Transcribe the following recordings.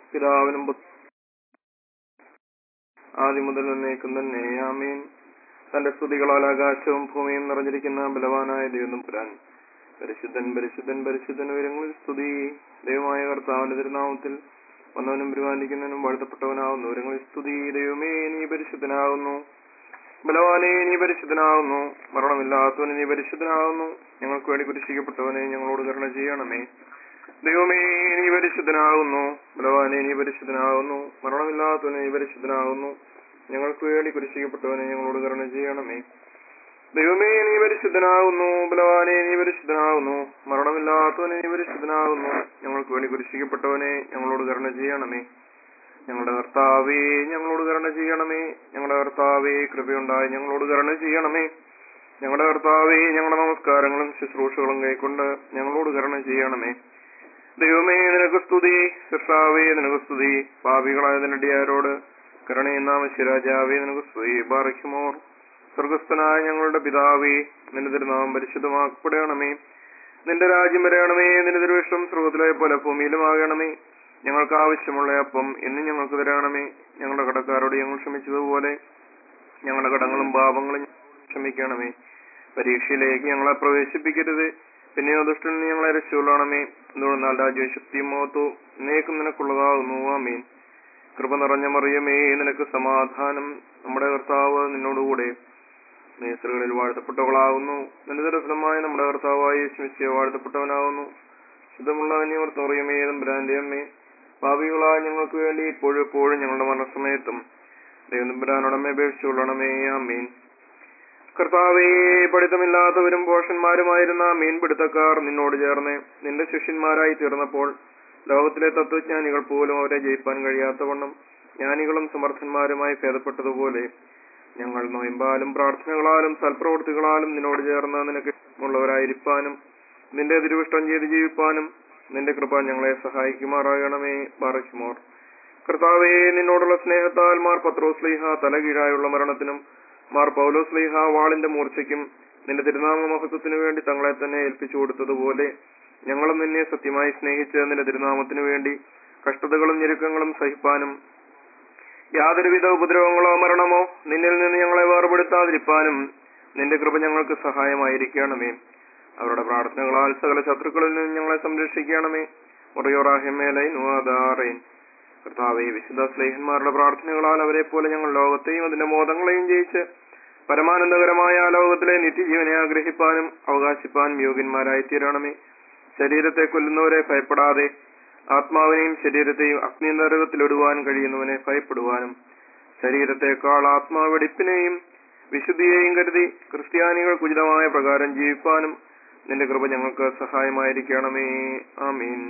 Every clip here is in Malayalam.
പിതാവിനും പുത്ര- ആദ്യം മുതൽ എന്നേക്കും തന്നെ ആമീൻ തന്റെ സ്തുതികളാൽ ആകാശവും ഭൂമിയും നിറഞ്ഞിരിക്കുന്ന ബലവാനായ ദൈവം പുരാൻ പരിശുദ്ധൻ പരിശുദ്ധൻ പരിശുദ്ധൻ ഉയരങ്ങളിൽ സ്തുതി ദൈവമായ കർത്താവിന്റെ തിരുനാമത്തിൽ വന്നവനും പരിപാലിക്കുന്നവനും വാഴ്ത്തപ്പെട്ടവനാവുന്നു ഉയരങ്ങളിൽ സ്തുതി ദൈവമേ നീ പരിശുദ്ധനാകുന്നു ബലവാനെ നീ പരിശുദ്ധനാകുന്നു മരണമില്ലാത്തവനെ നീ പരിശുദ്ധനാകുന്നു ഞങ്ങൾക്ക് വേണ്ടി കുരിശിക്കപ്പെട്ടവനെ ഞങ്ങളോട് കരുണ ചെയ്യണമേ ദൈവമേ നീ പരിശുദ്ധനാകുന്നു ബലവാനെ നീ പരിശുദ്ധനാകുന്നു മരണമില്ലാത്തവനെ നീ പരിശുദ്ധനാകുന്നു ഞങ്ങൾക്ക് വേണ്ടി കുരിശിക്കപ്പെട്ടവനെ ഞങ്ങളോട് കരുണ ചെയ്യണമേ ദൈവമേ നീ പരിശുദ്ധനാകുന്നു ബലവാനെ നീ പരിശുദ്ധനാകുന്നു മരണമില്ലാത്തവനെ നീ പരിശുദ്ധനാകുന്നു ഞങ്ങൾക്ക് വേണ്ടി കുരിശിക്കപ്പെട്ടവനെ ഞങ്ങളോട് കരുണ ചെയ്യണമേ ഞങ്ങളുടെ കർത്താവേ ഞങ്ങളോട് കരുണ ചെയ്യണമേ ഞങ്ങളുടെ കർത്താവേ കൃപയുണ്ടായി ഞങ്ങളോട് കരുണ ചെയ്യണമേ ഞങ്ങളുടെ കർത്താവേ ഞങ്ങളുടെ നമസ്കാരങ്ങളും ശുശ്രൂഷകളും കൈക്കൊണ്ട് ഞങ്ങളോട് കരുണ ചെയ്യണമേ ദൈവമേ നിനക്ക് സ്തുതി സിർസാവേ നിനക്ക് സ്തുതി പാപികളായ നിന്നടിയാരോട് കരുണയുന്നാമ ശിരാജാവേ നിനക്ക് സ്തുതി ബാറയ്ക്കുമോർ സ്വർഗസ്ഥനായ ഞങ്ങളുടെ പിതാവേ നിന്റെ തിരുനാമം പരിശുദ്ധമാക്കപ്പെടണമേ നിന്റെ രാജ്യം വരയണമേ നിന്റെ തിരുവിഷ്ടം സ്രോതത്തിലെ പോലെ ഭൂമിയിലുമാകണമേ ഞങ്ങൾക്ക് ആവശ്യമുള്ള അപ്പം ഇന്ന് ഞങ്ങൾക്ക് തരണമേ ഞങ്ങളുടെ കടക്കാരോട് ഞങ്ങൾ ക്ഷമിച്ചതുപോലെ ഞങ്ങളുടെ കടങ്ങളും പാപങ്ങളും ക്ഷമിക്കണമേ പരീക്ഷയിലേക്ക് ഞങ്ങളെ പ്രവേശിപ്പിക്കരുത് പിന്നെയോ ദുഷ്ടൻ ഞങ്ങളെ രക്ഷയുള്ളണമേ എന്തുകൊണ്ടാൽ രാജ്യവും ശക്തിയും മഹത്വവും എന്നേക്കും നിനക്കുള്ളതാകുന്നു ആമീൻ കൃപ നിറഞ്ഞ മറിയമേ നിനക്ക് സമാധാനം നമ്മുടെ കർത്താവ് നിന്നോടുകൂടെ നീ സ്ത്രീകളിൽ വാഴ്ത്തപ്പെട്ടവളാകുന്നു നിന്റെ ദരഫലമായ നമ്മുടെ കർത്താവായ യേശുമിശിയെ വാഴ്ത്തപ്പെട്ടവനാകുന്നു ശുദ്ധമുള്ള അന്യമർത്ത മറിയമേ തമ്പുരാന്റെ അമ്മേ ഭാവികളായ ഞങ്ങൾക്ക് വേണ്ടി ഇപ്പോഴും എപ്പോഴും ഞങ്ങളുടെ മരണസമയത്തും ദൈവം തമ്പുരാനോടമേ അപേക്ഷിച്ചുകൊള്ളണമേ ആമീൻ കർത്താവേ പഠിത്തമില്ലാത്തവരും പോഷന്മാരുമായിരുന്ന മീൻപിടുത്തക്കാർ നിന്നോട് ചേർന്ന് നിന്റെ ശിഷ്യന്മാരായി തീർന്നപ്പോൾ ലോകത്തിലെ തത്വജ്ഞാനികൾ പോലും അവരെ ജയിപ്പാൻ കഴിയാത്തവണ്ണം ജ്ഞാനികളും സമർത്ഥന്മാരുമായി ഭേദപ്പെട്ടതുപോലെ ഞങ്ങൾ നൊയമ്പാലും പ്രാർത്ഥനകളാലും സൽപ്രവൃത്തികളാലും നിന്നോട് ചേർന്ന് നിനക്ക് ഉള്ളവരായിരിക്കാനും നിന്റെ തിരുവിഷ്ടം ചെയ്ത് ജീവിപ്പാനും നിന്റെ കൃപ ഞങ്ങളെ സഹായിക്കുമാറാകണമേ ബാറയ്ക്കുമോർ കർത്താവേ നിന്നോടുള്ള സ്നേഹത്താൽ മാർ പത്രോസ്ലീഹ തലകീഴായുള്ള മരണത്തിനും മാർ പൗലോസ്ലീഹ വാളിന്റെ മൂർച്ചയ്ക്കും നിന്റെ തിരുനാമ മഹത്വത്തിനു വേണ്ടി തങ്ങളെ തന്നെ ഏൽപ്പിച്ചു കൊടുത്തതുപോലെ ഞങ്ങളും നിന്നെ സത്യമായി സ്നേഹിച്ച് നിന്റെ തിരുനാമത്തിനു വേണ്ടി കഷ്ടതകളും ഞെരുക്കങ്ങളും സഹിപ്പാനും യാതൊരുവിധ ഉപദ്രവങ്ങളോ മരണമോ നിന്നിൽ നിന്ന് ഞങ്ങളെ വേർപെടുത്താതിരിപ്പാനും നിന്റെ കൃപ ഞങ്ങൾക്ക് സഹായമായിരിക്കണമേ അവരുടെ പ്രാർത്ഥനകളാൽ സകല ശത്രുക്കളിൽ നിന്ന് ഞങ്ങളെ സംരക്ഷിക്കണമേ മുറിയോറാഹിമേലൈ നുവാദാറേൻ കർത്താവെ വിശുദ്ധ സ്നേഹന്മാരുടെ പ്രാർത്ഥനകളാൽ അവരെ പോലെ ഞങ്ങൾ ലോകത്തെയും അതിന്റെ മോദങ്ങളെയും ജയിച്ച് പരമാനന്ദകരമായ ആ ലോകത്തിലെ നിത്യജീവനെ ആഗ്രഹിപ്പാനും അവകാശിപ്പാനും യോഗ്യന്മാരായി തീരണമേ ശരീരത്തെ കൊല്ലുന്നവരെ ഭയപ്പെടാതെ ആത്മാവിനെയും ശരീരത്തെയും അഗ്നി നരകത്തിലിടുവാൻ കഴിയുന്നവനെ ഭയപ്പെടുവാനും ശരീരത്തെക്കാൾ ആത്മാവെടിപ്പിനെയും വിശുദ്ധിയെയും കരുതി ക്രിസ്ത്യാനികൾക്ക് ഉചിതമായ പ്രകാരം ജീവിപ്പാനും നിന്റെ കൃപ ഞങ്ങൾക്ക് സഹായമായിരിക്കണമേ ആമീൻ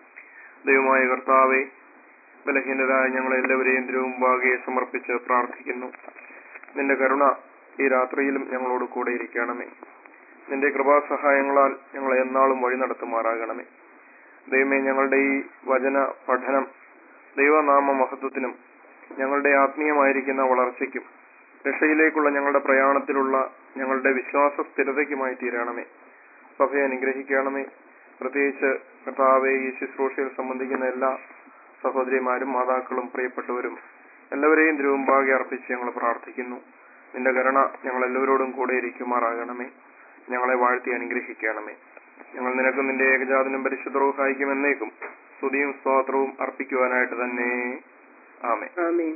ദൈവമായ കർത്താവെ ബലഹീനരായ ഞങ്ങളെല്ലാവരെയും തിരുമുമ്പാകെ സമർപ്പിച്ച് പ്രാർത്ഥിക്കുന്നു നിന്റെ കരുണ ഈ രാത്രിയിലും ഞങ്ങളോട് കൂടെ ഇരിക്കണമേ നിന്റെ കൃപാസഹായങ്ങളാൽ ഞങ്ങളെ എന്നാളും വഴി നടത്തുമാറാകണമേ ദൈവമേ ഞങ്ങളുടെ ഈ വചന പഠനം ദൈവനാമ മഹത്വത്തിനും ഞങ്ങളുടെ ആത്മീയമായിരിക്കുന്ന വളർച്ചയ്ക്കും രക്ഷയിലേക്കുള്ള ഞങ്ങളുടെ പ്രയാണത്തിലുള്ള ഞങ്ങളുടെ വിശ്വാസ സ്ഥിരതയ്ക്കുമായി തീരണമേ സഭയെ അനുഗ്രഹിക്കണമേ പ്രത്യേകിച്ച് കർത്താവെ ഈ ശുശ്രൂഷയിൽ സംബന്ധിക്കുന്ന എല്ലാ സഹോദരിമാരും മാതാക്കളും പ്രിയപ്പെട്ടവരും എല്ലാവരെയും തിരുവുമ്പാകെ അർപ്പിച്ച് ഞങ്ങൾ പ്രാർത്ഥിക്കുന്നു നിന്റെ കരുണ ഞങ്ങൾ എല്ലാവരോടും കൂടെ ഇരിക്കുമാറാകണമേ ഞങ്ങളെ വാഴ്ത്തി അനുഗ്രഹിക്കണമേ ഞങ്ങൾ നിനക്ക് നിന്റെ ഏകജാതനും പരിശുദ്ധവും സഹായിക്കും എന്നേക്കും സ്തുതിയും സ്തോത്രവും അർപ്പിക്കുവാനായിട്ട് തന്നെ ആമേ ആമേൻ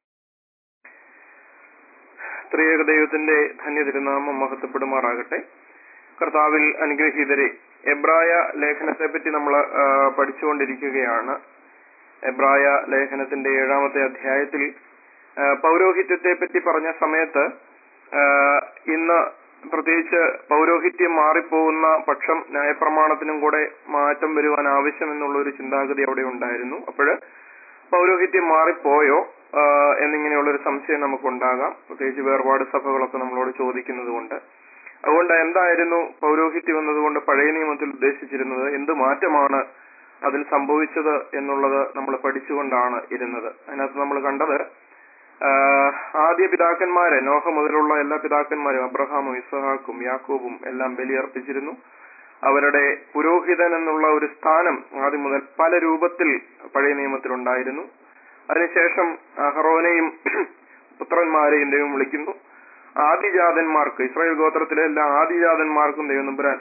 ത്രിയേക ദൈവത്തിന്റെ ധന്യ തിരുനാമം മഹത്വപ്പെടുമാറാകട്ടെ കർത്താവിൽ അനുഗ്രഹീതരെ എബ്രായ ലേഖനത്തെ പറ്റി നമ്മൾ പഠിച്ചുകൊണ്ടിരിക്കുകയാണ് എബ്രായ ലേഖനത്തിന്റെ ഏഴാമത്തെ അധ്യായത്തിൽ ആ, പൗരോഹിത്യത്തെ പറ്റി പറഞ്ഞ സമയത്ത് ആ, ഇന്ന് പ്രത്യേകിച്ച് പൗരോഹിത്യം മാറിപ്പോകുന്ന പക്ഷം ന്യായപ്രമാണത്തിനും കൂടെ മാറ്റം വരുവാൻ ആവശ്യമെന്നുള്ള ഒരു ചിന്താഗതി അവിടെ ഉണ്ടായിരുന്നു അപ്പോൾ പൗരോഹിത്യം മാറിപ്പോയോ ആ, എന്നിങ്ങനെയുള്ളൊരു സംശയം നമുക്കുണ്ടാകാം പ്രത്യേകിച്ച് വേർപാട് സഭകളൊക്കെ നമ്മളോട് ചോദിക്കുന്നത് കൊണ്ട് അതുകൊണ്ട് എന്തായിരുന്നു പൗരോഹിത്യം എന്നതുകൊണ്ട് പഴയ നിയമത്തിൽ ഉദ്ദേശിച്ചിരുന്നത് എന്ത് മാറ്റമാണ് അതിൽ സംഭവിച്ചത് എന്നുള്ളത് നമ്മൾ പഠിച്ചുകൊണ്ടാണ് ഇരുന്നത് അതിനകത്ത് നമ്മൾ കണ്ടത് ആ, ആദ്യ പിതാക്കന്മാരെ നോഹ മുതലുള്ള എല്ലാ പിതാക്കന്മാരും അബ്രഹാമും ഇസഹാക്കും യാക്കോബും എല്ലാം ബലിയർപ്പിച്ചിരുന്നു അവരുടെ പുരോഹിതൻ എന്നുള്ള ഒരു സ്ഥാനം ആദ്യം മുതൽ പല രൂപത്തിൽ പഴയ നിയമത്തിലുണ്ടായിരുന്നു അതിനുശേഷം അഹറോനെയും പുത്രന്മാരെയും ദൈവം വിളിക്കുന്നു ആദിജാതന്മാർക്ക് ഇസ്രായേൽ ഗോത്രത്തിലെ എല്ലാ ആദിജാതന്മാർക്കും ദൈവം നമ്പുരാൻ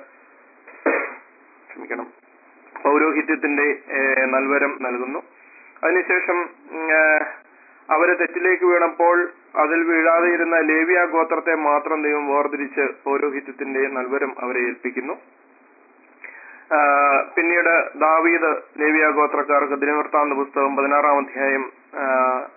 ക്ഷമിക്കണം പൗരോഹിത്യത്തിന്റെ ഏഹ്, നൽവരം നൽകുന്നു അതിനുശേഷം ഉം, ഏഹ്, അവര് തെറ്റിലേക്ക് വീണപ്പോൾ അതിൽ വീഴാതെ ഇരുന്ന ലേവിയ ഗോത്രത്തെ മാത്രം ദൈവം വേർതിരിച്ച് പൗരോഹിത്യത്തിന്റെ നൽവരം അവരെ ഏൽപ്പിക്കുന്നു ആ, പിന്നീട് ദാവീദ് ലേവിയ ഗോത്രക്കാർക്ക് ദിനവൃത്താന്ത പുസ്തകം പതിനാറാം അധ്യായം ആ,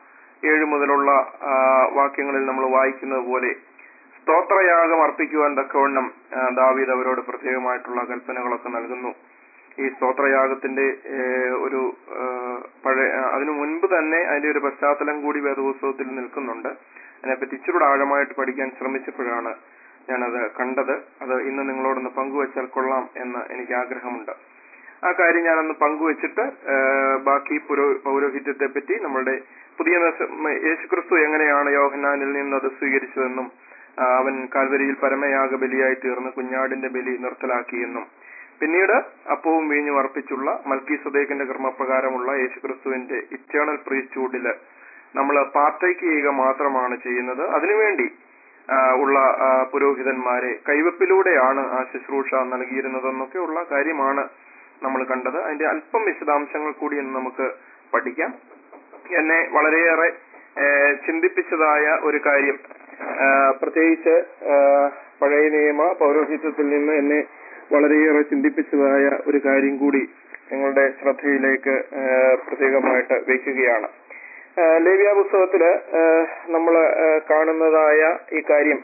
ഏഴ് മുതലുള്ള ആ, വാക്യങ്ങളിൽ നമ്മൾ വായിക്കുന്നത് പോലെ സ്തോത്രയാഗം അർപ്പിക്കുവാൻ തക്കവണ്ണം ആ, ദാവീദ് അവരോട് പ്രത്യേകമായിട്ടുള്ള കൽപ്പനകളൊക്കെ നൽകുന്നു ഈ സ്തോത്രയാഗത്തിന്റെ ഏഹ്, ഒരു ആ, പഴയ ആ, അതിനു മുൻപ് തന്നെ അതിന്റെ ഒരു പശ്ചാത്തലം കൂടി വേദപുസ്തകത്തിൽ നിൽക്കുന്നുണ്ട് അതിനെപ്പറ്റി ഇച്ചിരൂടെ ആഴമായിട്ട് പഠിക്കാൻ ശ്രമിച്ചപ്പോഴാണ് ഞാനത് കണ്ടത് അത് ഇന്ന് നിങ്ങളോടൊന്ന് പങ്കുവച്ചാൽ കൊള്ളാം എന്ന് എനിക്ക് ആഗ്രഹമുണ്ട് ആ കാര്യം ഞാനൊന്ന് പങ്കുവച്ചിട്ട് ആ, ബാക്കി പുരോ പൗരോഹിത്യത്തെ പറ്റി നമ്മളുടെ പുതിയ നിസ- മ- യേശുക്രിസ്തു എങ്ങനെയാണ് യോഹന്നാനിൽ നിന്ന് അത് സ്വീകരിച്ചതെന്നും ആ, അവൻ കാൽവരിയിൽ പരമയാഗ ബലിയായി തീർന്ന് കുഞ്ഞാടിന്റെ ബലി നിർത്തലാക്കിയെന്നും പിന്നീട് അപ്പവും വീഞ്ഞും അർപ്പിച്ചുള്ള മൽക്കി സുദേഖിന്റെ ക്രമപ്രകാരമുള്ള യേശുക്രിസ്തുവിന്റെ ഇറ്റേണൽ പ്രീസ്റ്റ്ഹുഡില് നമ്മൾ പാർട്ടേക്ക് ചെയ്യുക മാത്രമാണ് ചെയ്യുന്നത് അതിനുവേണ്ടി ആ, ഉള്ള ആ, പുരോഹിതന്മാരെ കൈവപ്പിലൂടെയാണ് ആ ശുശ്രൂഷ നൽകിയിരുന്നതെന്നൊക്കെ ഉള്ള കാര്യമാണ് നമ്മൾ കണ്ടത് അതിന്റെ അല്പം വിശദാംശങ്ങൾ കൂടി ഇന്ന് നമുക്ക് പഠിക്കാം എന്നെ വളരെയേറെ ഏ, ചിന്തിപ്പിച്ചതായ ഒരു കാര്യം ആ, പ്രത്യേകിച്ച് ആ, പഴയ നിയമ പൗരോഹിത്യത്തിൽ നിന്ന് എന്നെ വളരെയേറെ ചിന്തിപ്പിച്ചതായ ഒരു കാര്യം കൂടി നിങ്ങളുടെ ശ്രദ്ധയിലേക്ക് ആ, പ്രത്യേകമായിട്ട് വയ്ക്കുകയാണ് ആ, ലേവ്യ പുസ്തകത്തില് നമ്മൾ കാണുന്നതായ ഈ കാര്യം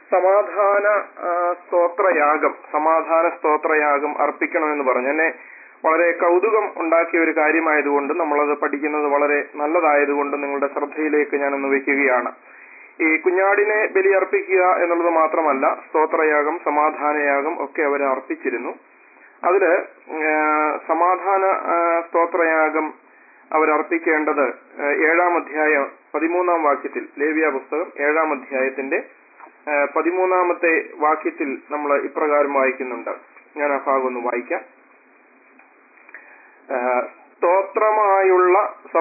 സമാധാന ആ, സ്തോത്രയാഗം സമാധാന സ്തോത്രയാഗം അർപ്പിക്കണമെന്ന് പറഞ്ഞു എന്നെ വളരെ കൗതുകം ഉണ്ടാക്കിയ ഒരു കാര്യമായതുകൊണ്ട് നമ്മളത് പഠിക്കുന്നത് വളരെ നല്ലതായതുകൊണ്ട് നിങ്ങളുടെ ശ്രദ്ധയിലേക്ക് ഞാനൊന്ന് വെക്കുകയാണ് ഈ കുഞ്ഞാടിനെ ബലിയർപ്പിക്കുക എന്നുള്ളത് മാത്രമല്ല സ്തോത്രയാഗം സമാധാനയാഗം ഒക്കെ അവർ അർപ്പിച്ചിരുന്നു അതില് ആ, സമാധാന ആ, സ്തോത്രയാഗം അവരർപ്പിക്കേണ്ടത് ആ, ഏഴാം അധ്യായം പതിമൂന്നാം വാക്യത്തിൽ ലേവ്യ പുസ്തകം ഏഴാം അധ്യായത്തിന്റെ ആ, പതിമൂന്നാമത്തെ വാക്യത്തിൽ നമ്മൾ ഇപ്രകാരം വായിക്കുന്നുണ്ട് ഞാൻ ആ ഭാഗം ഒന്ന് വായിക്കാം ആ, സ്തോത്രമായുള്ള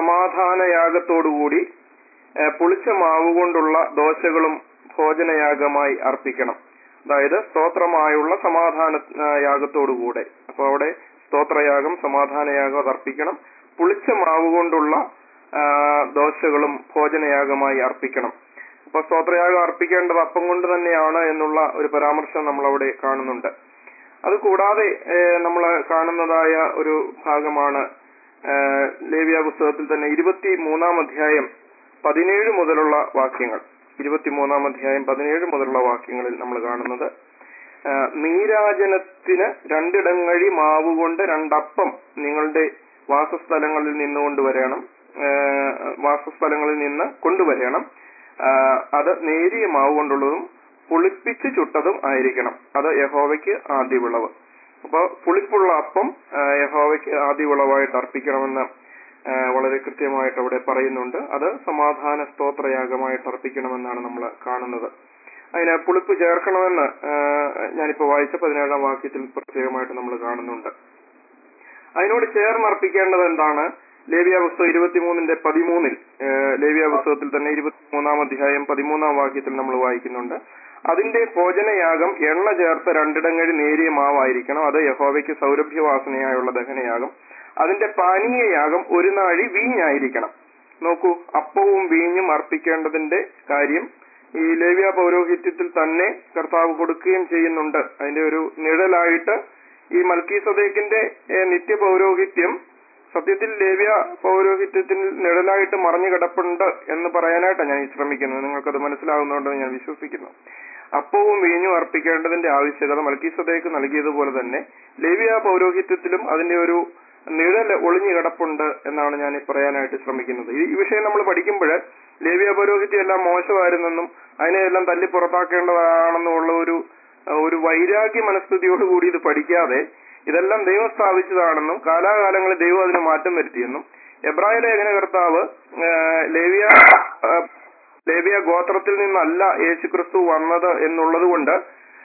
സമാധാനയാഗത്തോടുകൂടി ആ, പുളിച്ച മാവ് കൊണ്ടുള്ള ദോശകളും ഭോജനയാഗമായി അർപ്പിക്കണം അതായത് സ്തോത്രമായുള്ള സമാധാന ആ, യാഗത്തോടുകൂടെ അപ്പൊ അവിടെ സ്തോത്രയാഗം സമാധാനയാഗം അത് അർപ്പിക്കണം പുളിച്ച മാവ് കൊണ്ടുള്ള ആ, ദോശകളും ഭോജനയാഗമായി അർപ്പിക്കണം അപ്പൊ സ്തോത്രയാഗം അർപ്പിക്കേണ്ടത് അപ്പം കൊണ്ട് തന്നെയാണ് എന്നുള്ള ഒരു പരാമർശം നമ്മൾ അവിടെ കാണുന്നുണ്ട് അത് കൂടാതെ നമ്മൾ കാണുന്നതായ ഒരു ഭാഗമാണ് ഏഹ്, ലേവ്യ പുസ്തകത്തിൽ തന്നെ ഇരുപത്തി മൂന്നാം അധ്യായം പതിനേഴ് മുതലുള്ള വാക്യങ്ങൾ ഇരുപത്തിമൂന്നാം അധ്യായം പതിനേഴ് മുതലുള്ള വാക്യങ്ങളിൽ നമ്മൾ കാണുന്നത് ഏഹ്, നീരാജനത്തിന് രണ്ടിടങ്ങഴി മാവ് കൊണ്ട് രണ്ടപ്പം നിങ്ങളുടെ വാസസ്ഥലങ്ങളിൽ നിന്ന് കൊണ്ടുവരണം ഏഹ്, വാസസ്ഥലങ്ങളിൽ നിന്ന് കൊണ്ടുവരണം ആഹ്, അത് നേരിയ മാവ് കൊണ്ടുള്ളതും പുളിപ്പിച്ച് ചുട്ടതും ആയിരിക്കണം അത് യഹോവയ്ക്ക് ആദ്യ വിളവ് അപ്പൊ പുളിപ്പുള്ള അപ്പം ആ, യഹോവയ്ക്ക് ആദ്യ വിളവായിട്ട് അർപ്പിക്കണമെന്ന് ആ, വളരെ കൃത്യമായിട്ട് അവിടെ പറയുന്നുണ്ട് അത് സമാധാന സ്തോത്രയാഗമായിട്ട് അർപ്പിക്കണമെന്നാണ് നമ്മൾ കാണുന്നത് അതിന് പുളിപ്പ് ചേർക്കണമെന്ന് ആ, ഞാനിപ്പോ വായിച്ച പതിനേഴാം വാക്യത്തിൽ പ്രത്യേകമായിട്ട് നമ്മൾ കാണുന്നുണ്ട് അതിനോട് ചേർന്ന് അർപ്പിക്കേണ്ടത് എന്താണ് ലേവ്യ പുസ്തകം ഇരുപത്തിമൂന്നിന്റെ പതിമൂന്നിൽ ഏഹ്, ലേവ്യ പുസ്തകത്തിൽ തന്നെ ഇരുപത്തിമൂന്നാം അധ്യായം പതിമൂന്നാം വാക്യത്തിൽ നമ്മൾ വായിക്കുന്നുണ്ട് അതിന്റെ ഭോജനയാഗം എണ്ണ ചേർത്ത രണ്ടിടങ്ങഴി നേരിയ മാവായിരിക്കണം അത് യഹോവയ്ക്ക് സൗരഭ്യവാസനയായുള്ള ദഹനയാഗം അതിന്റെ പാനീയയാഗം ഒരു നാഴി വീഞ്ഞായിരിക്കണം നോക്കൂ അപ്പവും വീഞ്ഞും അർപ്പിക്കേണ്ടതിന്റെ കാര്യം ഈ ലേവ്യ പൗരോഹിത്യത്തിൽ തന്നെ കർത്താവ് കൊടുക്കുകയും ചെയ്യുന്നുണ്ട് അതിന്റെ ഒരു നിഴലായിട്ട് ഈ മൽക്കി സദേക്കിന്റെ നിത്യ പൗരോഹിത്യം സത്യത്തിൽ ലേവ്യ പൗരോഹിത്യത്തിൽ നിഴലായിട്ട് മറഞ്ഞു കിടപ്പുണ്ട് എന്ന് പറയാനായിട്ടാണ് ഞാൻ ഈ ശ്രമിക്കുന്നത് നിങ്ങൾക്കത് മനസ്സിലാകുന്നുണ്ടെന്ന് ഞാൻ വിശ്വസിക്കുന്നു അപ്പവും വീഞ്ഞും അർപ്പിക്കേണ്ടതിന്റെ ആവശ്യകത മൽക്കി സദേക്ക് നൽകിയതുപോലെ തന്നെ ലേവ്യ പൗരോഹിത്യത്തിലും അതിന്റെ ഒരു നിഴൽ ഒളിഞ്ഞു കിടപ്പുണ്ട് എന്നാണ് ഞാൻ ഈ പറയാനായിട്ട് ശ്രമിക്കുന്നത് ഈ ഈ വിഷയം നമ്മൾ പഠിക്കുമ്പോൾ ലേവ്യ പൗരോഹിത്യം എല്ലാം മോശമായിരുന്നെന്നും അതിനെയെല്ലാം തല്ലി പുറത്താക്കേണ്ടതാണെന്നുള്ള ഒരു ഒരു വൈരാഗ്യ മനസ്ഥിതിയോടുകൂടി ഇത് പഠിക്കാതെ ഇതെല്ലാം ദൈവം സ്ഥാപിച്ചതാണെന്നും കാലാകാലങ്ങളിൽ ദൈവം അതിന് മാറ്റം വരുത്തിയെന്നും എബ്രായ ലേഖനകർത്താവ് ആ, ലേവ്യ ആ, ലേവ്യ ഗോത്രത്തിൽ നിന്നല്ല യേശുക്രിസ്തു വന്നത് എന്നുള്ളത് കൊണ്ട്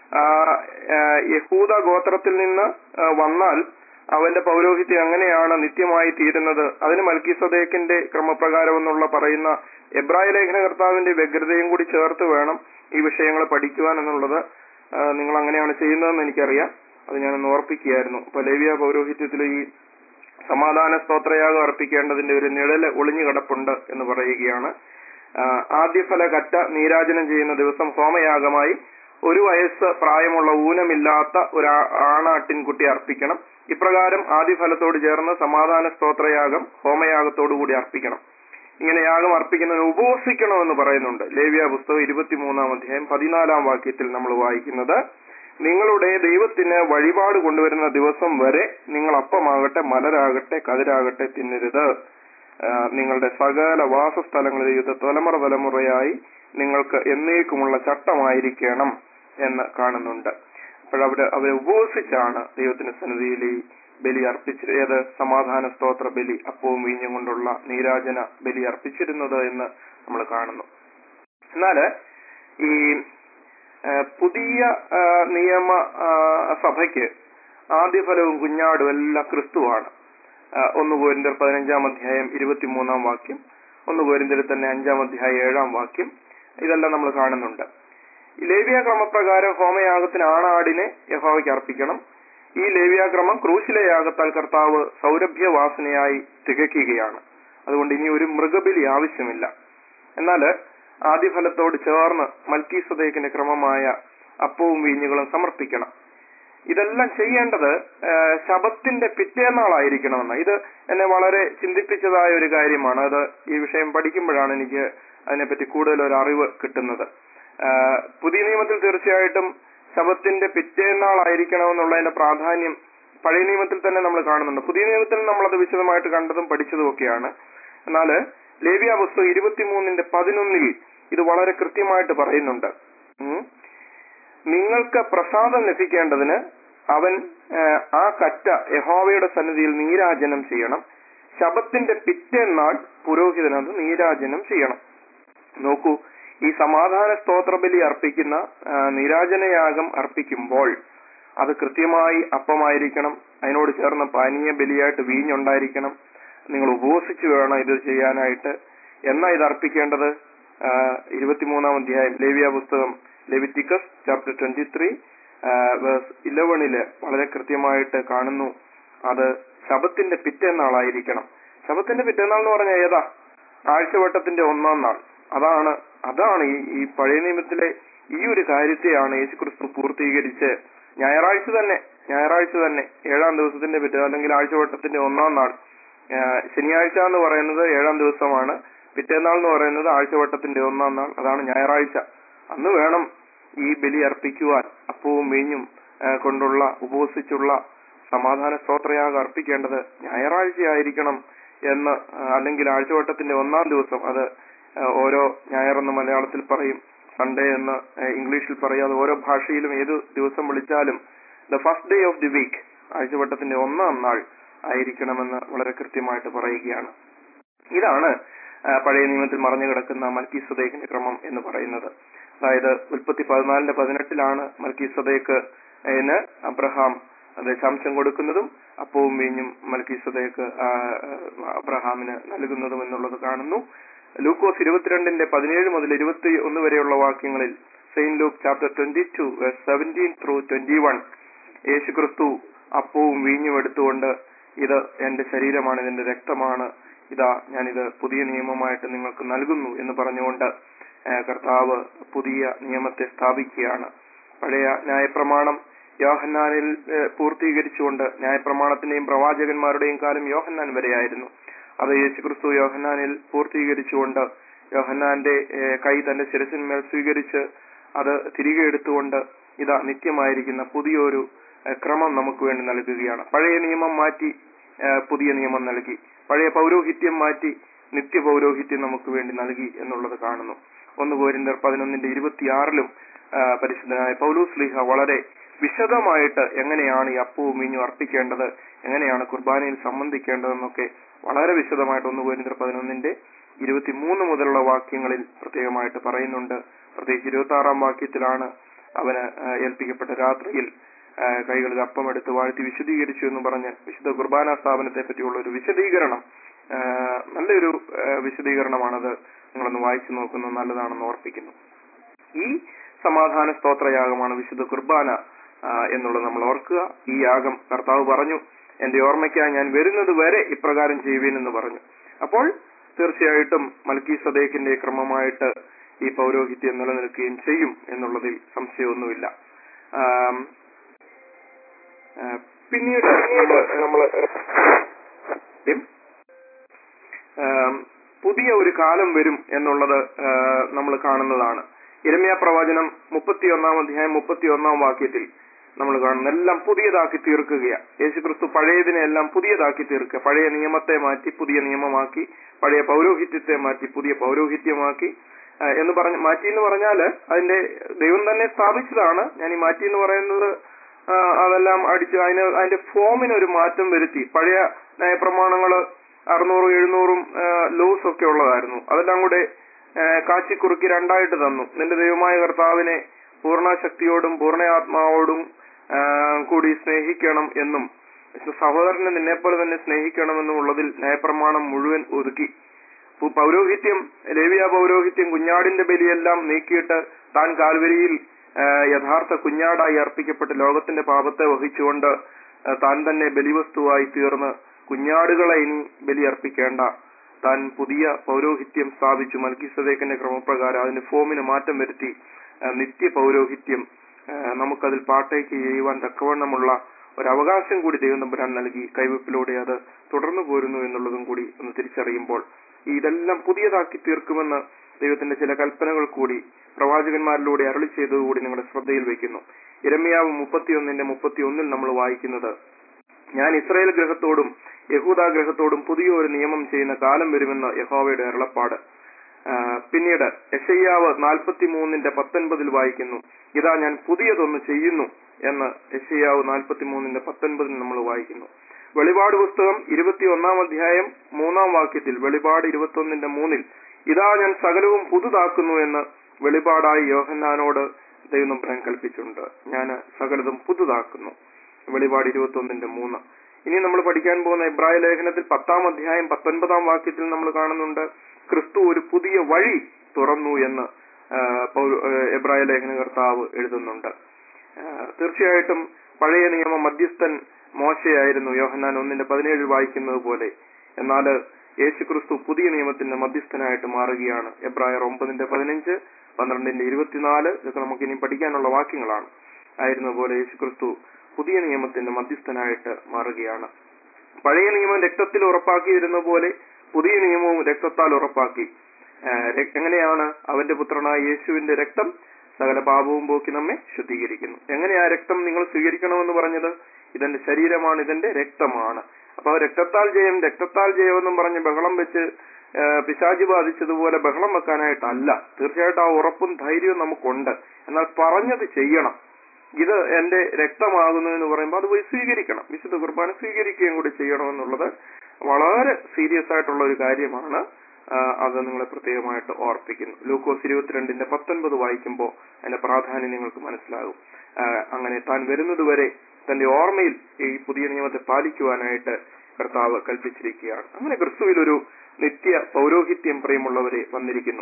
ആ, ആ, യഹൂദ ഗോത്രത്തിൽ നിന്ന് ആ, വന്നാൽ അവന്റെ പൗരോഹിത്യം എങ്ങനെയാണ് നിത്യമായി തീരുന്നത് അതിന് മൽക്കി സദേക്കിന്റെ ക്രമപ്രകാരം എന്നുള്ള പറയുന്ന എബ്രായ ലേഖന കർത്താവിന്റെ വ്യഗ്രതയും കൂടി ചേർത്ത് വേണം ഈ വിഷയങ്ങൾ പഠിക്കുവാൻ എന്നുള്ളത് ആ, നിങ്ങൾ അങ്ങനെയാണ് ചെയ്യുന്നതെന്ന് എനിക്കറിയാം അത് ഞാനൊന്ന് ഓർപ്പിക്കുകയായിരുന്നു അപ്പൊ ലേവിയ പൗരോഹിത്യത്തിൽ ഈ സമാധാന സ്തോത്രയാഗം അർപ്പിക്കേണ്ടതിന്റെ ഒരു നിഴല് ഒളിഞ്ഞു കിടപ്പുണ്ട് എന്ന് പറയുകയാണ് ആ, ആദ്യഫല കറ്റ നീരാജനം ചെയ്യുന്ന ദിവസം ഹോമയാഗമായി ഒരു വയസ്സ് പ്രായമുള്ള ഊനമില്ലാത്ത ഒരു ആ- ആണാട്ടിൻകുട്ടി അർപ്പിക്കണം ഇപ്രകാരം ആദ്യഫലത്തോട് ചേർന്ന് സമാധാന സ്തോത്രയാഗം ഹോമയാഗത്തോടു കൂടി അർപ്പിക്കണം ഇങ്ങനെ യാഗം അർപ്പിക്കുന്നതിന് ഉപവസിക്കണമെന്ന് പറയുന്നുണ്ട് ലേവ്യ പുസ്തകം ഇരുപത്തിമൂന്നാം അധ്യായം പതിനാലാം വാക്യത്തിൽ നമ്മൾ വായിക്കുന്നത് നിങ്ങളുടെ ദൈവത്തിന് വഴിപാട് കൊണ്ടുവരുന്ന ദിവസം വരെ നിങ്ങൾ അപ്പമാകട്ടെ മലരാകട്ടെ കതിരാകട്ടെ തിന്നരുത് ആ, നിങ്ങളുടെ സകല വാസസ്ഥലങ്ങളിൽ ഇത് തലമുറ തലമുറയായി നിങ്ങൾക്ക് എന്നേക്കുമുള്ള ചട്ടമായിരിക്കണം എന്ന് കാണുന്നുണ്ട് അപ്പോഴവര് അവരെ ഉപവസിച്ചാണ് ദൈവത്തിന്റെ സന്നിധിയിൽ ഈ ബലി അർപ്പിച്ചത് ഏത് സമാധാന സ്തോത്ര ബലി അപ്പവും വീഞ്ഞും കൊണ്ടുള്ള നീരാജന ബലി അർപ്പിച്ചിരുന്നത് എന്ന് നമ്മൾ കാണുന്നു എന്നാല് ഈ ആ, പുതിയ ആ, നിയമ ആ, സഭയ്ക്ക് ആദ്യഫലവും കുഞ്ഞാടും എല്ലാം ക്രിസ്തുവാണ് ആ, ഒന്ന് കോരിന്തർ പതിനഞ്ചാം അധ്യായം ഇരുപത്തിമൂന്നാം വാക്യം ഒന്ന് കോരിന്തരിൽ തന്നെ അഞ്ചാം അധ്യായം ഏഴാം വാക്യം ഇതെല്ലാം നമ്മൾ കാണുന്നുണ്ട് ഈ ലേവ്യ ക്രമപ്രകാരം ഹോമയാഗത്തിന് ആണാടിനെ യഹോവയ്ക്ക് അർപ്പിക്കണം ഈ ലേവ്യാക്രമം ക്രൂശിലെ യാഗത്താൽ കർത്താവ് സൗരഭ്യവാസനയായി തികയ്ക്കുകയാണ് അതുകൊണ്ട് ഇനി ഒരു മൃഗബലി ആവശ്യമില്ല എന്നാല് ആദ്യഫലത്തോട് ചേർന്ന് മൽക്കീസദേക്കിന്റെ ക്രമമായ അപ്പവും വീഞ്ഞുകളും സമർപ്പിക്കണം ഇതെല്ലാം ചെയ്യേണ്ടത് ആ, ശബത്തിന്റെ പിറ്റേന്നാളായിരിക്കണമെന്ന് ഇത് എന്നെ വളരെ ചിന്തിപ്പിച്ചതായ ഒരു കാര്യമാണ് അത് ഈ വിഷയം പഠിക്കുമ്പോഴാണ് എനിക്ക് അതിനെപ്പറ്റി കൂടുതൽ ഒരു അറിവ് കിട്ടുന്നത് ആ, പുതിയ നിയമത്തിൽ തീർച്ചയായിട്ടും ശബത്തിന്റെ പിറ്റേന്നാളായിരിക്കണമെന്നുള്ളതിന്റെ പ്രാധാന്യം പഴയ നിയമത്തിൽ തന്നെ നമ്മൾ കാണുന്നുണ്ട് പുതിയ നിയമത്തിൽ നമ്മളത് വിശദമായിട്ട് കണ്ടതും പഠിച്ചതും ഒക്കെയാണ് എന്നാല് ലേവ്യ പുസ്തകം ഇരുപത്തിമൂന്നിന്റെ പതിനൊന്നിൽ ഇത് വളരെ കൃത്യമായിട്ട് പറയുന്നുണ്ട് ഉം. നിങ്ങൾക്ക് പ്രസാദം ലഭിക്കേണ്ടതിന് അവൻ ആ, ആ കറ്റ യഹോവയുടെ സന്നിധിയിൽ നീരാജനം ചെയ്യണം ശബത്തിന്റെ പിറ്റേന്നാൾ പുരോഹിതൻ അത് നീരാജനം ചെയ്യണം നോക്കൂ ഈ സമാധാന സ്തോത്രബലി അർപ്പിക്കുന്ന ആ, നീരാജനയാഗം അർപ്പിക്കുമ്പോൾ അത് കൃത്യമായി അപ്പമായിരിക്കണം അതിനോട് ചേർന്ന പാനീയ ബലിയായിട്ട് വീഞ്ഞുണ്ടായിരിക്കണം നിങ്ങൾ ഉപവസിച്ചു വേണം ഇത് ചെയ്യാനായിട്ട് എന്നാ ഇത് അർപ്പിക്കേണ്ടത് ആ, ഇരുപത്തിമൂന്നാം അധ്യായം ലേവിയ പുസ്തകം Leviticus chapter twenty three verse ഇലവണില് വളരെ കൃത്യമായിട്ട് കാണുന്നു അത് ശബത്തിന്റെ പിറ്റേന്നാളായിരിക്കണം ശബത്തിന്റെ പിറ്റേന്നാൾ എന്ന് പറഞ്ഞാൽ ഏതാ ആഴ്ചവട്ടത്തിന്റെ ഒന്നാം നാൾ അതാണ് അതാണ് ഈ ഈ പഴയ നിയമത്തിലെ ഈ ഒരു കാര്യത്തെയാണ് യേശുക്രിസ്തു പൂർത്തീകരിച്ച് ഞായറാഴ്ച തന്നെ ഞായറാഴ്ച തന്നെ ഏഴാം ദിവസത്തിന്റെ പിറ്റേ അല്ലെങ്കിൽ ആഴ്ചവട്ടത്തിന്റെ ഒന്നാം നാൾ ആ, ശനിയാഴ്ച എന്ന് പറയുന്നത് ഏഴാം ദിവസമാണ് പിറ്റേന്നാൾ എന്ന് പറയുന്നത് ആഴ്ചവട്ടത്തിന്റെ ഒന്നാം നാൾ അതാണ് ഞായറാഴ്ച അന്ന് വേണം ഈ ബലി അർപ്പിക്കുവാൻ അപ്പവും വീഞ്ഞും ആ, കൊണ്ടുള്ള ഉപവസിച്ചുള്ള സമാധാന സ്തോത്രയാഗം അർപ്പിക്കേണ്ടത് ഞായറാഴ്ചയായിരിക്കണം എന്ന് ആ, അല്ലെങ്കിൽ ആഴ്ചവട്ടത്തിന്റെ ഒന്നാം ദിവസം അത് ആ, ഓരോ ഞായറെന്ന് മലയാളത്തിൽ പറയും സൺഡേ എന്ന് ആ, ഇംഗ്ലീഷിൽ പറയും അത് ഓരോ ഭാഷയിലും ഏത് ദിവസം വിളിച്ചാലും the first day of the week ആഴ്ചവട്ടത്തിന്റെ ഒന്നാം നാൾ ആയിരിക്കണമെന്ന് വളരെ കൃത്യമായിട്ട് പറയുകയാണ് ഇതാണ് ആ, പഴയ നിയമത്തിൽ മറഞ്ഞു കിടക്കുന്ന മൽക്കി സദേക്കിന്റെ ക്രമം എന്ന് പറയുന്നത് അതായത് ഉൽപ്പത്തി പതിനാലിന്റെ പതിനെട്ടിലാണ് മൽക്കി സദേക്ക് അബ്രഹാം ദശാംശം കൊടുക്കുന്നതും അപ്പവും വീഞ്ഞും മൽക്കി സദേക്ക് അബ്രഹാമിന് നൽകുന്നതും എന്നുള്ളത് കാണുന്നു ലൂക്കോസ് ഇരുപത്തിരണ്ടിന്റെ പതിനേഴ് മുതൽ ഇരുപത്തി ഒന്ന് വരെയുള്ള വാക്യങ്ങളിൽ saint Luke chapter twenty two seventeen through twenty one യേശു ക്രിസ്തു അപ്പവും വീഞ്ഞും എടുത്തുകൊണ്ട് ഇത് എന്റെ ശരീരമാണ് ഇതിന്റെ രക്തമാണ് ഇതാ ഞാനിത് പുതിയ നിയമമായിട്ട് നിങ്ങൾക്ക് നൽകുന്നു എന്ന് പറഞ്ഞുകൊണ്ട് ആ, കർത്താവ് പുതിയ നിയമത്തെ സ്ഥാപിക്കുകയാണ് പഴയ ന്യായപ്രമാണം യോഹന്നാനിൽ ആ, പൂർത്തീകരിച്ചുകൊണ്ട് ന്യായപ്രമാണത്തിന്റെയും പ്രവാചകന്മാരുടെയും കാലം യോഹന്നാൻ വരെയായിരുന്നു അത് യേശുക്രിസ്തു യോഹന്നാനിൽ പൂർത്തീകരിച്ചുകൊണ്ട് യോഹന്നാന്റെ ആ, കൈ തന്റെ ശിരസിന്മേൽ സ്വീകരിച്ച് അത് തിരികെ എടുത്തുകൊണ്ട് ഇതാ നിത്യമായിരിക്കുന്ന പുതിയൊരു ആ, ക്രമം നമുക്ക് വേണ്ടി നൽകുകയാണ് പഴയ നിയമം മാറ്റി ആ, പുതിയ നിയമം നൽകി പഴയ പൗരോഹിത്യം മാറ്റി നിത്യ പൗരോഹിത്യം നമുക്ക് വേണ്ടി നൽകി എന്നുള്ളത് കാണുന്നു ഒന്ന് കോരിന്തർ പതിനൊന്നിന്റെ ഇരുപത്തിയാറിലും ആ, പരിശുദ്ധനായ പൗലൂസ് ലീഹ വളരെ വിശദമായിട്ട് എങ്ങനെയാണ് ഈ അപ്പവും മീഞ്ഞും അർപ്പിക്കേണ്ടത് എങ്ങനെയാണ് കുർബാനയിൽ സംബന്ധിക്കേണ്ടതെന്നൊക്കെ വളരെ വിശദമായിട്ട് ഒന്ന് കോരിന്തർ പതിനൊന്നിന്റെ ഇരുപത്തിമൂന്ന് മുതലുള്ള വാക്യങ്ങളിൽ പ്രത്യേകമായിട്ട് പറയുന്നുണ്ട് പ്രത്യേകിച്ച് ഇരുപത്തി ആറാം വാക്യത്തിലാണ് അവന് ആ, ഏൽപ്പിക്കപ്പെട്ട രാത്രിയിൽ ആ, കൈകളിൽ അപ്പമെടുത്ത് വാഴ്ത്തി വിശദീകരിച്ചു എന്ന് പറഞ്ഞ് വിശുദ്ധ കുർബാന സ്ഥാപനത്തെ പറ്റിയുള്ള ഒരു വിശദീകരണം ആ, നല്ലൊരു ആ, വിശദീകരണമാണത് നിങ്ങളൊന്ന് വായിച്ചു നോക്കുന്നത് നല്ലതാണെന്ന് ഓർപ്പിക്കുന്നു ഈ സമാധാന സ്തോത്രയാഗമാണ് വിശുദ്ധ കുർബാന ആ, എന്നുള്ളത് നമ്മൾ ഓർക്കുക ഈ യാഗം കർത്താവ് പറഞ്ഞു എന്റെ ഓർമ്മയ്ക്കായി ഞാൻ വരുന്നത് വരെ ഇപ്രകാരം ചെയ്യുവീൻ എന്ന് പറഞ്ഞു അപ്പോൾ തീർച്ചയായിട്ടും മൽക്കി സദേക്കിന്റെ ക്രമമായിട്ട് ഈ പൗരോഹിത്യം നിലനിൽക്കുകയും ചെയ്യും എന്നുള്ളതിൽ സംശയമൊന്നുമില്ല ആം, ആ, പിന്നീട് നമ്മള് നമ്മള് ഉം, ആം, പുതിയ ഒരു കാലം വരും എന്നുള്ളത് നമ്മൾ കാണുന്നതാണ് ഇരമ്യ പ്രവചനം മുപ്പത്തിയൊന്നാം അധ്യായം മുപ്പത്തിയൊന്നാം വാക്യത്തിൽ നമ്മൾ കാണുന്ന എല്ലാം പുതിയതാക്കി തീർക്കുകയാണ് യേശുക്രിസ്തു പഴയതിനെ എല്ലാം പുതിയതാക്കി തീർക്കുക പഴയ നിയമത്തെ മാറ്റി പുതിയ നിയമമാക്കി പഴയ പൗരോഹിത്യത്തെ മാറ്റി പുതിയ പൗരോഹിത്യമാക്കി ആ, എന്ന് പറഞ്ഞ മാറ്റി എന്ന് പറഞ്ഞാല് അതിന്റെ ദൈവം തന്നെ സ്ഥാപിച്ചതാണ് ഞാൻ ഈ മാറ്റി എന്ന് പറയുന്നത് ആ, അതെല്ലാം അടിച്ച് അതിന് അതിന്റെ ഫോമിന് ഒരു മാറ്റം വരുത്തി പഴയ നയപ്രമാണങ്ങള് അറുന്നൂറും എഴുന്നൂറും ലോസ് ഒക്കെ ഉള്ളതായിരുന്നു അതെല്ലാം കൂടെ ആ, കാച്ചിക്കുറുക്കി രണ്ടായിട്ട് തന്നു നിന്റെ ദൈവമായ കർത്താവിനെ പൂർണ്ണ ശക്തിയോടും പൂർണ്ണ ആത്മാവോടും ആ, കൂടി സ്നേഹിക്കണം എന്നും സഹോദരനെ നിന്നെപ്പോലെ തന്നെ സ്നേഹിക്കണമെന്നും ഉള്ളതിൽ നയപ്രമാണം മുഴുവൻ ഒതുക്കി പു- പൗരോഹിത്യം ലേവിയ പൗരോഹിത്യം കുഞ്ഞാടിന്റെ ബലിയെല്ലാം നീക്കിയിട്ട് താൻ കാൽവരിയിൽ ആ, യഥാർത്ഥ കുഞ്ഞാടായി അർപ്പിക്കപ്പെട്ട് ലോകത്തിന്റെ പാപത്തെ വഹിച്ചുകൊണ്ട് ആ, താൻ തന്നെ ബലിവസ്തുവായി തീർന്ന് കുഞ്ഞാടുകളെ ഇനി ബലി അർപ്പിക്കേണ്ട താൻ പുതിയ പൗരോഹിത്യം സ്ഥാപിച്ചു മൽക്കിസദേക്കിന്റെ ക്രമപ്രകാരം അതിന്റെ ഫോമിന് മാറ്റം വരുത്തി ആ, നിത്യ പൗരോഹിത്യം ആ, നമുക്കതിൽ പാട്ടേക്ക് ചെയ്യുവാൻ തക്കവണ്ണമുള്ള ഒരു അവകാശം കൂടി ദൈവം തമ്പുരാൻ നൽകി കൈവപ്പിലൂടെ അത് തുടർന്നു പോരുന്നു എന്നുള്ളതും കൂടി ഒന്ന് തിരിച്ചറിയുമ്പോൾ ഈ ഇതെല്ലാം പുതിയതാക്കി തീർക്കുമെന്ന് ദൈവത്തിന്റെ ചില കൽപ്പനകൾ കൂടി പ്രവാചകന്മാരിലൂടെ അരളി ചെയ്തതുകൂടി നിങ്ങളുടെ ശ്രദ്ധയിൽ വയ്ക്കുന്നു ഇരമ്യാവ് മുപ്പത്തിയൊന്നിന്റെ മുപ്പത്തിയൊന്നിൽ നമ്മൾ വായിക്കുന്നത് ഞാൻ ഇസ്രായേൽ ഗ്രഹത്തോടും യഹൂദ ഗ്രഹത്തോടും പുതിയൊരു നിയമം ചെയ്യുന്ന കാലം വരുമെന്ന് യഹോവയുടെ അരുളപ്പാട് ആ, പിന്നീട് യശയ്യാവ് നാൽപ്പത്തി മൂന്നിന്റെ പത്തൊൻപതിൽ വായിക്കുന്നു ഇതാ ഞാൻ പുതിയതൊന്ന് ചെയ്യുന്നു എന്ന് യശയ്യാവ് നാൽപ്പത്തി മൂന്നിന്റെ പത്തൊൻപതിൽ നമ്മൾ വായിക്കുന്നു വെളിപാട് പുസ്തകം ഇരുപത്തി ഒന്നാം അധ്യായം മൂന്നാം വാക്യത്തിൽ വെളിപാട് ഇരുപത്തി ഒന്നിന്റെ മൂന്നിൽ ഇതാ ഞാൻ സകലവും പുതുതാക്കുന്നു എന്ന് വെളിപാടായി യോഹന്നാനോട് ദൈവം നമ്പുരാൻ കൽപ്പിച്ചിട്ടുണ്ട് ഞാൻ സകലതും പുതുതാക്കുന്നു വെളിപാട് ഇരുപത്തി ഒന്നിന്റെ മൂന്ന് ഇനി നമ്മൾ പഠിക്കാൻ പോകുന്ന ഇബ്രാഹിം ലേഖനത്തിൽ പത്താം അധ്യായം പത്തൊൻപതാം വാക്യത്തിൽ നമ്മൾ കാണുന്നുണ്ട് ക്രിസ്തു ഒരു പുതിയ വഴി തുറന്നു എന്ന് ആ, പൗര- ആ, എബ്രായ ലേഖന കർത്താവ് എഴുതുന്നുണ്ട് ആ, തീർച്ചയായിട്ടും പഴയ നിയമ മധ്യസ്ഥൻ മോശയായിരുന്നു യോഹന്നാൻ ഒന്നിന്റെ പതിനേഴിൽ വായിക്കുന്നത് പോലെ എന്നാൽ യേശു ക്രിസ്തു പുതിയ നിയമത്തിന്റെ മധ്യസ്ഥനായിട്ട് മാറുകയാണ് എബ്രായർ ഒമ്പതിന്റെ പതിനഞ്ച് പന്ത്രണ്ടിന്റെ ഇരുപത്തിനാല് ഇതൊക്കെ നമുക്ക് ഇനി പഠിക്കാനുള്ള വാക്യങ്ങളാണ് ആയിരുന്ന പോലെ യേശു ക്രിസ്തു പുതിയ നിയമത്തിന്റെ മധ്യസ്ഥനായിട്ട് മാറുകയാണ് പഴയ നിയമം രക്തത്തിൽ ഉറപ്പാക്കിയിരുന്ന പോലെ പുതിയ നിയമവും രക്തത്താൽ ഉറപ്പാക്കി ആ, ര- എങ്ങനെയാണ് അവന്റെ പുത്രനായ യേശുവിന്റെ രക്തം സകല പാപവും പോക്കി നമ്മെ ശുദ്ധീകരിക്കുന്നു എങ്ങനെയാ രക്തം നിങ്ങൾ സ്വീകരിക്കണമെന്ന് പറഞ്ഞത് ഇതെന്റെ ശരീരമാണ് ഇതെന്റെ രക്തമാണ് അപ്പൊ ആ രക്തത്താൽ ജയം രക്തത്താൽ ജയമെന്നും പറഞ്ഞ് ബഹളം വെച്ച് ആ, പിശാചി ബാധിച്ചതുപോലെ ബഹളം വെക്കാനായിട്ടല്ല തീർച്ചയായിട്ടും ആ ഉറപ്പും ധൈര്യവും നമുക്കുണ്ട് എന്നാൽ പറഞ്ഞത് ചെയ്യണം ഇത് എന്റെ രക്തമാകുന്നു എന്ന് പറയുമ്പോൾ അത് പോയി സ്വീകരിക്കണം വിശുദ്ധ കുർബാന സ്വീകരിക്കുകയും കൂടി ചെയ്യണമെന്നുള്ളത് വളരെ സീരിയസ് ആയിട്ടുള്ള ഒരു കാര്യമാണ് ആ, അത് നിങ്ങളെ പ്രത്യേകമായിട്ട് ഓർപ്പിക്കുന്നു ലൂക്കോസ് ഇരുപത്തിരണ്ടിന്റെ പത്തൊൻപത് വായിക്കുമ്പോൾ അതിന്റെ പ്രാധാന്യം നിങ്ങൾക്ക് മനസ്സിലാകും ആ, അങ്ങനെ താൻ വരുന്നത് വരെ തന്റെ ഓർമ്മയിൽ ഈ പുതിയ നിയമത്തെ പാലിക്കുവാനായിട്ട് കർത്താവ് കൽപ്പിച്ചിരിക്കുകയാണ് അങ്ങനെ ക്രിസ്തുവിൽ ഒരു നിത്യ പൗരോഹിത്യം പ്രിയമുള്ളവരെ വന്നിരിക്കുന്നു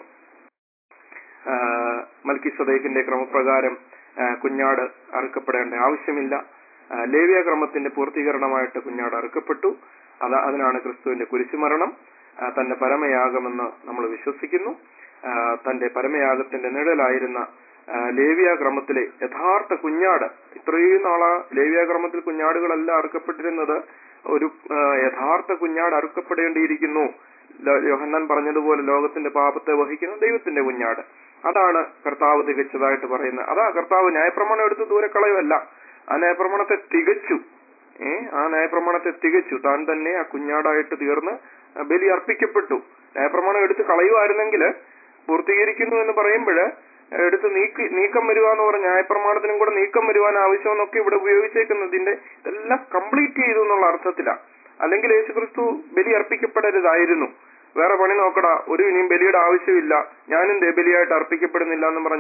മൽക്കി സദേഹിന്റെ ക്രമപ്രകാരം ആ, കുഞ്ഞാട് അറുക്കപ്പെടേണ്ട ആവശ്യമില്ല ആ, ലേവ്യ ക്രമത്തിന്റെ പൂർത്തീകരണമായിട്ട് കുഞ്ഞാട് അറുക്കപ്പെട്ടു അത് അതിനാണ് ക്രിസ്തുവിന്റെ കുരിശുമരണം ആ, തന്റെ പരമയാഗമെന്ന് നമ്മൾ വിശ്വസിക്കുന്നു ആ, തന്റെ പരമയാഗത്തിന്റെ നിഴലായിരുന്ന ആ, ലേവ്യ ക്രമത്തിലെ യഥാർത്ഥ കുഞ്ഞാട് ഇത്രയും നാളാ ലേവ്യ ക്രമത്തിൽ കുഞ്ഞാടുകളല്ല അറുക്കപ്പെട്ടിരുന്നത് ഒരു ആ, യഥാർത്ഥ കുഞ്ഞാട് അറുക്കപ്പെടേണ്ടിയിരിക്കുന്നു ലോ- യോഹന്നാൻ പറഞ്ഞതുപോലെ ലോകത്തിന്റെ പാപത്തെ വഹിക്കുന്ന ദൈവത്തിന്റെ കുഞ്ഞാട് അതാണ് കർത്താവ് തികച്ചതായിട്ട് പറയുന്നത് അതാ കർത്താവ് ന്യായപ്രമാണം എടുത്ത് ദൂരെ കളയുമല്ല ആ ന്യായപ്രമാണത്തെ തികച്ചു ഏ ആ ന്യായപ്രമാണത്തെ തികച്ചു താൻ തന്നെ ആ കുഞ്ഞാടായിട്ട് തീർന്ന് ബലി അർപ്പിക്കപ്പെട്ടു ന്യായപ്രമാണം എടുത്ത് കളയുമായിരുന്നെങ്കിൽ പൂർത്തീകരിക്കുന്നു എന്ന് പറയുമ്പോൾ എടുത്ത് നീക്കി നീക്കം വരുക എന്ന് പറഞ്ഞ ന്യായപ്രമാണത്തിനും കൂടെ നീക്കം വരുവാൻ ആവശ്യമെന്നൊക്കെ ഇവിടെ ഉപയോഗിച്ചേക്കുന്നത് ഇതിന്റെ ഇതെല്ലാം കംപ്ലീറ്റ് ചെയ്തു എന്നുള്ള അർത്ഥത്തിലാണ് അല്ലെങ്കിൽ യേശുക്രിസ്തു ബലി അർപ്പിക്കപ്പെടരുതായിരുന്നു വേറെ പണി നോക്കടാ ഒരു ഇനിയും ബലിയുടെ ആവശ്യമില്ല ഞാനും ദേ ബലിയായിട്ട് അർപ്പിക്കപ്പെടുന്നില്ല എന്ന് പറഞ്ഞ്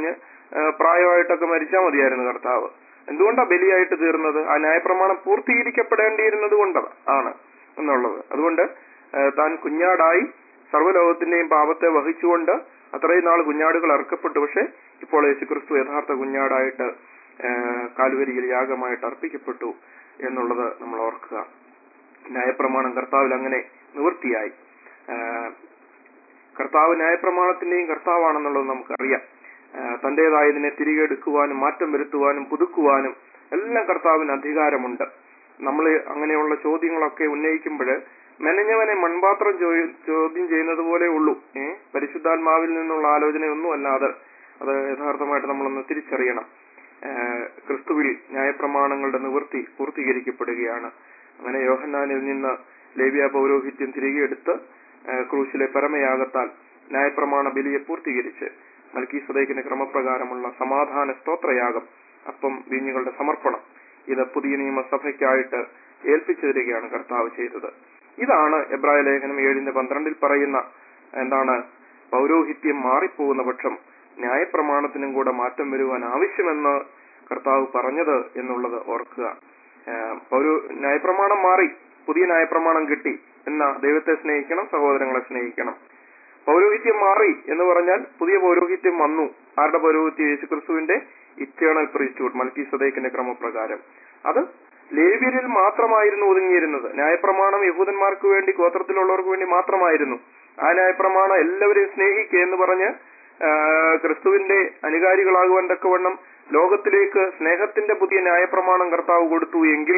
ആ, പ്രായമായിട്ടൊക്കെ മരിച്ചാൽ മതിയായിരുന്നു കർത്താവ് എന്തുകൊണ്ടാ ബലിയായിട്ട് തീർന്നത് ആ ന്യായപ്രമാണം പൂർത്തീകരിക്കപ്പെടേണ്ടിയിരുന്നത് കൊണ്ട് ആണ് എന്നുള്ളത് അതുകൊണ്ട് ആ, താൻ കുഞ്ഞാടായി സർവ്വലോകത്തിന്റെയും പാപത്തെ വഹിച്ചുകൊണ്ട് അത്രയും നാൾ കുഞ്ഞാടുകൾ അർക്കപ്പെട്ടു പക്ഷെ ഇപ്പോൾ യേശുക്രിസ്തു യഥാർത്ഥ കുഞ്ഞാടായിട്ട് ആ, കാൽവരിയിൽ യാഗമായിട്ട് അർപ്പിക്കപ്പെട്ടു എന്നുള്ളത് നമ്മൾ ഓർക്കുക ന്യായപ്രമാണം കർത്താവിൽ അങ്ങനെ നിവൃത്തിയായി ആ, കർത്താവ് ന്യായപ്രമാണത്തിന്റെയും കർത്താവാണെന്നുള്ളത് നമുക്കറിയാം ആ, തന്റേതായതിനെ തിരികെ എടുക്കുവാനും മാറ്റം വരുത്തുവാനും പുതുക്കുവാനും എല്ലാം കർത്താവിന് അധികാരമുണ്ട് നമ്മൾ അങ്ങനെയുള്ള ചോദ്യങ്ങളൊക്കെ ഉന്നയിക്കുമ്പോൾ മെനഞ്ഞവനെ മൺപാത്രം ചോ- ചോദ്യം ചെയ്യുന്നത് പോലെ ഉള്ളൂ ഏ പരിശുദ്ധാത്മാവിൽ നിന്നുള്ള ആലോചനയൊന്നും അല്ലാതെ അത് യഥാർത്ഥമായിട്ട് നമ്മളൊന്ന് തിരിച്ചറിയണം ആ, ക്രിസ്തുവിൽ ന്യായപ്രമാണങ്ങളുടെ നിവൃത്തി പൂർത്തീകരിക്കപ്പെടുകയാണ് അങ്ങനെ യോഹന്നാനിൽ നിന്ന് ലേവ്യ പൗരോഹിത്യം തിരികെ എടുത്ത് ആ, ക്രൂശിലെ പരമയാഗത്താൽ ന്യായപ്രമാണ ബലിയെ പൂർത്തീകരിച്ച് മൽക്കീസദേക്കിന്റെ ക്രമപ്രകാരമുള്ള സമാധാന സ്തോത്രയാഗം അപ്പം വീഞ്ഞുകളുടെ സമർപ്പണം ഇത് പുതിയ നിയമസഭയ്ക്കായിട്ട് ഏൽപ്പിച്ചു തരികയാണ് കർത്താവ് ചെയ്തത് ഇതാണ് എബ്രായ ലേഖനം ഏഴിന്റെ പന്ത്രണ്ടിൽ പറയുന്ന എന്താണ് പൗരോഹിത്യം മാറിപ്പോകുന്ന പക്ഷം ന്യായപ്രമാണത്തിനും കൂടെ മാറ്റം വരുവാൻ ആവശ്യമെന്ന് കർത്താവ് പറഞ്ഞത് എന്നുള്ളത് ഓർക്കുക ഏഹ് പൗരോ ന്യായപ്രമാണം മാറി പുതിയ ന്യായപ്രമാണം കിട്ടി എന്ന ദൈവത്തെ സ്നേഹിക്കണം സഹോദരങ്ങളെ സ്നേഹിക്കണം പൗരോഹിത്യം മാറി എന്ന് പറഞ്ഞാൽ പുതിയ പൗരോഹിത്യം വന്നു ആരുടെ പൗരോഹിത്യം യേശുക്രിസ്തുവിന്റെ ഇറ്റേണൽ പ്രീസ്റ്റ്ഹുഡ് മൽക്കി സദേക്കിന്റെ ക്രമപ്രകാരം അത് ലേവ്യരിൽ മാത്രമായിരുന്നു ഒതുങ്ങിയിരുന്നത് ന്യായപ്രമാണം യഹൂദന്മാർക്ക് വേണ്ടി ഗോത്രത്തിലുള്ളവർക്ക് വേണ്ടി മാത്രമായിരുന്നു ആ ന്യായപ്രമാണം എല്ലാവരെയും സ്നേഹിക്കുക എന്ന് പറഞ്ഞ് ആ, ക്രിസ്തുവിന്റെ അനുകാരികളാകുവാൻ തക്കവണ്ണം ലോകത്തിലേക്ക് സ്നേഹത്തിന്റെ പുതിയ ന്യായപ്രമാണം കർത്താവ് കൊടുത്തു എങ്കിൽ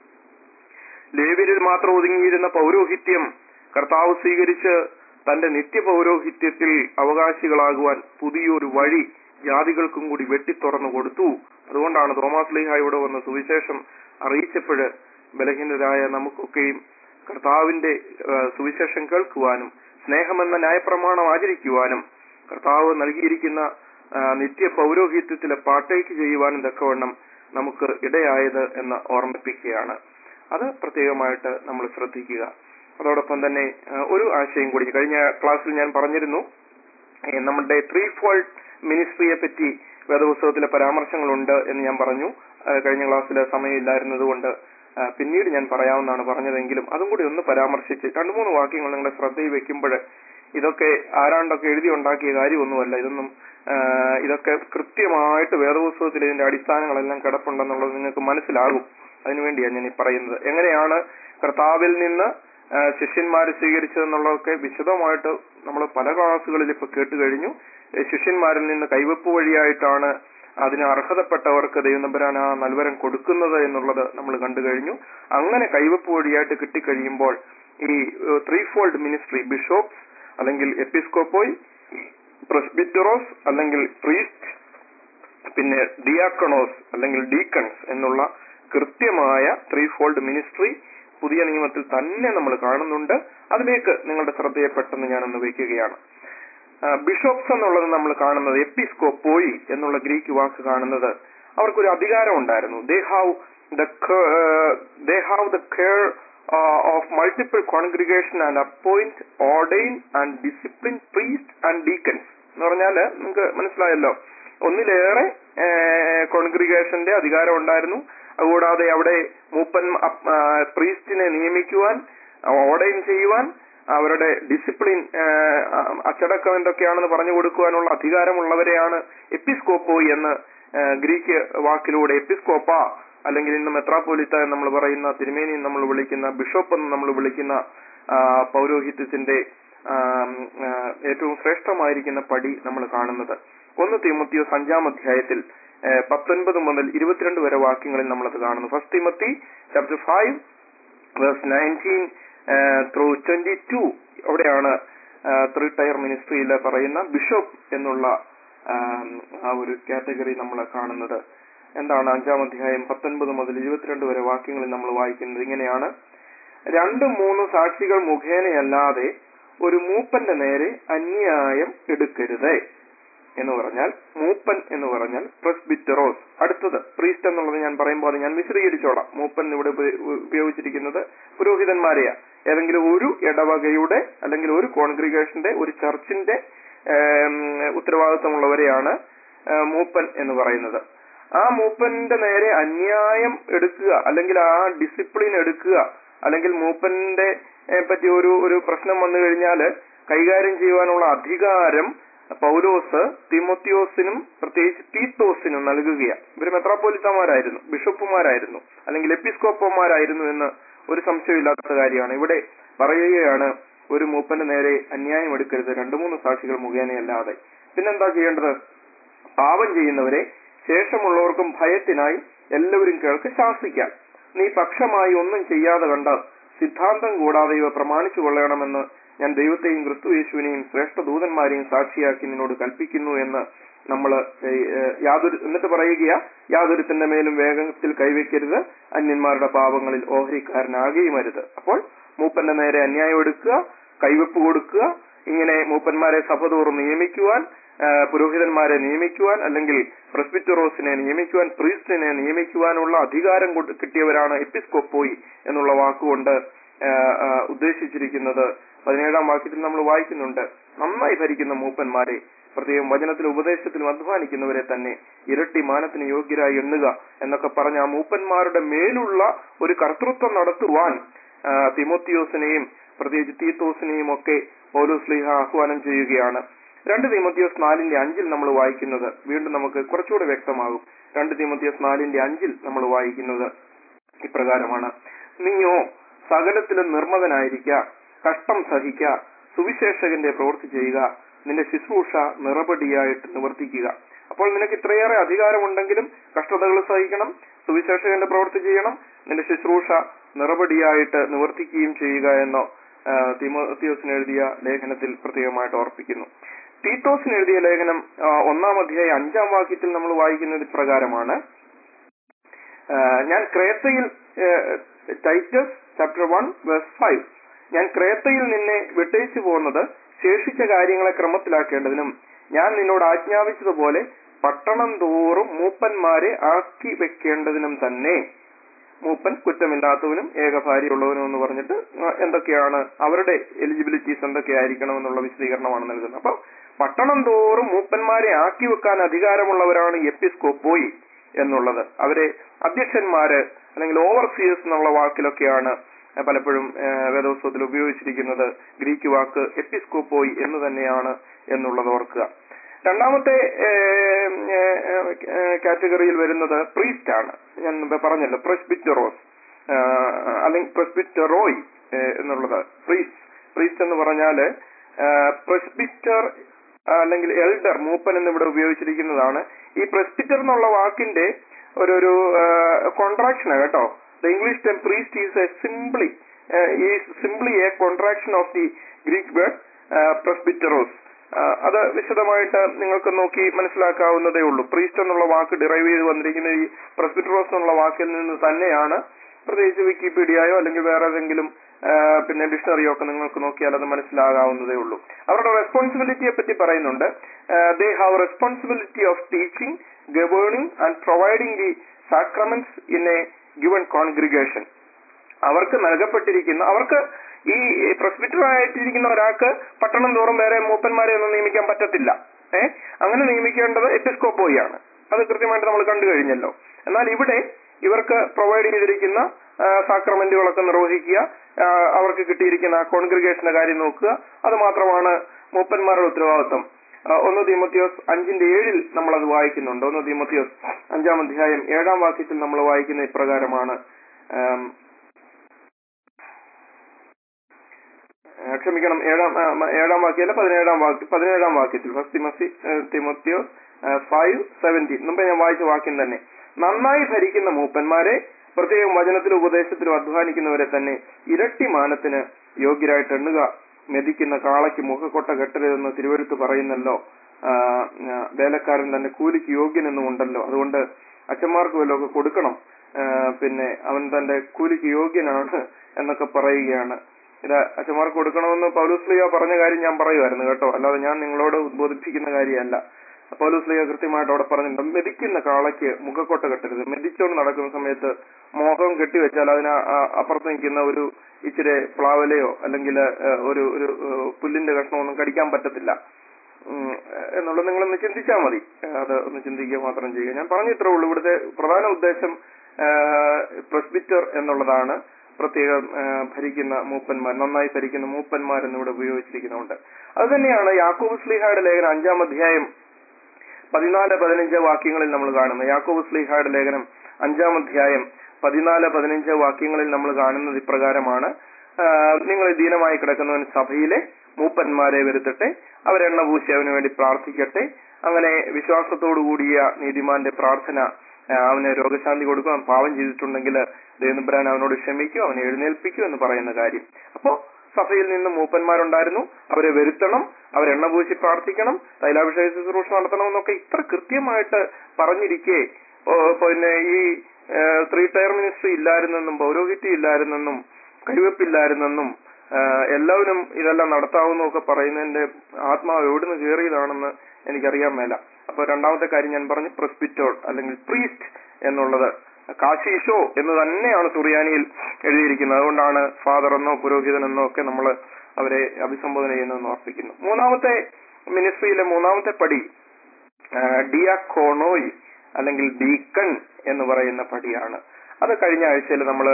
ലേവ്യരിൽ മാത്രം ഒതുങ്ങിയിരുന്ന പൗരോഹിത്യം കർത്താവ് സ്വീകരിച്ച് തന്റെ നിത്യ പൗരോഹിത്യത്തിൽ അവകാശികളാകുവാൻ പുതിയൊരു വഴി ജാതികൾക്കും കൂടി വെട്ടിത്തുറന്നു കൊടുത്തു അതുകൊണ്ടാണ് തോമാസ് ലീഹ ഇവിടെ വന്ന് സുവിശേഷം അറിയിച്ചപ്പോഴ് ബലഹീനരായ നമുക്കൊക്കെയും കർത്താവിന്റെ ആ, സുവിശേഷം കേൾക്കുവാനും സ്നേഹമെന്ന ന്യായപ്രമാണം ആചരിക്കുവാനും കർത്താവ് നൽകിയിരിക്കുന്ന ആ, നിത്യ പൗരോഹിത്യത്തിലെ പാട്ടേക്ക് ചെയ്യുവാനും തക്കവണ്ണം നമുക്ക് ഇടയായത് എന്ന് ഓർമ്മിപ്പിക്കുകയാണ് അത് പ്രത്യേകമായിട്ട് നമ്മൾ ശ്രദ്ധിക്കുക അതോടൊപ്പം തന്നെ ആ, ഒരു ആശയം കൂടി കഴിഞ്ഞ ക്ലാസ്സിൽ ഞാൻ പറഞ്ഞിരുന്നു ഏ, നമ്മുടെ ത്രീ ഫോൾഡ് മിനിസ്ട്രിയെ പറ്റി വേദപുസ്തകത്തിലെ പരാമർശങ്ങളുണ്ട് എന്ന് ഞാൻ പറഞ്ഞു ആ, കഴിഞ്ഞ ക്ലാസ്സിൽ സമയമില്ലായിരുന്നത് കൊണ്ട് ആ, പിന്നീട് ഞാൻ പറയാമെന്നാണ് പറഞ്ഞതെങ്കിലും അതും കൂടി ഒന്ന് പരാമർശിച്ച് രണ്ടു മൂന്ന് വാക്യങ്ങൾ നിങ്ങളുടെ ശ്രദ്ധയിൽ വെക്കുമ്പോൾ ഇതൊക്കെ ആരാണ്ടൊക്കെ എഴുതി ഉണ്ടാക്കിയ കാര്യമൊന്നുമല്ല ഇതൊന്നും ആ, ഇതൊക്കെ കൃത്യമായിട്ട് വേദപുസ്തകത്തിൽ ഇതിന്റെ അടിസ്ഥാനങ്ങളെല്ലാം കിടപ്പുണ്ടെന്നുള്ളത് നിങ്ങൾക്ക് മനസ്സിലാകും അതിനുവേണ്ടിയാണ് ഞാൻ ഈ പറയുന്നത് എങ്ങനെയാണ് കർത്താവിൽ നിന്ന് ആ, ശിഷ്യന്മാര് സ്വീകരിച്ചതെന്നുള്ളതൊക്കെ വിശദമായിട്ട് നമ്മൾ പല ക്ലാസ്സുകളിൽ ഇപ്പൊ കേട്ട് കഴിഞ്ഞു ഏ, ശിഷ്യന്മാരിൽ നിന്ന് കൈവപ്പ് വഴിയായിട്ടാണ് അതിന് അർഹതപ്പെട്ടവർക്ക് ദൈവനമ്പരാൻ ആ നൽവരം കൊടുക്കുന്നത് എന്നുള്ളത് നമ്മൾ കണ്ടു കഴിഞ്ഞു അങ്ങനെ കൈവപ്പ് വഴിയായിട്ട് കിട്ടിക്കഴിയുമ്പോൾ ഈ ത്രീ ഫോൾഡ് മിനിസ്ട്രി ബിഷോപ്സ് അല്ലെങ്കിൽ എപ്പിസ്കോപ്പോയ് പ്രസ്ബിറ്ററോസ് അല്ലെങ്കിൽ പ്രീസ്റ്റ് പിന്നെ ഡിയാക്കണോസ് അല്ലെങ്കിൽ ഡീക്കൺസ് എന്നുള്ള കൃത്യമായ ത്രീ ഫോൾഡ് മിനിസ്ട്രി പുതിയ നിയമത്തിൽ തന്നെ നമ്മൾ കാണുന്നുണ്ട് അതിലേക്ക് നിങ്ങളുടെ ശ്രദ്ധയെ പെട്ടെന്ന് ഞാനൊന്ന് വയ്ക്കുകയാണ് ബിഷോപ്സ് എന്നുള്ളത് നമ്മൾ കാണുന്നത് എപ്പിസ്കോപ്പോയി എന്നുള്ള ഗ്രീക്ക് വാക്ക് കാണുന്നത് അവർക്കൊരു അധികാരം ഉണ്ടായിരുന്നു they have the they have the care of multiple congregation and appoint ordain and discipline priest and deacons എന്ന് പറഞ്ഞാൽ നിങ്ങൾക്ക് മനസ്സിലായല്ലോ ഒന്നിലേറെ കോൺഗ്രിഗേഷന്റെ അധികാരം ഉണ്ടായിരുന്നു അതുകൂടാതെ അവിടെ മൂപ്പൻ പ്രീസ്റ്റിനെ നിയമിക്കുവാൻ ഓർഡൈൻ ചെയ്യുവാൻ അവരുടെ ഡിസിപ്ലിൻ അച്ചടക്കം എന്തൊക്കെയാണെന്ന് പറഞ്ഞു കൊടുക്കുവാനുള്ള അധികാരമുള്ളവരെയാണ് എപ്പിസ്കോപ്പോ എന്ന് ആ, ഗ്രീക്ക് വാക്കിലൂടെ എപ്പിസ്കോപ്പ അല്ലെങ്കിൽ ഇന്ന് മെത്രാപോലിത്ത എന്ന് നമ്മൾ പറയുന്ന തിരുമേനി നമ്മൾ വിളിക്കുന്ന ബിഷപ്പ് എന്ന് നമ്മൾ വിളിക്കുന്ന ആ, പൗരോഹിത്യത്തിന്റെ ആ, ആ, ഏറ്റവും ശ്രേഷ്ഠമായിരിക്കുന്ന പടി നമ്മൾ കാണുന്നത് ഒന്ന് തിമത്തിയോ അഞ്ചാം അധ്യായത്തിൽ ആ, പത്തൊൻപത് മുതൽ ഇരുപത്തിരണ്ട് വരെ വാക്യങ്ങളിൽ നമ്മളത് കാണുന്നു first Timothy chapter five verse nineteen through twenty two അവിടെയാണ് ത്രീ ടയർ മിനിസ്ട്രിയിൽ പറയുന്ന ബിഷപ്പ് എന്നുള്ള ആം, ആ ഒരു കാറ്റഗറി നമ്മൾ കാണുന്നത് എന്താണ് അഞ്ചാം അധ്യായം പത്തൊൻപത് മുതൽ ഇരുപത്തിരണ്ട് വരെ വാക്യങ്ങളിൽ നമ്മൾ വായിക്കുന്നത് ഇങ്ങനെയാണ് രണ്ട് മൂന്ന് സാക്ഷികൾ മുഖേനയല്ലാതെ ഒരു മൂപ്പന്റെ നേരെ അന്യായം എടുക്കരുത് എന്ന് പറഞ്ഞാൽ മൂപ്പൻ എന്ന് പറഞ്ഞാൽ പ്രസ്ബിറ്ററോസ് അടുത്തത് പ്രീസ്റ്റ് എന്നുള്ളത് ഞാൻ പറയുമ്പോൾ അത് ഞാൻ വിശദീകരിച്ചോളാം മൂപ്പൻ ഇവിടെ ഉപ- ഉപയോഗിച്ചിരിക്കുന്നത് പുരോഹിതന്മാരെയാ ഏതെങ്കിലും ഒരു ഇടവകയുടെ അല്ലെങ്കിൽ ഒരു കോൺഗ്രിഗേഷന്റെ ഒരു ചർച്ചിന്റെ ഏം, ഉത്തരവാദിത്തമുള്ളവരെയാണ് ആ, മൂപ്പൻ എന്ന് പറയുന്നത് ആ മൂപ്പന്റെ നേരെ അന്യായം എടുക്കുക അല്ലെങ്കിൽ ആ ഡിസിപ്ലിൻ എടുക്കുക അല്ലെങ്കിൽ മൂപ്പന്റെ ഏ, പറ്റി ഒരു ഒരു പ്രശ്നം വന്നു കഴിഞ്ഞാൽ കൈകാര്യം ചെയ്യുവാനുള്ള അധികാരം പൗലോസ് തിമോത്തിയോസിനും പ്രത്യേകിച്ച് തീത്തോസിനും നൽകുകയാണ് ഇവർ മെത്രാപ്പോലിത്തമാരായിരുന്നു ബിഷപ്പുമാരായിരുന്നു അല്ലെങ്കിൽ എപ്പിസ്കോപ്പന്മാരായിരുന്നു എന്ന് ഒരു സംശയമില്ലാത്ത കാര്യമാണ് ഇവിടെ പറയുകയാണ് ഒരു മൂപ്പന്റെ നേരെ അന്യായം എടുക്കരുത് രണ്ടു മൂന്ന് സാക്ഷികൾ മുഖേനയല്ലാതെ പിന്നെന്താ ചെയ്യേണ്ടത് പാപം ചെയ്യുന്നവരെ ശേഷമുള്ളവർക്കും ഭയത്തിനായി എല്ലാവരും കേൾക്ക് ശാസിക്കാം നീ പക്ഷമായി ഒന്നും ചെയ്യാതെ കണ്ടാൽ സിദ്ധാന്തം കൂടാതെ ഇവ പ്രമാണിച്ചു കൊള്ളണമെന്ന് ഞാൻ ദൈവത്തെയും ക്രിസ്തു യേശുവിനെയും ശ്രേഷ്ഠ ദൂതന്മാരെയും സാക്ഷിയാക്കി നിന്നോട് കൽപ്പിക്കുന്നു എന്ന് നമ്മൾ യാതൊരു എന്നിട്ട് പറയുക യാതൊരുത്തിന്റെ മേലും വേഗത്തിൽ കൈവയ്ക്കരുത് അന്യന്മാരുടെ പാപങ്ങളിൽ ഓഹരിക്കാരനാകുകയും അരുത് അപ്പോൾ മൂപ്പന്റെ നേരെ അന്യായം എടുക്കുക കൈവെപ്പ് കൊടുക്കുക ഇങ്ങനെ മൂപ്പന്മാരെ സഭ തോറും നിയമിക്കുവാൻ ആ, പുരോഹിതന്മാരെ നിയമിക്കുവാൻ അല്ലെങ്കിൽ പ്രസ്ബിറ്ററോസിനെ നിയമിക്കുവാൻ പ്രീസ്റ്റിനെ നിയമിക്കുവാനുള്ള അധികാരം കൊട്- കിട്ടിയവരാണ് എപ്പിസ്കോപ്പോയി എന്നുള്ള വാക്കുകൊണ്ട് ആ, ആ, ഉദ്ദേശിച്ചിരിക്കുന്നത് പതിനേഴാം വാക്യത്തിൽ നമ്മൾ വായിക്കുന്നുണ്ട് നന്നായി ഭരിക്കുന്ന മൂപ്പന്മാരെ പ്രത്യേകം വചനത്തിലും ഉപദേശത്തിലും അധ്വാനിക്കുന്നവരെ തന്നെ ഇരട്ടി മാനത്തിന് യോഗ്യരായി എണ്ണുക എന്നൊക്കെ പറഞ്ഞ ആ മൂപ്പന്മാരുടെ മേലുള്ള ഒരു കർത്തൃത്വം നടത്തുവാൻ ആ, തിമോത്തിയോസിനെയും പ്രത്യേകിച്ച് തീത്തോസിനെയും ഒക്കെ പൗലോസ് ലീഹ ആഹ്വാനം ചെയ്യുകയാണ് രണ്ട് തിമോത്തിയോസ് നാലിന്റെ അഞ്ചിൽ നമ്മൾ വായിക്കുന്നത് വീണ്ടും നമുക്ക് കുറച്ചുകൂടെ വ്യക്തമാകും രണ്ട് തിമോത്തിയോസ് നാലിന്റെ അഞ്ചിൽ നമ്മൾ വായിക്കുന്നത് ഇപ്രകാരമാണ് നീയോ സകലത്തിലും നിർമ്മതനായിരിക്ക കഷ്ടം സഹിക്ക സുവിശേഷകന്റെ പ്രവൃത്തി ചെയ്യുക നിന്റെ ശുശ്രൂഷ നിറപടിയായിട്ട് നിവർത്തിക്കുക അപ്പോൾ നിനക്ക് ഇത്രയേറെ അധികാരമുണ്ടെങ്കിലും കഷ്ടതകൾ സഹിക്കണം സുവിശേഷകന്റെ പ്രവൃത്തി ചെയ്യണം നിന്റെ ശുശ്രൂഷ നിറപടിയായിട്ട് നിവർത്തിക്കുകയും ചെയ്യുക എന്നോ ആ, തിമോത്തിയോസിന് എഴുതിയ ലേഖനത്തിൽ പ്രത്യേകമായിട്ട് ഓർപ്പിക്കുന്നു തീത്തോസിന് എഴുതിയ ലേഖനം ആ, ഒന്നാം അധ്യായ അഞ്ചാം വാക്യത്തിൽ നമ്മൾ വായിക്കുന്നത് ഇപ്രകാരമാണ് ആ, ഞാൻ ക്രേത്തയിൽ Titus chapter one verse five ഞാൻ ക്രേത്തയിൽ നിന്നെ വിട്ടേച്ചു പോകുന്നത് ശേഷിച്ച കാര്യങ്ങളെ ക്രമത്തിലാക്കേണ്ടതിനും ഞാൻ നിന്നോട് ആജ്ഞാപിച്ചതുപോലെ പട്ടണം തോറും മൂപ്പന്മാരെ ആക്കി വെക്കേണ്ടതിനും തന്നെ മൂപ്പൻ കുറ്റമില്ലാത്തവനും ഏക ഭാര്യയുള്ളവനും എന്ന് പറഞ്ഞിട്ട് ആ, എന്തൊക്കെയാണ് അവരുടെ എലിജിബിലിറ്റീസ് എന്തൊക്കെയായിരിക്കണം എന്നുള്ള വിശദീകരണമാണ് നൽകുന്നത് അപ്പൊ പട്ടണം തോറും മൂപ്പന്മാരെ ആക്കി വെക്കാൻ അധികാരമുള്ളവരാണ് എപ്പിസ്കോപ്പോയി എന്നുള്ളത് അവരെ അധ്യക്ഷന്മാര് അല്ലെങ്കിൽ ഓവർസിയേഴ്സ് എന്നുള്ള വാക്കിലൊക്കെയാണ് പലപ്പോഴും ആ, വേദോത്സവത്തിൽ ഉപയോഗിച്ചിരിക്കുന്നത് ഗ്രീക്ക് വാക്ക് എപ്പിസ്കോപ്പോയി എന്ന് തന്നെയാണ് എന്നുള്ളത് ഓർക്കുക രണ്ടാമത്തെ കാറ്റഗറിയിൽ വരുന്നത് പ്രീസ്റ്റ് ആണ് ഞാൻ മുമ്പേ പറഞ്ഞല്ലോ പ്രസ്ബിറ്ററോസ് അല്ലെങ്കിൽ പ്രസ്ബിറ്ററോയ് എന്നുള്ളത് പ്രീസ്റ്റ് പ്രീസ്റ്റ് എന്ന് പറഞ്ഞാല് പ്രസ്ബിറ്റർ അല്ലെങ്കിൽ എൽഡർ മൂപ്പൻ എന്ന് ഇവിടെ ഉപയോഗിച്ചിരിക്കുന്നതാണ് ഈ പ്രസ്ബിറ്റർ എന്നുള്ള വാക്കിന്റെ ഒരു ഒരു കോൺട്രാക്ഷനാണ് കേട്ടോ the English term priest is a simply is simply a contraction of the Greek word presbyteros അത് വിശദമായിട്ട് നിങ്ങൾക്ക് നോക്കി മനസ്സിലാക്കാവുന്നതേ ഉള്ളൂ പ്രീസ്റ്റ് എന്നുള്ള വാക്ക് ഡിറൈവ് ചെയ്ത് വന്നിരിക്കുന്ന ഈ പ്രസ്ബിറ്ററോസ് എന്നുള്ള വാക്കിൽ നിന്ന് തന്നെയാണ് പ്രത്യേകിച്ച് വിക്കിപീഡിയയോ അല്ലെങ്കിൽ വേറെ ഏതെങ്കിലും ആ, പിന്നെ ഡിക്ഷണറിയോ ഒക്കെ നിങ്ങൾക്ക് നോക്കിയാൽ അത് മനസ്സിലാകാവുന്നതേ ഉള്ളൂ അവരുടെ റെസ്പോൺസിബിലിറ്റിയെ പറ്റി പറയുന്നുണ്ട് they have responsibility of teaching governing and providing the sacraments in a given congregation അവർക്ക് നൽകപ്പെട്ടിരിക്കുന്ന അവർക്ക് ഈ പ്രസ്ബിറ്റർ ആയിട്ടിരിക്കുന്ന ഒരാൾക്ക് പട്ടണം തോറും വേറെ മൂപ്പന്മാരെ ഒന്നും നിയമിക്കാൻ പറ്റത്തില്ല ഏ അങ്ങനെ നിയമിക്കേണ്ടത് എപ്പിസ്കോപ്പോയാണ് അത് കൃത്യമായിട്ട് നമ്മൾ കണ്ടു കഴിഞ്ഞല്ലോ എന്നാൽ ഇവിടെ ഇവർക്ക് പ്രൊവൈഡ് ചെയ്തിരിക്കുന്ന ആ, സാക്രമെന്റുകളൊക്കെ നിർവഹിക്കുക ആ, അവർക്ക് കിട്ടിയിരിക്കുന്ന കോൺഗ്രിഗേഷന്റെ കാര്യം നോക്കുക അത് മാത്രമാണ് മൂപ്പന്മാരുടെ ഉത്തരവാദിത്വം ആ, ഒന്ന് തീമത്തിയോസ് അഞ്ചിന്റെ ഏഴിൽ നമ്മൾ അത് വായിക്കുന്നുണ്ട് ഒന്ന് തീമത്തിയോസ് അഞ്ചാം അധ്യായം ഏഴാം വാക്യത്തിൽ നമ്മൾ വായിക്കുന്ന ഇപ്രകാരമാണ് ആം, ആ, ക്ഷമിക്കണം ഏഴാം ആ, മ- ഏഴാം വാക്യമല്ല പതിനേഴാം വാക്യം പതിനേഴാം വാക്യത്തിൽ ഫസ്റ്റ് തിമത്തി തിമത്തിയോ ഫൈവ് സെവൻറ്റീൻ മുമ്പ് ഞാൻ വായിച്ച വാക്യം തന്നെ നന്നായി ഭരിക്കുന്ന മൂപ്പന്മാരെ പ്രത്യേകം വചനത്തിലും ഉപദേശത്തിലും അധ്വാനിക്കുന്നവരെ തന്നെ ഇരട്ടി മാനത്തിന് യോഗ്യരായിട്ട് എണ്ണുക മെതിക്കുന്ന കാളയ്ക്ക് മുഖക്കൊട്ട കെട്ടരുതെന്ന് തിരുവരുത്ത് പറയുന്നല്ലോ ആ, ആ, വേലക്കാരൻ തന്നെ കൂലിക്ക് യോഗ്യനെന്നും ഉണ്ടല്ലോ അതുകൊണ്ട് അച്ഛന്മാർക്ക് വല്ലതൊക്കെ കൊടുക്കണം ആ, പിന്നെ അവൻ തന്റെ കൂലിക്ക് യോഗ്യനാണ് എന്നൊക്കെ പറയുകയാണ് ഇത് അച്ഛന്മാർക്ക് കൊടുക്കണമെന്ന് പൗലോസ്ലിയ പറഞ്ഞ കാര്യം ഞാൻ പറയുമായിരുന്നു കേട്ടോ അല്ലാതെ ഞാൻ നിങ്ങളോട് ഉദ്ബോധിപ്പിക്കുന്ന കാര്യമല്ല പൗലോസ്ലിയ കൃത്യമായിട്ട് അവിടെ പറഞ്ഞിട്ടുണ്ട് മെതിക്കുന്ന കാളയ്ക്ക് മുഖക്കൊട്ട കെട്ടരുത് മെതിച്ചോണ്ട് നടക്കുന്ന സമയത്ത് മോഹം കെട്ടിവെച്ചാൽ അതിന് ആ- അപ്പുറത്ത് നിൽക്കുന്ന ഒരു ഇച്ചിരി പ്ലാവലയോ അല്ലെങ്കിൽ ഒരു ഒരു ഏഹ്, പുല്ലിന്റെ കഷ്ണമൊന്നും കടിക്കാൻ പറ്റത്തില്ല ഉം, എന്നുള്ളത് നിങ്ങളൊന്ന് ചിന്തിച്ചാൽ മതി അത് ഒന്ന് ചിന്തിക്കുക മാത്രം ചെയ്യുക ഞാൻ പറഞ്ഞിത്രേ ഉള്ളൂ ഇവിടുത്തെ പ്രധാന ഉദ്ദേശം പ്രസ്ബിറ്റർ എന്നുള്ളതാണ് പ്രത്യേകം ആ, ഭരിക്കുന്ന മൂപ്പന്മാർ നന്നായി ഭരിക്കുന്ന മൂപ്പന്മാർ എന്നിവിടെ ഉപയോഗിച്ചിരിക്കുന്നുണ്ട് അത് തന്നെയാണ് യാക്കോബ് സ്ലീഹായുടെ ലേഖനം അഞ്ചാം അധ്യായം പതിനാല് പതിനഞ്ച് വാക്യങ്ങളിൽ നമ്മൾ കാണുന്നത് യാക്കോബ് സ്ലീഹായുടെ ലേഖനം അഞ്ചാം അധ്യായം പതിനാല് പതിനഞ്ച് വാക്യങ്ങളിൽ നമ്മൾ കാണുന്നത് ഇപ്രകാരമാണ് ആ, നിങ്ങൾ ദീനമായി കിടക്കുന്നവൻ സഭയിലെ മൂപ്പന്മാരെ വരുത്തട്ടെ അവരെണ്ണ പൂശി അവന് വേണ്ടി പ്രാർത്ഥിക്കട്ടെ അങ്ങനെ വിശ്വാസത്തോടു കൂടിയ നീതിമാന്റെ പ്രാർത്ഥന ആ, അവന് രോഗശാന്തി കൊടുക്കും അവൻ പാവം ചെയ്തിട്ടുണ്ടെങ്കിൽ ദൈവനമ്പരാൻ അവനോട് ക്ഷമിക്കും അവനെ എഴുന്നേൽപ്പിക്കും എന്ന് പറയുന്ന കാര്യം അപ്പോ സഭയിൽ നിന്ന് മൂപ്പന്മാരുണ്ടായിരുന്നു അവരെ വരുത്തണം അവരെണ്ണ പൂശി പ്രാർത്ഥിക്കണം തൈലാഭിഷേക ശുശ്രൂഷ നടത്തണമെന്നൊക്കെ ഇത്ര കൃത്യമായിട്ട് പറഞ്ഞിരിക്കെ ഓ, പിന്നെ ഈ ത്രീ ടയർ മിനിസ്ട്രി ഇല്ലായിരുന്നെന്നും പൗരോഹിത്യം ഇല്ലായിരുന്നെന്നും കഴിവെപ്പില്ലായിരുന്നെന്നും ആ, എല്ലാവരും ഇതെല്ലാം നടത്താവുന്നൊക്കെ പറയുന്നതിന്റെ ആത്മാവ് എവിടുന്ന് കയറിയതാണെന്ന് എനിക്കറിയാൻ മേല അപ്പൊ രണ്ടാമത്തെ കാര്യം ഞാൻ പറഞ്ഞു പ്രസ്പിറ്റോൾ അല്ലെങ്കിൽ പ്രീസ്റ്റ് എന്നുള്ളത് കാശീഷോ എന്ന് തന്നെയാണ് സുറിയാനിയിൽ എഴുതിയിരിക്കുന്നത് അതുകൊണ്ടാണ് ഫാദർ എന്നോ പുരോഹിതൻ എന്നോ ഒക്കെ നമ്മൾ അവരെ അഭിസംബോധന ചെയ്യുന്നതെന്ന് ഓർപ്പിക്കുന്നു മൂന്നാമത്തെ മിനിസ്ട്രിയിലെ മൂന്നാമത്തെ പടി ഡിയാക്കോണോയ് അല്ലെങ്കിൽ ഡീക്കൺ എന്ന് പറയുന്ന പടിയാണ് അത് കഴിഞ്ഞ ആഴ്ചയിൽ നമ്മൾ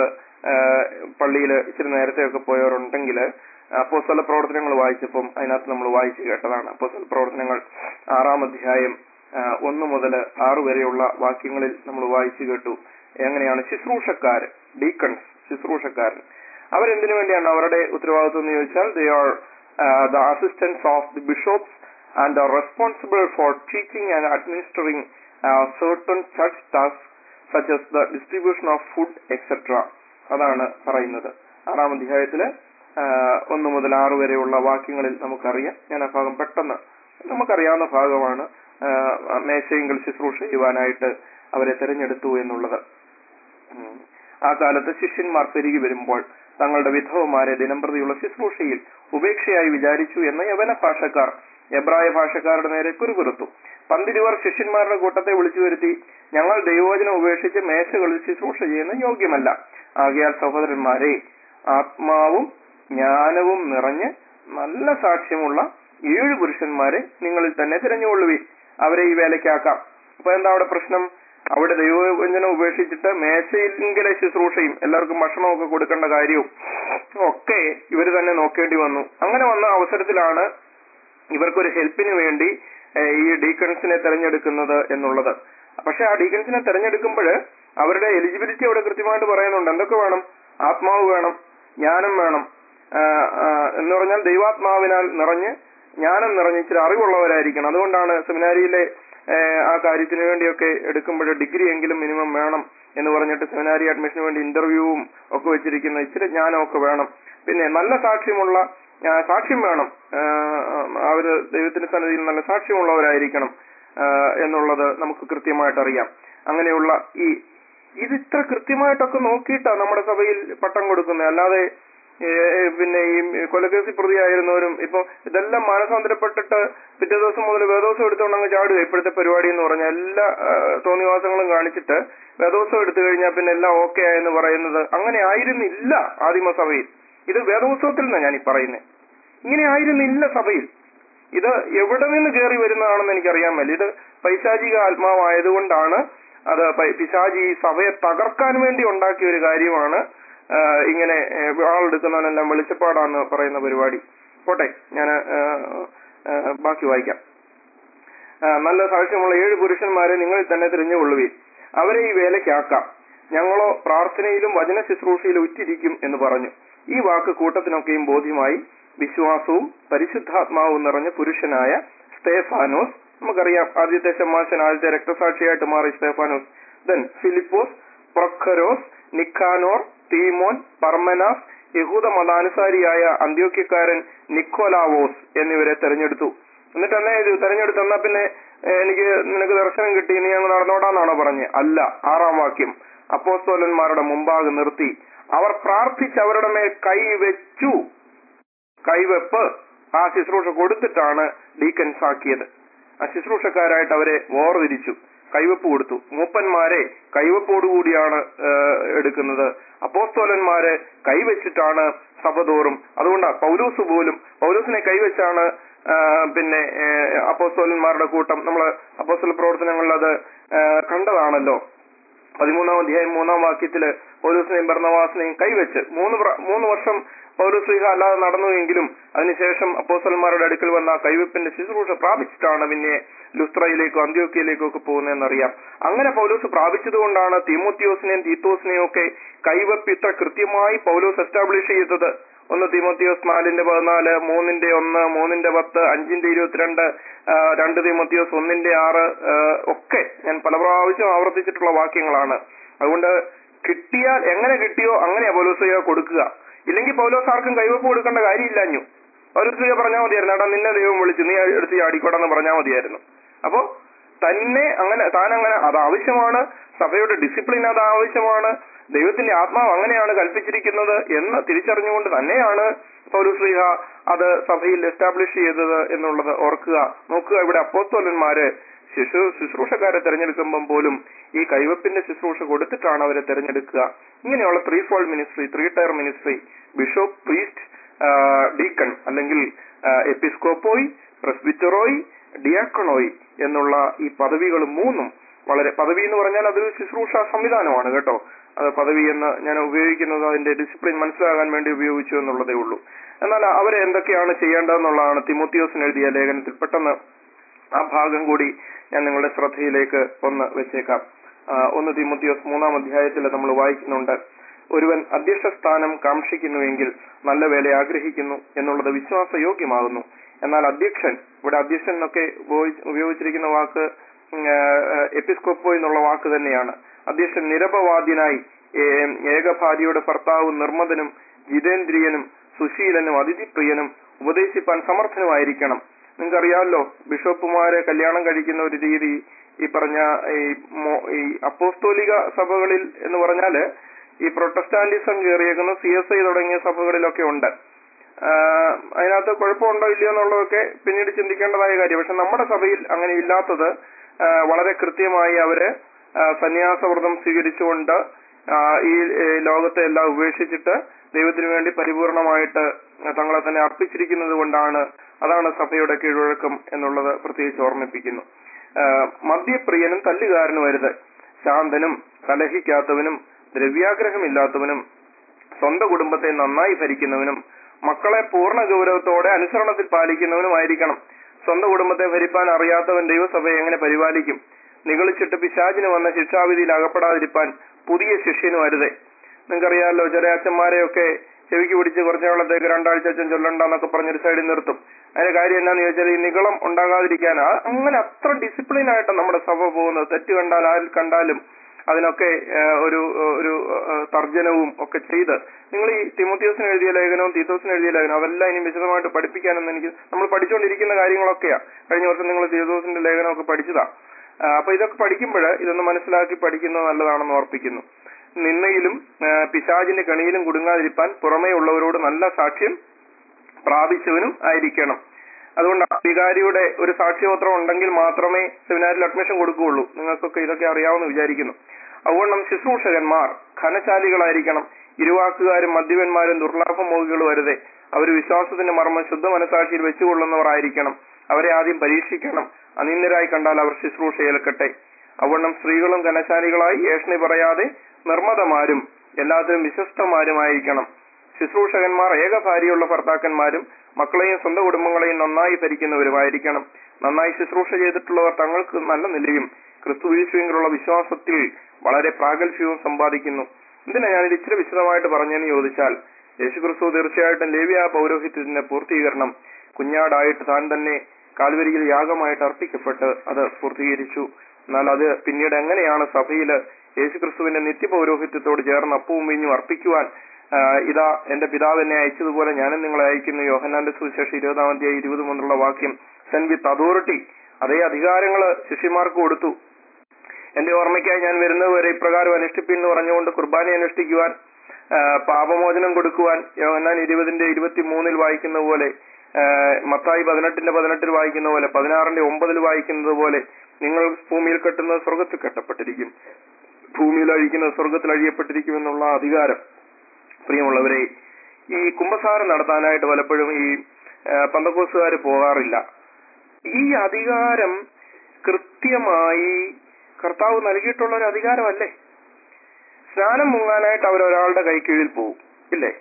പള്ളിയിൽ ഇച്ചിരി നേരത്തെയൊക്കെ പോയവരുണ്ടെങ്കിൽ അപ്പോസ്തല പ്രവർത്തനങ്ങൾ വായിച്ചപ്പം അതിനകത്ത് നമ്മൾ വായിച്ചു കേട്ടതാണ് അപ്പോസ്തല പ്രവർത്തനങ്ങൾ ആറാം അധ്യായം ആ, ഒന്ന് മുതൽ ആറ് വരെയുള്ള വാക്യങ്ങളിൽ നമ്മൾ വായിച്ചു കേട്ടു എങ്ങനെയാണ് ശുശ്രൂഷക്കാർ ഡീക്കൺസ് ശുശ്രൂഷക്കാരൻ അവരെന്തിനു വേണ്ടിയാണ് അവരുടെ ഉത്തരവാദിത്വം എന്ന് ചോദിച്ചാൽ they are the assistance of the bishops and are responsible for teaching and administering certain church tasks such as the distribution of food etc അതാണ് പറയുന്നത് ആറാം അധ്യായത്തില് ആ, ഒന്ന് മുതൽ ആറ് വരെയുള്ള വാക്യങ്ങളിൽ നമുക്കറിയാം ഞാൻ ആ ഭാഗം പെട്ടെന്ന് നമുക്കറിയാവുന്ന ഭാഗമാണ് ആ, മേശയെങ്കിൽ ശുശ്രൂഷ ചെയ്യുവാനായിട്ട് അവരെ തിരഞ്ഞെടുത്തു എന്നുള്ളത് ഉം. ആ കാലത്ത് ശിഷ്യന്മാർ പെരുകി വരുമ്പോൾ തങ്ങളുടെ വിധവമാരെ ദിനംപ്രതിയുള്ള ശുശ്രൂഷയിൽ ഉപേക്ഷയായി വിചാരിച്ചു എന്ന യവന ഭാഷക്കാർ എബ്രായ ഭാഷക്കാരുടെ നേരെ കുറുകുറുത്തു പന്തിരുവർ ശിഷ്യന്മാരുടെ കൂട്ടത്തെ വിളിച്ചു വരുത്തി ഞങ്ങൾ ദൈവവചനം ഉപേക്ഷിച്ച് മേശകളിൽ ശുശ്രൂഷ ചെയ്യുന്ന യോഗ്യമല്ല ആകയാൽ സഹോദരന്മാരെ ആത്മാവും ജ്ഞാനവും നിറഞ്ഞ് നല്ല സാക്ഷ്യമുള്ള ഏഴ് പുരുഷന്മാരെ നിങ്ങളിൽ തന്നെ തിരഞ്ഞുകൊള്ളുവി അവരെ ഈ വേലയ്ക്കാക്കാം അപ്പൊ എന്താ അവിടെ പ്രശ്നം അവിടെ ദൈവവചനം ഉപേക്ഷിച്ചിട്ട് മേശയിലെങ്കിലെ ശുശ്രൂഷയും എല്ലാവർക്കും ഭക്ഷണമൊക്കെ കൊടുക്കേണ്ട കാര്യവും ഒക്കെ ഇവർ തന്നെ നോക്കേണ്ടി വന്നു അങ്ങനെ വന്ന അവസരത്തിലാണ് ഇവർക്കൊരു ഹെൽപ്പിന് വേണ്ടി ഏഹ്, ഈ ഡീക്കൺസിനെ തെരഞ്ഞെടുക്കുന്നത് എന്നുള്ളത് പക്ഷെ ആ ഡീക്കൺസിനെ തെരഞ്ഞെടുക്കുമ്പോൾ അവരുടെ എലിജിബിലിറ്റി അവിടെ കൃത്യമായിട്ട് പറയുന്നുണ്ട് എന്തൊക്കെ വേണം ആത്മാവ് വേണം ജ്ഞാനം വേണം ആ, ആ, എന്ന് പറഞ്ഞാൽ ദൈവാത്മാവിനാൽ നിറഞ്ഞ് ജ്ഞാനം നിറഞ്ഞ് ഇച്ചിരി അറിവുള്ളവരായിരിക്കണം അതുകൊണ്ടാണ് സെമിനാരിയിലെ ഏഹ്, ആ കാര്യത്തിന് വേണ്ടിയൊക്കെ എടുക്കുമ്പോൾ ഡിഗ്രി എങ്കിലും മിനിമം വേണം എന്ന് പറഞ്ഞിട്ട് സെമിനാരി അഡ്മിഷന് വേണ്ടി ഇന്റർവ്യൂവും ഒക്കെ വെച്ചിരിക്കുന്ന ഇച്ചിരി ജ്ഞാനമൊക്കെ വേണം പിന്നെ നല്ല സാക്ഷ്യമുള്ള ആ, സാക്ഷ്യം വേണം ആ, അവര് ദൈവത്തിന്റെ സന്നിധിയിൽ നല്ല സാക്ഷ്യമുള്ളവരായിരിക്കണം ആ, എന്നുള്ളത് നമുക്ക് കൃത്യമായിട്ട് അറിയാം അങ്ങനെയുള്ള ഈ ഇത് ഇത്ര കൃത്യമായിട്ടൊക്കെ നോക്കിയിട്ടാണ് നമ്മുടെ സഭയിൽ പട്ടം കൊടുക്കുന്നത് അല്ലാതെ ഏ, പിന്നെ ഈ കൊലക്കേസിൽ പ്രതിയായിരുന്നവരും ഇപ്പൊ ഇതെല്ലാം മാനസാന്തരപ്പെട്ടിട്ട് പിറ്റേ ദിവസം മുതൽ വേദോസം എടുത്തുകൊണ്ട് അങ്ങ് ചാടുക ഇപ്പോഴത്തെ പരിപാടി എന്ന് പറഞ്ഞാൽ എല്ലാ ആ, തോന്നിവാസങ്ങളും കാണിച്ചിട്ട് വേദോസം എടുത്തു കഴിഞ്ഞാൽ പിന്നെ എല്ലാം ഓക്കെ ആയെന്ന് പറയുന്നത് അങ്ങനെ ആയിരുന്നില്ല ആദിമസഭയിൽ ഇത് വേദോത്സവത്തിൽ നിന്നാണ് ഞാൻ ഈ പറയുന്നത് ഇങ്ങനെ ആയിരുന്നില്ല സഭയിൽ ഇത് എവിടെ നിന്ന് കയറി വരുന്നതാണെന്ന് എനിക്കറിയാൻ മേല ഇത് പൈശാചിക ആത്മാവായതുകൊണ്ടാണ് അത് പൈ- പിശാചി ഈ സഭയെ തകർക്കാൻ വേണ്ടി ഉണ്ടാക്കിയ ഒരു കാര്യമാണ് ആ, ഇങ്ങനെ ഏ, ആളെടുക്കുന്നവനെല്ലാം വെളിച്ചപ്പാടാന്ന് പറയുന്ന പരിപാടി പോട്ടെ ഞാൻ ബാക്കി വായിക്കാം ആ, നല്ല സാക്ഷ്യമുള്ള ഏഴ് പുരുഷന്മാരെ നിങ്ങൾ തന്നെ തിരഞ്ഞുകൊള്ളുകയും അവരെ ഈ വേലയ്ക്കാക്കാം ഞങ്ങളോ പ്രാർത്ഥനയിലും വചന ശുശ്രൂഷയിലും ഉറ്റിരിക്കും എന്ന് പറഞ്ഞു ഈ വാക്ക് കൂട്ടത്തിനൊക്കെയും ബോധ്യമായി വിശ്വാസവും പരിശുദ്ധാത്മാവും നിറഞ്ഞ പുരുഷനായ സ്തേഫാനോസ് നമുക്കറിയാം ആദ്യത്തെ ശമാശൻ ആദ്യത്തെ രക്തസാക്ഷിയായിട്ട് മാറി Stephanos then Philippos Prochorus Nicanor Timon Parmenas യഹൂദ മതാനുസാരിയായ അന്ത്യോക്യക്കാരൻ നിക്കോലാവോസ് എന്നിവരെ തെരഞ്ഞെടുത്തു എന്നിട്ട് എന്നെ ഇത് തെരഞ്ഞെടുത്ത് എന്നാ പിന്നെ ഏ, എനിക്ക് നിനക്ക് ദർശനം കിട്ടി നീ അങ്ങ് നടന്നോടാന്നാണോ പറഞ്ഞത് അല്ല ആറാം വാക്യം അപ്പോസ്തോലന്മാരുടെ മുമ്പാകെ നിർത്തി അവർ പ്രാർത്ഥിച്ച് അവരുടെ മേൽ കൈവച്ചു കൈവെപ്പ് ആ ശുശ്രൂഷ കൊടുത്തിട്ടാണ് ഡീക്കൻസ് ആക്കിയത് ആ ശുശ്രൂഷക്കാരായിട്ട് അവരെ വേർതിരിച്ചു കൈവെപ്പ് കൊടുത്തു മൂപ്പന്മാരെ കൈവപ്പോടുകൂടിയാണ് ആ, എടുക്കുന്നത് അപ്പോസ്തോലന്മാരെ കൈവച്ചിട്ടാണ് സഭ തോറും അതുകൊണ്ടാ പൗലൂസ് പോലും പൗലൂസിനെ കൈവച്ചാണ് ആ, പിന്നെ അപ്പോസ്തോലന്മാരുടെ കൂട്ടം നമ്മൾ അപ്പോസ്തല പ്രവർത്തനങ്ങളിൽ അത് ആ, കണ്ടതാണല്ലോ പതിമൂന്നാം അധ്യായം മൂന്നാം വാക്യത്തില് പൗലൂസിനെയും ഭരണവാസിനെയും കൈവച്ച് മൂന്ന് പ്ര- മൂന്ന് വർഷം പൗരസ്ലിഹ അല്ലാതെ നടന്നുവെങ്കിലും അതിനുശേഷം അപ്പോസ്തലന്മാരുടെ അടുക്കൽ വന്ന ആ കൈവെപ്പിന്റെ ശുശ്രൂഷ പ്രാപിച്ചിട്ടാണ് പിന്നെ ലുസ്ത്രയിലേക്കോ അന്ത്യോക്കിയയിലേക്കോ ഒക്കെ പോകുന്നതെന്നറിയാം അങ്ങനെ പൗലോസ് പ്രാപിച്ചതുകൊണ്ടാണ് തീമോത്തിയോസിനെയും തീത്തോസിനെയും ഒക്കെ കൈവെപ്പ് ഇത്ര കൃത്യമായി പൗലോസ് എസ്റ്റാബ്ലിഷ് ചെയ്തത് ഒന്ന് തീമോത്തിയോസ് നാലിന്റെ പതിനാല് മൂന്നിന്റെ ഒന്ന് മൂന്നിന്റെ പത്ത് അഞ്ചിന്റെ ഇരുപത്തിരണ്ട് ആ, രണ്ട് തീമോത്തിയോസ് ഒന്നിന്റെ ആറ് ആ, ഒക്കെ ഞാൻ പല പ്രാവശ്യം ആവർത്തിച്ചിട്ടുള്ള വാക്യങ്ങളാണ് അതുകൊണ്ട് കിട്ടിയാൽ എങ്ങനെ കിട്ടിയോ അങ്ങനെയാ പൗലോസ് കൊടുക്കുക ഇല്ലെങ്കിൽ പൗലോസ് ആർക്കും കൈവപ്പ് കൊടുക്കേണ്ട കാര്യമില്ലാഞ്ഞു പൗലോസ് പറഞ്ഞാൽ മതിയായിരുന്നു എടാ നിന്നെ ദൈവം വിളിച്ചു നീ എടുത്ത് ചാടിക്കോടെന്ന് പറഞ്ഞാൽ മതിയായിരുന്നു അപ്പോ തന്നെ അങ്ങനെ താൻ അങ്ങനെ അത് ആവശ്യമാണ് സഭയുടെ ഡിസിപ്ലിൻ അത് ആവശ്യമാണ് ദൈവത്തിന്റെ ആത്മാവ് അങ്ങനെയാണ് കൽപ്പിച്ചിരിക്കുന്നത് എന്ന് തിരിച്ചറിഞ്ഞുകൊണ്ട് തന്നെയാണ് പൗലുശ്രീഹ അത് സഭയിൽ എസ്റ്റാബ്ലിഷ് ചെയ്തത് എന്നുള്ളത് ഓർക്കുക നോക്കുക ഇവിടെ അപ്പോസ്തോലന്മാര് ശിശു ശുശ്രൂഷക്കാരെ തെരഞ്ഞെടുക്കുമ്പം പോലും ഈ കൈവപ്പിന്റെ ശുശ്രൂഷ കൊടുത്തിട്ടാണ് അവരെ തെരഞ്ഞെടുക്കുക ഇങ്ങനെയുള്ള three fold ministry three tier ministry bishop priest deacon അല്ലെങ്കിൽ എപ്പിസ്കോപ്പോയി പ്രസ്ബിറ്ററോയി ഡിയാക്കണോയി എന്നുള്ള ഈ പദവികൾ മൂന്നും വളരെ പദവി എന്ന് പറഞ്ഞാൽ അതൊരു ശുശ്രൂഷ സംവിധാനമാണ് കേട്ടോ അത് പദവി എന്ന് ഞാൻ ഉപയോഗിക്കുന്നത് അതിന്റെ ഡിസിപ്ലിൻ മനസ്സിലാകാൻ വേണ്ടി ഉപയോഗിച്ചു എന്നുള്ളതേ ഉള്ളൂ എന്നാൽ അവരെ എന്തൊക്കെയാണ് ചെയ്യേണ്ടതെന്നുള്ളതാണ് തിമോത്തിയോസിന് എഴുതിയ ലേഖനത്തിൽ പെട്ടെന്ന് ആ ഭാഗം കൂടി ഞാൻ നിങ്ങളുടെ ശ്രദ്ധയിലേക്ക് ഒന്ന് വെച്ചേക്കാം ആ, ഒന്ന് തിമോത്തിയോസ് മൂന്നാം അധ്യായത്തിൽ നമ്മൾ വായിക്കുന്നുണ്ട് ഒരുവൻ അധ്യക്ഷ സ്ഥാനം കാക്ഷിക്കുന്നുവെങ്കിൽ നല്ല വേല ആഗ്രഹിക്കുന്നു എന്നുള്ളത് വിശ്വാസയോഗ്യമാകുന്നു എന്നാൽ അധ്യക്ഷൻ ഇവിടെ അധ്യക്ഷൻ എന്നൊക്കെ ഉപയോഗി- ഉപയോഗിച്ചിരിക്കുന്ന വാക്ക് ഉം, ആ, ആ, എപ്പിസ്കോപ്പോ എന്നുള്ള വാക്ക് തന്നെയാണ് അധ്യക്ഷൻ നിരപവാദ്യനായി ഏ- ഏകഭാര്യയുടെ ഭർത്താവ് നിർമ്മതനും ജിതേന്ദ്രിയനും സുശീലനും അതിഥിപ്രിയനും ഉപദേശിപ്പാൻ സമർത്ഥനുമായിരിക്കണം നിങ്ങൾക്കറിയാമല്ലോ ബിഷപ്പുമാരെ കല്യാണം കഴിക്കുന്ന ഒരു രീതി ഈ പറഞ്ഞ ഈ മോ- ഈ അപ്പോസ്തോലിക സഭകളിൽ എന്ന് പറഞ്ഞാല് ഈ പ്രൊട്ടസ്റ്റാന്റിസം കയറിയേക്കുന്ന സി എസ് ഐ തുടങ്ങിയ സഭകളിലൊക്കെ ഉണ്ട് ആഹ് അതിനകത്ത് കുഴപ്പമുണ്ടോ ഇല്ലയോ എന്നുള്ളതൊക്കെ പിന്നീട് ചിന്തിക്കേണ്ടതായ കാര്യം പക്ഷെ നമ്മുടെ സഭയിൽ അങ്ങനെ ഇല്ലാത്തത് ആഹ് വളരെ കൃത്യമായി അവര് ആഹ് സന്യാസവ്രതം സ്വീകരിച്ചുകൊണ്ട് ആഹ് ഈ ഏഹ് ലോകത്തെ എല്ലാം ഉപേക്ഷിച്ചിട്ട് ദൈവത്തിന് വേണ്ടി പരിപൂർണമായിട്ട് തങ്ങളെ തന്നെ അർപ്പിച്ചിരിക്കുന്നത് കൊണ്ടാണ് അതാണ് സഭയുടെ കീഴ്വഴക്കം എന്നുള്ളത് പ്രത്യേകിച്ച് ഓർമ്മിപ്പിക്കുന്നു ആഹ് മദ്യപ്രിയനും തല്ലുകാരനും വരുത് ശാന്തനും കലഹിക്കാത്തവനും ദ്രവ്യാഗ്രഹമില്ലാത്തവനും സ്വന്തം കുടുംബത്തെ നന്നായി ഭരിക്കുന്നവനും മക്കളെ പൂർണ്ണ ഗൗരവത്തോടെ അനുസരണത്തിൽ പാലിക്കുന്നവനുമായിരിക്കണം സ്വന്തം കുടുംബത്തെ ഭരിപ്പാൻ അറിയാത്തവൻ ദൈവസഭയെ എങ്ങനെ പരിപാലിക്കും നിഗളിച്ചിട്ട് പിശാചിന് വന്ന ശിക്ഷാവിധിയിൽ അകപ്പെടാതിരിപ്പാൻ പുതിയ ശിഷ്യനും അരുതേ നിങ്ങൾക്കറിയാമല്ലോ ചെറിയ അച്ഛന്മാരെയൊക്കെ ചെവിക്ക് പിടിച്ച് കുറച്ച് നാളത്തേക്ക് രണ്ടാഴ്ച അച്ഛൻ ചൊല്ലണ്ടെന്നൊക്കെ പറഞ്ഞൊരു സൈഡിൽ നിർത്തും അതിന്റെ കാര്യം എന്താന്ന് ചോദിച്ചാൽ ഈ നികളം ഉണ്ടാകാതിരിക്കാൻ ആ- അങ്ങനെ അത്ര ഡിസിപ്ലിൻ ആയിട്ട് നമ്മുടെ സഭ പോകുന്നത് തെറ്റ് കണ്ടാൽ ആരിൽ കണ്ടാലും അതിനൊക്കെ ആ, ഒരു ഒരു ആ, തർജ്ജനവും ഒക്കെ ചെയ്ത് നിങ്ങൾ ഈ തിമോത്തിയോസിന് എഴുതിയ ലേഖനവും തീത്തോസിന് എഴുതിയ ലേഖനവും അതെല്ലാം ഇനി വിശദമായിട്ട് പഠിപ്പിക്കാനൊന്നും എനിക്ക് നമ്മൾ പഠിച്ചുകൊണ്ടിരിക്കുന്ന കാര്യങ്ങളൊക്കെയാ കഴിഞ്ഞ വർഷം നിങ്ങൾ തീത്തോസിന്റെ ലേഖനമൊക്കെ പഠിച്ചതാ ആ, അപ്പൊ ഇതൊക്കെ പഠിക്കുമ്പോൾ ഇതൊന്ന് മനസ്സിലാക്കി പഠിക്കുന്നത് നല്ലതാണെന്ന് ഓർപ്പിക്കുന്നു നിന്നയിലും ആ, പിശാചിന്റെ കണിയിലും കുടുങ്ങാതിരിപ്പാൻ പുറമേ ഉള്ളവരോട് നല്ല സാക്ഷ്യം പ്രാപിച്ചവനും ആയിരിക്കണം അതുകൊണ്ട് വികാരിയുടെ ഒരു സാക്ഷ്യപത്രം ഉണ്ടെങ്കിൽ മാത്രമേ സെമിനാരിൽ അഡ്മിഷൻ കൊടുക്കുകയുള്ളൂ നിങ്ങൾക്കൊക്കെ ഇതൊക്കെ അറിയാമെന്ന് വിചാരിക്കുന്നു അതുകൊണ്ട് ശുശ്രൂഷകന്മാർ ഖനശാലികളായിരിക്കണം ഇരുവാക്കുകാരും മദ്യപന്മാരും ദുർലാഭമോഹികളും വരുതേ അവർ വിശ്വാസത്തിന്റെ മർമ്മം ശുദ്ധ മനസാക്ഷിയിൽ വെച്ചുകൊള്ളുന്നവർ ആയിരിക്കണം അവരെ ആദ്യം പരീക്ഷിക്കണം അനിന്ദരായി കണ്ടാൽ അവർ ശുശ്രൂഷ ഏൽക്കട്ടെ അവണ്ണം സ്ത്രീകളും ധനശാലികളായി ഏഷണി പറയാതെ നിർമ്മതമാരും എല്ലാത്തിനും വിശ്വസ്തമാരുമായിരിക്കണം ശുശ്രൂഷകന്മാർ ഏക ഭാര്യയുള്ള ഭർത്താക്കന്മാരും മക്കളെയും സ്വന്തം കുടുംബങ്ങളെയും നന്നായി ഭരിക്കുന്നവരുമായിരിക്കണം നന്നായി ശുശ്രൂഷ ചെയ്തിട്ടുള്ളവർ തങ്ങൾക്ക് നല്ല നിലയും ക്രിസ്തു യേശുവിലുള്ള വിശ്വാസത്തിൽ വളരെ പ്രാഗൽഭ്യവും സമ്പാദിക്കുന്നു എന്തിനാ ഞാനിത് ഇച്ചിരി വിശദമായിട്ട് പറഞ്ഞെന്ന് ചോദിച്ചാൽ യേശു ക്രിസ്തു തീർച്ചയായിട്ടും ലേവ്യ പൗരോഹിത്യത്തിന്റെ പൂർത്തീകരണം കുഞ്ഞാടായിട്ട് താൻ തന്നെ കാൽവരിയിൽ യാഗമായിട്ട് അർപ്പിക്കപ്പെട്ട് അത് പൂർത്തീകരിച്ചു എന്നാൽ അത് പിന്നീട് എങ്ങനെയാണ് സഭയില് യേശുക്രിസ്തുവിന്റെ നിത്യപൗരോഹിത്യത്തോട് ചേർന്ന് അപ്പവും വീഞ്ഞും അർപ്പിക്കുവാൻ ആ, ഇതാ എന്റെ പിതാവ് എന്നെ അയച്ചതുപോലെ ഞാനും നിങ്ങളെ അയക്കുന്നു യോഹന്നാന്റെ സുവിശേഷം ഇരുപതാം അധ്യായം ഇരുപത് മുതലുള്ള വാക്യം സെൻ വിത്ത് അതോറിറ്റി അതേ അധികാരങ്ങള് ശിഷ്യന്മാർക്ക് കൊടുത്തു എന്റെ ഓർമ്മയ്ക്കായി ഞാൻ വരുന്നത് വരെ ഇപ്രകാരം അനുഷ്ഠിപ്പിൻ എന്ന് പറഞ്ഞുകൊണ്ട് കുർബാന അനുഷ്ഠിക്കുവാൻ ആ, പാപമോചനം കൊടുക്കുവാൻ യോഹന്നാൻ ഇരുപതിന്റെ ഇരുപത്തി മൂന്നിൽ വായിക്കുന്ന പോലെ ആ, മത്തായി പതിനെട്ടിന്റെ പതിനെട്ടിൽ വായിക്കുന്ന പോലെ പതിനാറിന്റെ ഒമ്പതിൽ വായിക്കുന്നത് പോലെ നിങ്ങൾ ഭൂമിയിൽ കെട്ടുന്നത് സ്വർഗത്തിൽ കെട്ടപ്പെട്ടിരിക്കും ഭൂമിയിൽ അഴിക്കുന്നത് സ്വർഗത്തിൽ അഴിയപ്പെട്ടിരിക്കും എന്നുള്ള അധികാരം പ്രിയമുള്ളവരെ ഈ കുംഭസാരം നടത്താനായിട്ട് പലപ്പോഴും ഈ പന്തക്കോസുകാർ പോകാറില്ല ഈ അധികാരം കൃത്യമായി കർത്താവ് നൽകിയിട്ടുള്ള ഒരു അധികാരമല്ലേ സ്നാനം മുങ്ങാനായിട്ട് അവർ ഒരാളുടെ കൈക്കീഴിൽ പോകും ഇല്ലേ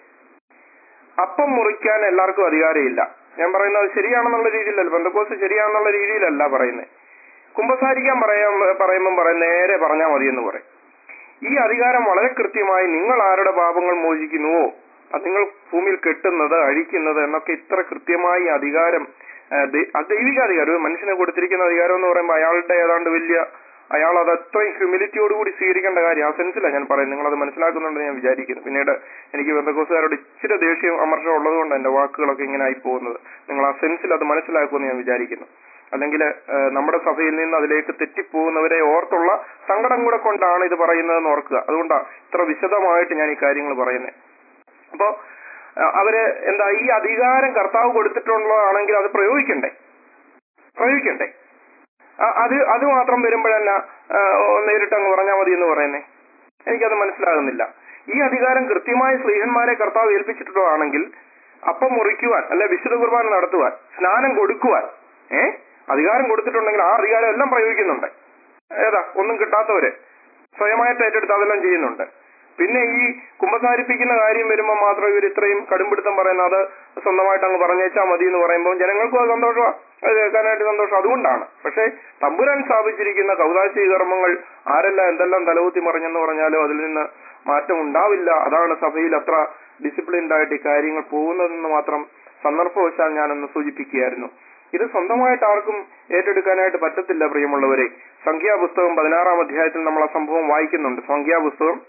അപ്പം മുറിക്കാൻ എല്ലാവർക്കും അധികാരമില്ല ഞാൻ പറയുന്നത് അത് ശരിയാണെന്നുള്ള രീതിയിലല്ല ബന്ധക്കോസ് ശരിയാണെന്നുള്ള രീതിയിലല്ല പറയുന്നത് കുമ്പസാരിക്കാൻ പറയാൻ പറയുമ്പം പറയും നേരെ പറഞ്ഞാൽ മതി എന്ന് പറയും ഈ അധികാരം വളരെ കൃത്യമായി നിങ്ങൾ ആരുടെ പാപങ്ങൾ മോചിക്കുന്നുവോ അത് നിങ്ങൾ ഭൂമിയിൽ കെട്ടുന്നത് അഴിക്കുന്നത് എന്നൊക്കെ ഇത്ര കൃത്യമായി ഈ അധികാരം ആ, ദൈ- അത് ദൈവിക അധികാരം ഒരു മനുഷ്യനെ കൊടുത്തിരിക്കുന്ന അധികാരം എന്ന് പറയുമ്പോൾ അയാളുടെ ഏതാണ്ട് വലിയ അയാൾ അത് അത്രയും ഹ്യൂമിലിറ്റിയോടുകൂടി സ്വീകരിക്കേണ്ട കാര്യം ആ സെൻസിലാണ് ഞാൻ പറയുന്നത് നിങ്ങൾ അത് മനസ്സിലാക്കുന്നുണ്ടെന്ന് ഞാൻ വിചാരിക്കുന്നു പിന്നീട് എനിക്ക് ബന്ധക്കോസുകാരോട് ഇച്ചിരി ദേഷ്യം അമർഷം ഉള്ളതുകൊണ്ട് എന്റെ വാക്കുകളൊക്കെ ഇങ്ങനെ ആയി പോകുന്നത് നിങ്ങൾ ആ സെൻസിൽ അത് മനസ്സിലാക്കുമെന്ന് ഞാൻ വിചാരിക്കുന്നു അല്ലെങ്കിൽ നമ്മുടെ സഭയിൽ നിന്ന് അതിലേക്ക് തെറ്റിപ്പോകുന്നവരെ ഓർത്തുള്ള സങ്കടം കൂടെ കൊണ്ടാണ് ഇത് പറയുന്നതെന്ന് ഓർക്കുക അതുകൊണ്ടാണ് ഇത്ര വിശദമായിട്ട് ഞാൻ ഈ കാര്യങ്ങൾ പറയുന്നത് അപ്പോ ആ, അവര് എന്താ ഈ അധികാരം കർത്താവ് കൊടുത്തിട്ടുള്ളതാണെങ്കിൽ അത് പ്രയോഗിക്കണ്ടേ പ്രയോഗിക്കണ്ടേ ആ, അത് അത് മാത്രം വരുമ്പോഴല്ല ആ, നേരിട്ട് അങ്ങ് പറഞ്ഞാൽ മതി എന്ന് പറയുന്നേ എനിക്കത് മനസ്സിലാകുന്നില്ല ഈ അധികാരം കൃത്യമായി സ്ത്രീഹന്മാരെ കർത്താവ് ഏൽപ്പിച്ചിട്ടുള്ളതാണെങ്കിൽ അപ്പം മുറിക്കുവാൻ അല്ലെ വിശുദ്ധ കുർബാന നടത്തുവാൻ സ്നാനം കൊടുക്കുവാൻ ഏ അധികാരം കൊടുത്തിട്ടുണ്ടെങ്കിൽ ആ അധികാരം എല്ലാം പ്രയോഗിക്കുന്നുണ്ട് ഏതാ ഒന്നും കിട്ടാത്തവര് സ്വയമായിട്ട് ഏറ്റെടുത്ത് അതെല്ലാം ചെയ്യുന്നുണ്ട് പിന്നെ ഈ കുമ്പസാരിപ്പിക്കുന്ന കാര്യം വരുമ്പോൾ മാത്രം ഇവർ ഇത്രയും കടുംപിടുത്തം പറയുന്നത് അത് സ്വന്തമായിട്ട് അങ്ങ് പറഞ്ഞേച്ചാൽ മതി എന്ന് പറയുമ്പോൾ ജനങ്ങൾക്കും അത് സന്തോഷമാണ് അത് കേൾക്കാനായിട്ട് സന്തോഷം അതുകൊണ്ടാണ് പക്ഷേ തമ്പുരാൻ സ്ഥാപിച്ചിരിക്കുന്ന കൗതാശിക കർമ്മങ്ങൾ ആരെല്ലാം എന്തെല്ലാം തലകുത്തി മറിഞ്ഞെന്ന് പറഞ്ഞാലും അതിൽ നിന്ന് മാറ്റം ഉണ്ടാവില്ല അതാണ് സഭയിൽ അത്ര ഡിസിപ്ലിൻഡ് ആയിട്ട് ഈ കാര്യങ്ങൾ പോകുന്നതെന്ന് മാത്രം സന്ദർഭവശാൽ ഞാനൊന്ന് സൂചിപ്പിക്കുകയായിരുന്നു ഇത് സ്വന്തമായിട്ട് ആർക്കും ഏറ്റെടുക്കാനായിട്ട് പറ്റത്തില്ല പ്രിയമുള്ളവരെ സംഖ്യാപുസ്തകം പതിനാറാം അധ്യായത്തിൽ നമ്മൾ ആ സംഭവം വായിക്കുന്നുണ്ട് സംഖ്യാപുസ്തകം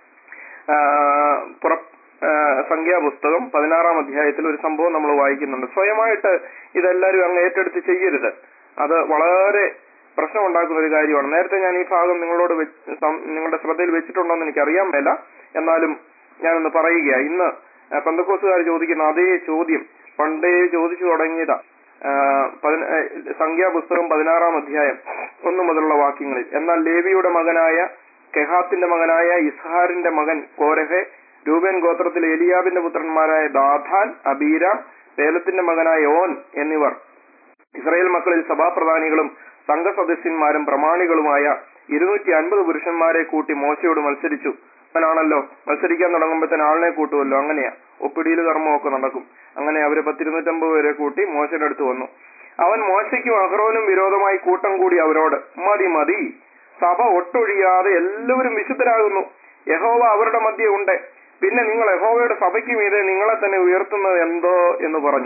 ആ, പുറ ആ, സംഖ്യാപുസ്തകം പതിനാറാം അധ്യായത്തിൽ ഒരു സംഭവം നമ്മൾ വായിക്കുന്നുണ്ട് സ്വയമായിട്ട് ഇതെല്ലാവരും അങ്ങ് ഏറ്റെടുത്ത് ചെയ്യരുത് അത് വളരെ പ്രശ്നം ഉണ്ടാക്കുന്ന ഒരു കാര്യമാണ് നേരത്തെ ഞാൻ ഈ ഭാഗം നിങ്ങളോട് വെച്ച് സം- നിങ്ങളുടെ ശ്രദ്ധയിൽ വെച്ചിട്ടുണ്ടോ എന്ന് എനിക്കറിയാൻ മേല എന്നാലും ഞാനൊന്ന് പറയുക ഇന്ന് പന്തക്കോസുകാർ ചോദിക്കുന്ന അതേ ചോദ്യം പണ്ടേ ചോദിച്ചു തുടങ്ങിയതാ ആ, പതിന- ഏ, സംഖ്യാപുസ്തകം പതിനാറാം അധ്യായം ഒന്നു മുതലുള്ള വാക്യങ്ങളിൽ എന്നാൽ ലേവിയുടെ മകനായ കെഹാത്തിന്റെ മകനായ ഇസ്ഹാറിന്റെ മകൻ കോരഹെ രൂപൻ ഗോത്രത്തിലെ എലിയാബിന്റെ പുത്രന്മാരായ ദാഥാൻ അബീരാം പേലത്തിന്റെ മകനായ ഓൻ എന്നിവർ ഇസ്രായേൽ മക്കളിൽ സഭാപ്രധാനികളും സംഘസദസ്യന്മാരും പ്രമാണികളുമായ ഇരുന്നൂറ്റി അൻപത് പുരുഷന്മാരെ കൂട്ടി മോശയോട് മത്സരിച്ചു അവനാണല്ലോ മത്സരിക്കാൻ തുടങ്ങുമ്പോൾ തന്നെ ആളിനെ കൂട്ടുമല്ലോ അങ്ങനെയാ ഒപ്പിടിയിൽ കർമ്മമൊക്കെ നടക്കും അങ്ങനെ അവര് പത്തിരുന്നൂറ്റമ്പത് പേരെ കൂട്ടി മോശയുടെ അടുത്ത് വന്നു അവൻ മോശയ്ക്കും അഹ്റോനും വിരോധമായി കൂട്ടം കൂടി അവരോട് മതി മതി സഭ ഒട്ടൊഴിയാതെ എല്ലാവരും വിശുദ്ധരാകുന്നു യഹോവ അവരുടെ മധ്യ ഉണ്ട് പിന്നെ നിങ്ങൾ യഹോവയുടെ സഭയ്ക്ക് മീതെ നിങ്ങളെ തന്നെ ഉയർത്തുന്നത് എന്തോ എന്ന് പറഞ്ഞു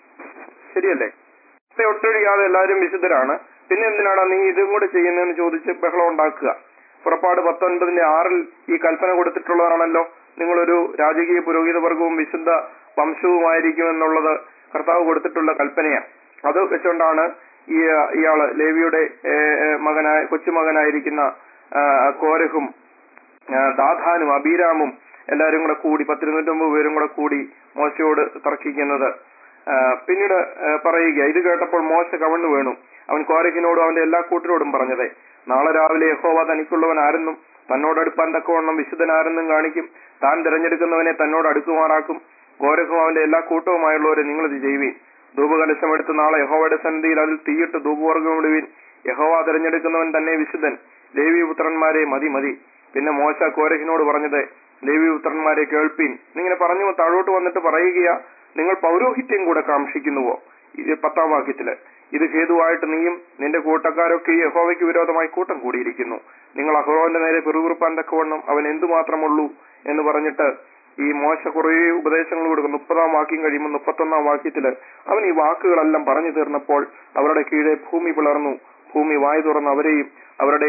ശരിയല്ലേ സഭ ഒട്ടൊഴിയാതെ എല്ലാവരും വിശുദ്ധരാണ് പിന്നെ എന്തിനാണ് നീ ഇതും കൂടെ ചെയ്യുന്നതെന്ന് ചോദിച്ച് ബഹളം ഉണ്ടാക്കുക പുറപ്പാട് പത്തൊൻപതിന്റെ ആറിൽ ഈ കൽപ്പന കൊടുത്തിട്ടുള്ളതാണല്ലോ നിങ്ങളൊരു രാജകീയ പുരോഹിത വർഗവും വിശുദ്ധ വംശവുമായിരിക്കും എന്നുള്ളത് കർത്താവ് കൊടുത്തിട്ടുള്ള കൽപ്പനയാണ് അത് വെച്ചുകൊണ്ടാണ് ഈ ഇയാള് ലേവിയുടെ ഏ, ഏ, മകനായ കൊച്ചുമകനായിരിക്കുന്ന ആ, കോരഹും ആ, ദാഥാനും അബീരാമും എല്ലാവരും കൂടെ കൂടി പത്തിരുന്നൂറ്റമ്പത് പേരും കൂടെ കൂടി മോശയോട് തർക്കിക്കുന്നത് ആ, പിന്നീട് ആ, പറയുക ഇത് കേട്ടപ്പോൾ മോശ കവണ്ണു വീണു അവൻ കോരഹിനോടും അവന്റെ എല്ലാ കൂട്ടരോടും പറഞ്ഞത് നാളെ രാവിലെ യഹോവ തനിക്കുള്ളവൻ ആരെന്നും തന്നോട് അടുപ്പാൻ തക്കവണ്ണം വിശുദ്ധനാരെന്നും കാണിക്കും താൻ തിരഞ്ഞെടുക്കുന്നവനെ തന്നോട് അടുക്കുമാറാക്കും കോരഹും അവന്റെ എല്ലാ കൂട്ടവുമായുള്ളവരെ നിങ്ങളിത് ചെയ്യുവീൻ ധൂപകലശം എടുത്ത് നാളെ യഹോവയുടെ സന്നിധിയിൽ അതിൽ തീയിട്ട് ധൂപവർഗം ഇടുവീൻ യഹോവ തിരഞ്ഞെടുക്കുന്നവൻ തന്നെ വിശുദ്ധൻ ലേവി പുത്രന്മാരെ മതി മതി പിന്നെ മോശ കോരഹിനോട് പറഞ്ഞത് ലേവി പുത്രന്മാരെ കേൾപ്പീൻ എന്നിങ്ങനെ പറഞ്ഞു താഴോട്ട് വന്നിട്ട് പറയുകയാ നിങ്ങൾ പൗരോഹിത്യം കൂടെ കാക്ഷിക്കുന്നുവോ ഇത് പത്താം വാക്യത്തില് ഇത് ഹേതുവായിട്ട് നീയും നിന്റെ കൂട്ടക്കാരൊക്കെ ഈ യഹോവയ്ക്ക് വിരോധമായി കൂട്ടം കൂടിയിരിക്കുന്നു നിങ്ങൾ അഹ്റോന്റെ നേരെ പിറുപിറുപ്പാൻ തക്കവണ്ണം അവൻ എന്തുമാത്രമുള്ളൂ എന്ന് പറഞ്ഞിട്ട് ഈ മോശ കുറേ ഉപദേശങ്ങൾ കൊടുക്കും മുപ്പതാം വാക്യം കഴിയുമ്പോൾ മുപ്പത്തൊന്നാം വാക്യത്തില് അവൻ ഈ വാക്കുകളെല്ലാം പറഞ്ഞു തീർന്നപ്പോൾ അവരുടെ കീഴെ ഭൂമി പിളർന്നു ഭൂമി വായു തുറന്ന് അവരെയും അവരുടെ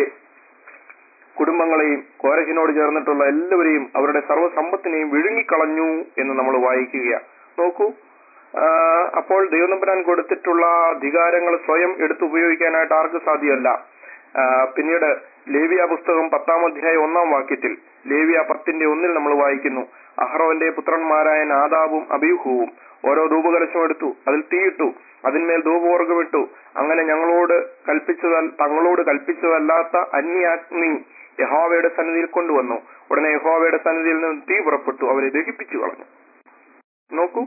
കുടുംബങ്ങളെയും കോരഹിനോട് ചേർന്നിട്ടുള്ള എല്ലാവരെയും അവരുടെ സർവ്വസമ്പത്തിനെയും വിഴുങ്ങിക്കളഞ്ഞു എന്ന് നമ്മൾ വായിക്കുക നോക്കൂ ആ, അപ്പോൾ ദൈവനമ്പരാൻ കൊടുത്തിട്ടുള്ള അധികാരങ്ങൾ സ്വയം എടുത്ത് ഉപയോഗിക്കാനായിട്ട് ആർക്കും സാധ്യമല്ല ആ, പിന്നീട് ലേവിയ പുസ്തകം പത്താം അധ്യായം ഒന്നാം വാക്യത്തിൽ ലേവിയ പത്തിന്റെ ഒന്നിൽ നമ്മൾ വായിക്കുന്നു അഹ്റോന്റെ പുത്രന്മാരായ നാദാബും അബിഹുവും ഓരോ ധൂപകലശം എടുത്തു അതിൽ തീയിട്ടു അതിന്മേൽ ധൂപവർഗം ഇട്ടു അങ്ങനെ ഞങ്ങളോട് കൽപ്പിച്ചത തങ്ങളോട് കൽപ്പിച്ചതല്ലാത്ത അന്യാഗ്നി യഹോവയുടെ സന്നിധിയിൽ കൊണ്ടുവന്നു ഉടനെ യഹോവയുടെ സന്നിധിയിൽ നിന്ന് തീ പുറപ്പെട്ടു അവരെ ദഹിപ്പിച്ചു കളഞ്ഞു നോക്കൂ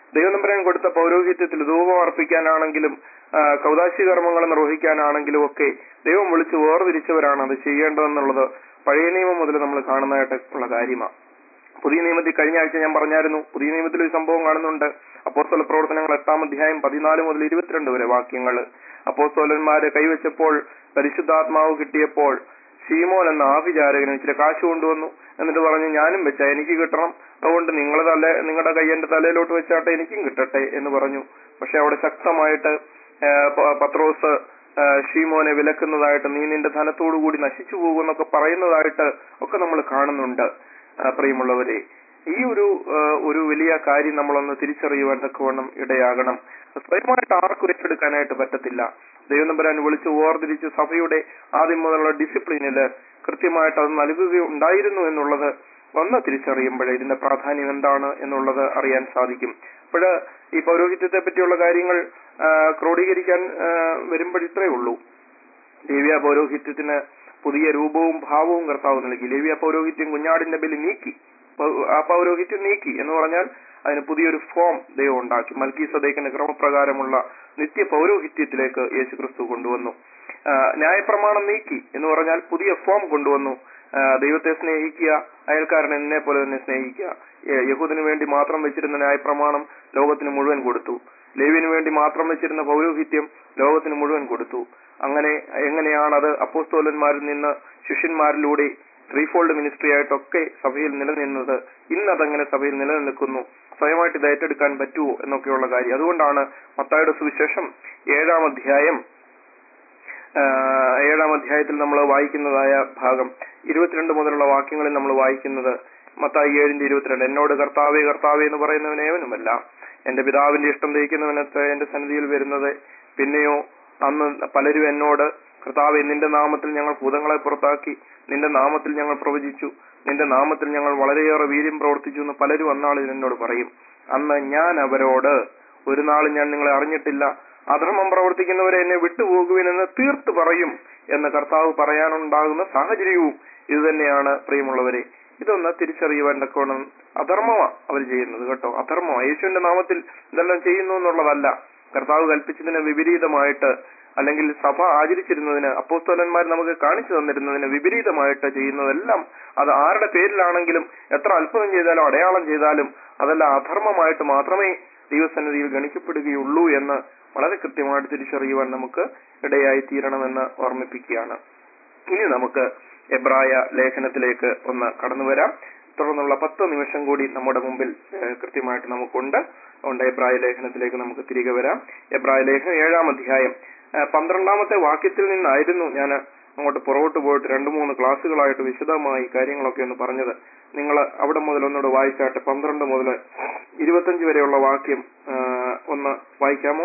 ദൈവനമ്പരൻ കൊടുത്ത പൗരോഹിത്യത്തിൽ ധൂപം അർപ്പിക്കാനാണെങ്കിലും ആ, കൗതാശി കർമ്മങ്ങൾ നിർവഹിക്കാനാണെങ്കിലും ഒക്കെ ദൈവം വിളിച്ച് വേർതിരിച്ചവരാണ് അത് ചെയ്യേണ്ടതെന്നുള്ളത് പഴയ നിയമം മുതൽ നമ്മൾ കാണുന്നതായിട്ട് ഉള്ള കാര്യമാണ് പുതിയ നിയമത്തിൽ കഴിഞ്ഞ ആഴ്ച ഞാൻ പറഞ്ഞായിരുന്നു പുതിയ നിയമത്തിൽ ഒരു സംഭവം കാണുന്നുണ്ട് അപ്പോസ്തല പ്രവർത്തനങ്ങൾ എട്ടാം അധ്യായം പതിനാല് മുതൽ ഇരുപത്തിരണ്ട് വരെ വാക്യങ്ങൾ അപ്പോസ്തോലന്മാര് കൈവച്ചപ്പോൾ പരിശുദ്ധാത്മാവ് കിട്ടിയപ്പോൾ ഷീമോൻ എന്ന ആഭിചാരകന് ഇച്ചിരി കാശ് കൊണ്ടുവന്നു എന്നിട്ട് പറഞ്ഞു ഞാനും വെച്ച എനിക്ക് കിട്ടണം അതുകൊണ്ട് നിങ്ങളെ തല നിങ്ങളുടെ കൈ എന്റെ തലയിലോട്ട് വെച്ചാട്ടെ എനിക്കും കിട്ടട്ടെ എന്ന് പറഞ്ഞു പക്ഷെ അവിടെ ശക്തമായിട്ട് ആ, പ- പത്രോസ് ആ, ഷീമോനെ വിലക്കുന്നതായിട്ട് നീ നിന്റെ ധനത്തോടു കൂടി നശിച്ചു പോകുമെന്നൊക്കെ പറയുന്നതായിട്ട് ഒക്കെ നമ്മൾ കാണുന്നുണ്ട് ആ, പ്രിയമുള്ളവരെ ഈ ഒരു ആ, ഒരു വലിയ കാര്യം നമ്മളൊന്ന് തിരിച്ചറിയുവാൻ തക്കവണ്ണം ഇടയാകണം സ്വയമായിട്ട് ആർക്കും ഏറ്റെടുക്കാനായിട്ട് പറ്റത്തില്ല ദൈവനമ്പരാൻ വിളിച്ച് വേർതിരിച്ച് സഭയുടെ ആദ്യം മുതലുള്ള ഡിസിപ്ലിനില് കൃത്യമായിട്ട് അത് നൽകുകയുണ്ടായിരുന്നു എന്നുള്ളത് ഒന്ന് തിരിച്ചറിയുമ്പോഴേ ഇതിന്റെ പ്രാധാന്യം എന്താണ് എന്നുള്ളത് അറിയാൻ സാധിക്കും അപ്പോൾ ഈ പൗരോഹിത്യത്തെ പറ്റിയുള്ള കാര്യങ്ങൾ ആ, ക്രോഡീകരിക്കാൻ വരുമ്പോൾ ഇത്രയേ ഉള്ളൂ ലേവ്യ പൗരോഹിത്യത്തിന് പുതിയ രൂപവും ഭാവവും കർത്താവ് നൽകി ലേവ്യ പൗരോഹിത്യം കുഞ്ഞാടിന്റെ ബലി നീക്കി പൗ- ആ പൗരോഹിത്യം നീക്കി എന്ന് പറഞ്ഞാൽ അതിന് പുതിയൊരു ഫോം ദൈവം ഉണ്ടാക്കി മൽക്കി സദേക്കിന്റെ ക്രമപ്രകാരമുള്ള നിത്യ പൗരോഹിത്യത്തിലേക്ക് യേശു ക്രിസ്തു കൊണ്ടുവന്നു ആ, ന്യായപ്രമാണം നീക്കി എന്ന് പറഞ്ഞാൽ പുതിയ ഫോം കൊണ്ടുവന്നു ആ, ദൈവത്തെ സ്നേഹിക്കുക അയൽക്കാരനെ എന്നെ പോലെ തന്നെ സ്നേഹിക്കുക യ- യഹൂദിന് വേണ്ടി മാത്രം വെച്ചിരുന്ന ന്യായപ്രമാണം ലോകത്തിന് മുഴുവൻ കൊടുത്തു ലേവിന് വേണ്ടി മാത്രം വെച്ചിരുന്ന പൗരോഹിത്യം ലോകത്തിന് മുഴുവൻ കൊടുത്തു അങ്ങനെ എങ്ങനെയാണത് അപ്പോസ്തോലന്മാരിൽ നിന്ന് ശിഷ്യന്മാരിലൂടെ ത്രീഫോൾഡ് മിനിസ്ട്രി ആയിട്ടൊക്കെ സഭയിൽ നിലനിന്നത് ഇന്ന് അതങ്ങനെ സഭയിൽ നിലനിൽക്കുന്നു സ്വയമായിട്ട് ഇത് ഏറ്റെടുക്കാൻ പറ്റുമോ എന്നൊക്കെയുള്ള കാര്യം അതുകൊണ്ടാണ് മത്തായുടെ സുവിശേഷം ഏഴാം അധ്യായം ആ, ഏഴാം അധ്യായത്തിൽ നമ്മൾ വായിക്കുന്നതായ ഭാഗം ഇരുപത്തിരണ്ട് മുതലുള്ള വാക്യങ്ങളിൽ നമ്മൾ വായിക്കുന്നത് മത്തായി ഏഴിന്റെ ഇരുപത്തിരണ്ട് എന്നോട് കർത്താവേ കർത്താവേ എന്ന് പറയുന്നവൻ ഏവനുമല്ല എന്റെ പിതാവിന്റെ ഇഷ്ടം തയ്ക്കുന്നവനത്ത് എന്റെ സന്നിധിയിൽ വരുന്നത് പിന്നെയോ അന്ന് പലരും എന്നോട് കർത്താവെ നിന്റെ നാമത്തിൽ ഞങ്ങൾ ഭൂതങ്ങളെ പുറത്താക്കി നിന്റെ നാമത്തിൽ ഞങ്ങൾ പ്രവചിച്ചു നിന്റെ നാമത്തിൽ ഞങ്ങൾ വളരെയേറെ വീര്യം പ്രവർത്തിച്ചു എന്ന് പലരും അന്നാളിൽ എന്നോട് പറയും അന്ന് ഞാൻ അവരോട് ഒരു നാളും ഞാൻ നിങ്ങളെ അറിഞ്ഞിട്ടില്ല അധർമ്മം പ്രവർത്തിക്കുന്നവരെ എന്നെ വിട്ടുപോകുവിനെന്ന് തീർത്ത് പറയും എന്ന് കർത്താവ് പറയാനുണ്ടാകുന്ന സാഹചര്യവും ഇത് തന്നെയാണ് പ്രിയമുള്ളവരെ ഇതൊന്ന് തിരിച്ചറിയുവാൻ തക്കോണം അധർമ്മമാ അവർ ചെയ്യുന്നത് കേട്ടോ അധർമ്മമാ യേശുവിന്റെ നാമത്തിൽ ഇതെല്ലാം ചെയ്യുന്നു എന്നുള്ളതല്ല കർത്താവ് കൽപ്പിച്ചതിന് വിപരീതമായിട്ട് അല്ലെങ്കിൽ സഭ ആചരിച്ചിരുന്നതിന് അപ്പോസ്തോലന്മാർ നമുക്ക് കാണിച്ചു തന്നിരുന്നതിന് വിപരീതമായിട്ട് ചെയ്യുന്നതെല്ലാം അത് ആരുടെ പേരിലാണെങ്കിലും എത്ര അത്ഭുതം ചെയ്താലും അടയാളം ചെയ്താലും അതെല്ലാം അധർമ്മമായിട്ട് മാത്രമേ ദൈവസന്നിധിയിൽ ഗണിക്കപ്പെടുകയുള്ളൂ എന്ന് വളരെ കൃത്യമായിട്ട് തിരിച്ചറിയുവാൻ നമുക്ക് ഇടയായി തീരണമെന്ന് ഓർമ്മിപ്പിക്കുകയാണ് ഇനി നമുക്ക് എബ്രായ ലേഖനത്തിലേക്ക് ഒന്ന് കടന്നു വരാം തുടർന്നുള്ള പത്ത് നിമിഷം കൂടി നമ്മുടെ മുമ്പിൽ ഏഹ്, കൃത്യമായിട്ട് നമുക്കുണ്ട് അതുകൊണ്ട് എബ്രായ ലേഖനത്തിലേക്ക് നമുക്ക് തിരികെ വരാം എബ്രായ ലേഖനം ഏഴാം അധ്യായം ഏഹ്, പന്ത്രണ്ടാമത്തെ വാക്യത്തിൽ നിന്നായിരുന്നു ഞാൻ അങ്ങോട്ട് പുറകോട്ട് പോയിട്ട് രണ്ട് മൂന്ന് ക്ലാസ്സുകളായിട്ട് വിശദമായി കാര്യങ്ങളൊക്കെ ഒന്ന് പറഞ്ഞത് നിങ്ങൾ അവിടെ മുതൽ ഒന്നുകൂടെ വായിച്ചാട്ടെ പന്ത്രണ്ട് മുതൽ ഇരുപത്തഞ്ച് വരെയുള്ള വാക്യം ഏഹ്, ഒന്ന് വായിക്കാമോ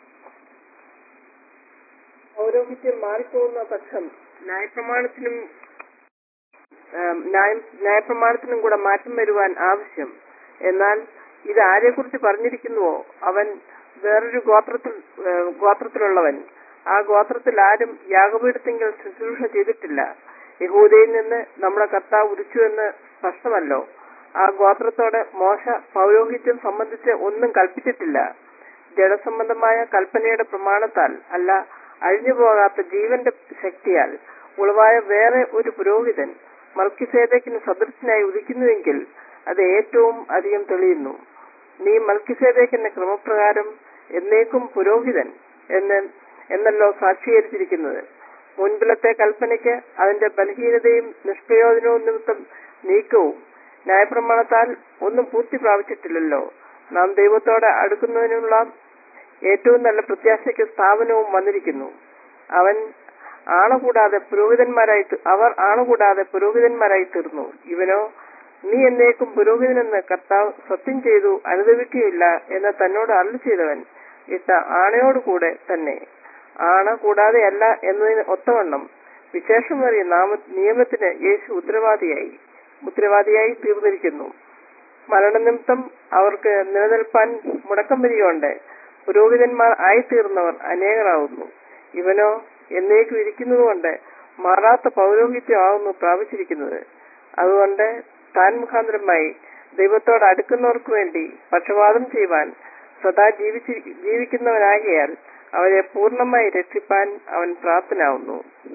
പൗരോഹിത്യം മാറിപ്പോകുന്ന പക്ഷം ന്യായപ്രമാണത്തിനും ആം, ന്യായം- ന്യായപ്രമാണത്തിനും കൂടെ മാറ്റം വരുവാൻ ആവശ്യം എന്നാൽ ഇത് ആരെക്കുറിച്ച് പറഞ്ഞിരിക്കുന്നുവോ അവൻ വേറൊരു ഗോത്രത്തിൽ ഏ, ഗോത്രത്തിലുള്ളവൻ ആ ഗോത്രത്തിൽ ആരും യാഗപീഠത്തെങ്കിൽ ശുശ്രൂഷ ചെയ്തിട്ടില്ല യഹൂദയിൽ നിന്ന് നമ്മുടെ കർത്താവ് ഉദിച്ചു എന്ന് സ്പഷ്ടമല്ലോ ആ ഗോത്രത്തോട് മോശ പൗരോഹിത്യം സംബന്ധിച്ച് ഒന്നും കൽപ്പിച്ചിട്ടില്ല ജഡസംബന്ധമായ കൽപ്പനയുടെ പ്രമാണത്താൽ അല്ല അഴിഞ്ഞുപോകാത്ത ജീവന്റെ ശക്തിയാൽ ഉളവായ വേറെ ഒരു പുരോഹിതൻ മൽക്കിസേദക്കിന് സദൃശനായി ഉദിക്കുന്നുവെങ്കിൽ അത് ഏറ്റവും അധികം തെളിയുന്നു നീ മൽക്കിസേദേക്കിന്റെ ക്രമപ്രകാരം എന്നേക്കും പുരോഹിതൻ എന്ന് എന്നല്ലോ സാക്ഷീകരിച്ചിരിക്കുന്നത് മുൻപിലത്തെ കൽപ്പനയ്ക്ക് അതിന്റെ ബലഹീനതയും നിഷ്പ്രയോജനവും നിമിത്തം നീക്കവും ന്യായപ്രമാണത്താൽ ഒന്നും പൂർത്തി പ്രാപിച്ചിട്ടില്ലല്ലോ നാം ദൈവത്തോടെ അടുക്കുന്നതിനുള്ള ഏറ്റവും നല്ല പ്രത്യാശയ്ക്ക് സ്ഥാപനവും വന്നിരിക്കുന്നു അവൻ ആണകൂടാതെ പുരോഹിതന്മാരായി തീ- അവർ ആണകൂടാതെ പുരോഹിതന്മാരായി തീർന്നു ഇവനോ നീ എന്നേക്കും പുരോഹിതനെന്ന് കർത്താവ് സത്യം ചെയ്തു അനുദവിക്കുകയില്ല എന്ന് തന്നോട് അരുളി ചെയ്തവൻ ഇട്ട ആണയോടുകൂടെ തന്നെ ആണ കൂടാതെയല്ല എന്നതിന് ഒത്തവണ്ണം വിശേഷമേറിയ നാമ നിയമത്തിന് യേശു ഉത്തരവാദിയായി ഉത്തരവാദിയായി തീർന്നിരിക്കുന്നു മരണനിമിത്തം അവർക്ക് നിലനിൽപ്പാൻ മുടക്കം വരികയുണ്ട് പുരോഹിതന്മാർ ആയിത്തീർന്നവർ അനേകരാകുന്നു ഇവനോ എന്നേക്കും ഇരിക്കുന്നതുകൊണ്ട് മാറാത്ത പൗരോഹിത്യമാകുന്നു പ്രാപിച്ചിരിക്കുന്നത് അതുകൊണ്ട് താൻ മുഖാന്തരമായി ദൈവത്തോട് അടുക്കുന്നവർക്ക് വേണ്ടി പക്ഷപാതം ചെയ്യുവാൻ സദാ ജീവിച്ചി ജീവിക്കുന്നവനാകിയാൽ അവരെ പൂർണ്ണമായി രക്ഷിപ്പാൻ അവൻ പ്രാപ്തനാവുന്നു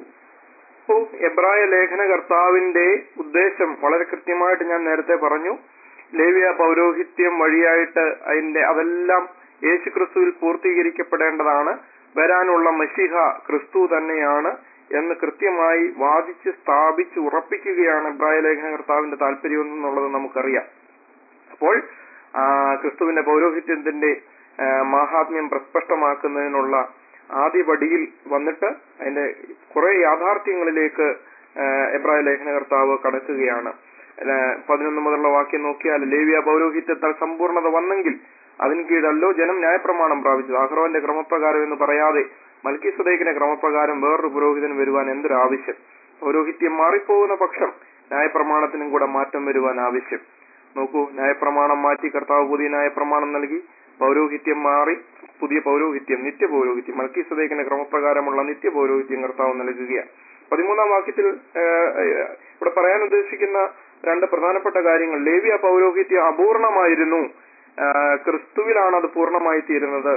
അപ്പോൾ എബ്രായ ലേഖന കർത്താവിന്റെ ഉദ്ദേശം വളരെ കൃത്യമായിട്ട് ഞാൻ നേരത്തെ പറഞ്ഞു ലേവ്യ പൗരോഹിത്യം വഴിയായിട്ട് അതിന്റെ അതെല്ലാം യേശു ക്രിസ്തുവിൽ പൂർത്തീകരിക്കപ്പെടേണ്ടതാണ് വരാനുള്ള മഷിഹ ക്രിസ്തു തന്നെയാണ് എന്ന് കൃത്യമായി വാദിച്ച് സ്ഥാപിച്ച് ഉറപ്പിക്കുകയാണ് എബ്രായ ലേഖന കർത്താവിന്റെ താല്പര്യം എന്നുള്ളത് നമുക്കറിയാം അപ്പോൾ ആ, ക്രിസ്തുവിന്റെ പൗരോഹിത്യത്തിന്റെ ആ, മാഹാത്മ്യം പ്രസ്പഷ്ടമാക്കുന്നതിനുള്ള ആദ്യ പടിയിൽ വന്നിട്ട് അതിന്റെ കുറെ യാഥാർത്ഥ്യങ്ങളിലേക്ക് ആ, എബ്രായ ലേഖന കർത്താവ് കടക്കുകയാണ് അല്ല, പതിനൊന്ന് മുതലുള്ള വാക്യം നോക്കിയാൽ ലേവ്യ പൗരോഹിത്യത്താൽ സമ്പൂർണ്ണത വന്നെങ്കിൽ അതിന് കീഴല്ലോ ജനം ന്യായപ്രമാണം പ്രാപിച്ചത് അഹ്റോന്റെ ക്രമപ്രകാരം എന്ന് പറയാതെ മൽക്കി സുദൈഖിന്റെ ക്രമപ്രകാരം വേറൊരു പുരോഹിതന് വരുവാൻ എന്തൊരു ആവശ്യം പൗരോഹിത്യം മാറിപ്പോകുന്ന പക്ഷം ന്യായപ്രമാണത്തിനും കൂടെ മാറ്റം വരുവാൻ ആവശ്യം നോക്കൂ ന്യായപ്രമാണം മാറ്റി കർത്താവ് പുതിയ ന്യായപ്രമാണം നൽകി പൗരോഹിത്യം മാറി പുതിയ പൗരോഹിത്യം നിത്യ പൗരോഹിത്യം മൽക്കി സുദൈഖിന്റെ ക്രമപ്രകാരമുള്ള നിത്യ പൗരോഹിത്യം കർത്താവ് നൽകുകയാണ് പതിമൂന്നാം വാക്യത്തിൽ ഏഹ്, ഏഹ്, ഇവിടെ പറയാൻ ഉദ്ദേശിക്കുന്ന രണ്ട് പ്രധാനപ്പെട്ട കാര്യങ്ങൾ ലേവ്യ പൗരോഹിത്യം അപൂർണമായിരുന്നു ആഹ്, ക്രിസ്തുവിലാണ് അത് പൂർണ്ണമായി തീരുന്നത്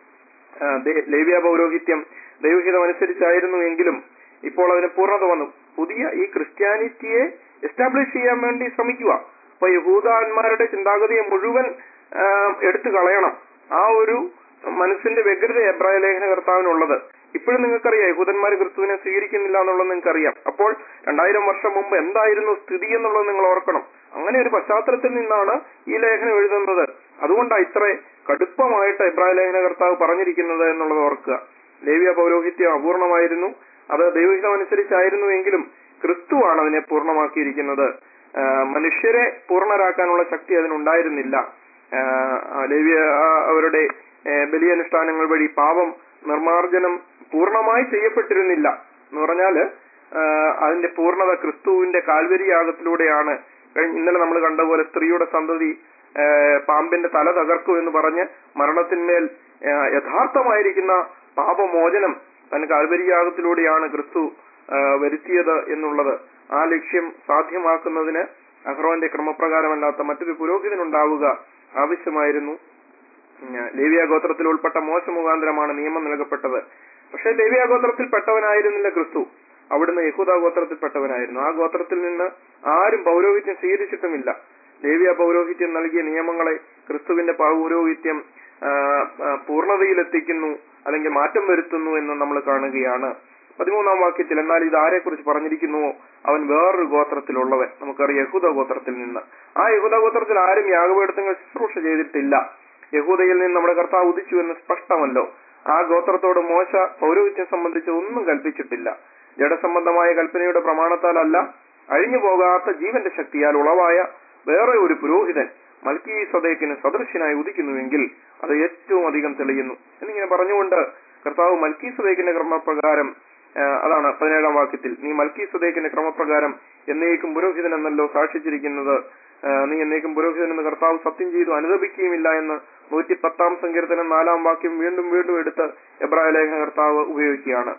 ആഹ്, ദേ- ലേവ്യ പൗരോഹിത്യം ദൈവഹിതം അനുസരിച്ചായിരുന്നു എങ്കിലും ഇപ്പോൾ അതിന് പൂർണ്ണത വന്നു പുതിയ ഈ ക്രിസ്ത്യാനിറ്റിയെ എസ്റ്റാബ്ലിഷ് ചെയ്യാൻ വേണ്ടി ശ്രമിക്കുക അപ്പൊ യഹൂദന്മാരുടെ ചിന്താഗതിയെ മുഴുവൻ ആഹ്, എടുത്തു കളയണം ആ ഒരു മനസ്സിന്റെ വ്യഗ്രത എബ്രായ ലേഖന കർത്താവിനുള്ളത് ഇപ്പോഴും നിങ്ങൾക്കറിയാം യഹൂദന്മാർ ക്രിസ്തുവിനെ സ്വീകരിക്കുന്നില്ല എന്നുള്ളത് നിങ്ങൾക്കറിയാം അപ്പോൾ രണ്ടായിരം വർഷം മുമ്പ് എന്തായിരുന്നു സ്ഥിതി എന്നുള്ളത് നിങ്ങൾ ഓർക്കണം അങ്ങനെ ഒരു പശ്ചാത്തലത്തിൽ നിന്നാണ് ഈ ലേഖനം എഴുതുന്നത് അതുകൊണ്ടാണ് ഇത്ര കടുപ്പമായിട്ട് എബ്രായ ലേഖന കർത്താവ് പറഞ്ഞിരിക്കുന്നത് എന്നുള്ളത് ഓർക്കുക ലേവ്യ പൗരോഹിത്യം അപൂർണമായിരുന്നു അത് ദൈവഹിതം അനുസരിച്ചായിരുന്നു എങ്കിലും ക്രിസ്തുവാണ് അതിനെ പൂർണ്ണമാക്കിയിരിക്കുന്നത് ആ, മനുഷ്യരെ പൂർണ്ണരാക്കാനുള്ള ശക്തി അതിനുണ്ടായിരുന്നില്ല ആ, ആ, ലേവ്യ ആ, അവരുടെ ഏ, ബലിയനുഷ്ഠാനങ്ങൾ വഴി പാപം നിർമാർജനം പൂർണ്ണമായി ചെയ്യപ്പെട്ടിരുന്നില്ല എന്ന് പറഞ്ഞാല് ആ, അതിന്റെ പൂർണ്ണത ക്രിസ്തുവിന്റെ കാൽവരി യാഗത്തിലൂടെയാണ് കഴിഞ്ഞ ഇന്നലെ നമ്മൾ കണ്ട പോലെ സ്ത്രീയുടെ സന്തതി ആ, പാമ്പിന്റെ തല തകർക്കൂ എന്ന് പറഞ്ഞ് മരണത്തിന്മേൽ ആ, യഥാർത്ഥമായിരിക്കുന്ന പാപമോചനം തന്റെ കാൽവരി യാഗത്തിലൂടെയാണ് ക്രിസ്തു ആ, വരുത്തിയത് എന്നുള്ളത് ആ ലക്ഷ്യം സാധ്യമാക്കുന്നതിന് അഹ്റോന്റെ ക്രമപ്രകാരമല്ലാത്ത മറ്റൊരു പുരോഹിതനുണ്ടാവുക ആവശ്യമായിരുന്നു ഉം, ലേവ്യ ഗോത്രത്തിൽ ഉൾപ്പെട്ട മോശ മുഖാന്തരമാണ് നിയമം നൽകപ്പെട്ടത് പക്ഷെ ലേവ്യ ഗോത്രത്തിൽപ്പെട്ടവനായിരുന്നില്ല ക്രിസ്തു അവിടുന്ന് യഹൂദ ഗോത്രത്തിൽപ്പെട്ടവനായിരുന്നു ആ ഗോത്രത്തിൽ നിന്ന് ആരും പൗരോഹിത്യം സ്വീകരിച്ചിട്ടുമില്ല ലേവ്യ പൗരോഹിത്യം നൽകിയ നിയമങ്ങളെ ക്രിസ്തുവിന്റെ പൗരോഹിത്യം ആ, ആ, പൂർണ്ണതയിലെത്തിക്കുന്നു അല്ലെങ്കിൽ മാറ്റം വരുത്തുന്നു എന്ന് നമ്മൾ കാണുകയാണ് പതിമൂന്നാം വാക്യത്തിൽ എന്നാൽ ഇത് ആരെക്കുറിച്ച് പറഞ്ഞിരിക്കുന്നുവോ അവൻ വേറൊരു ഗോത്രത്തിലുള്ളവൻ നമുക്കറിയാം യഹൂദ ഗോത്രത്തിൽ നിന്ന് ആ യഹൂദ ഗോത്രത്തിൽ ആരും യാഗപീഠത്തങ്ങൾ ശുശ്രൂഷ ചെയ്തിട്ടില്ല യഹൂദയിൽ നിന്ന് നമ്മുടെ കർത്താവ് ഉദിച്ചു എന്ന് സ്പഷ്ടമല്ലോ ആ ഗോത്രത്തോട് മോശ പൗരോഹിത്യം സംബന്ധിച്ച് ഒന്നും കൽപ്പിച്ചിട്ടില്ല ജഡസംബന്ധമായ കൽപ്പനയുടെ പ്രമാണത്താലല്ല അഴിഞ്ഞു പോകാത്ത ജീവന്റെ ശക്തിയാൽ ഉളവായ വേറെ ഒരു പുരോഹിതൻ മൽക്കി സദേക്കിന് സദൃശ്യനായി ഉദിക്കുന്നുവെങ്കിൽ അത് ഏറ്റവും അധികം തെളിയുന്നു എന്നിങ്ങനെ പറഞ്ഞുകൊണ്ട് കർത്താവ് മൽക്കി സദേക്കിന്റെ ക്രമപ്രകാരം ആ, അതാണ് പതിനേഴാം വാക്യത്തിൽ നീ മൽക്കി സദേക്കിന്റെ ക്രമപ്രകാരം എന്നേക്കും പുരോഹിതൻ എന്നല്ലോ സാക്ഷിച്ചിരിക്കുന്നത് ആ, നീ എന്നേക്കും പുരോഹിതൻ എന്ന് കർത്താവ് സത്യം ചെയ്തു അനുദപിക്കുകയുമില്ല എന്ന് നൂറ്റി പത്താം സങ്കീർത്തനം നാലാം വാക്യം വീണ്ടും വീണ്ടും എടുത്ത് എബ്രായ ലേഖന കർത്താവ് ഉപയോഗിക്കുകയാണ്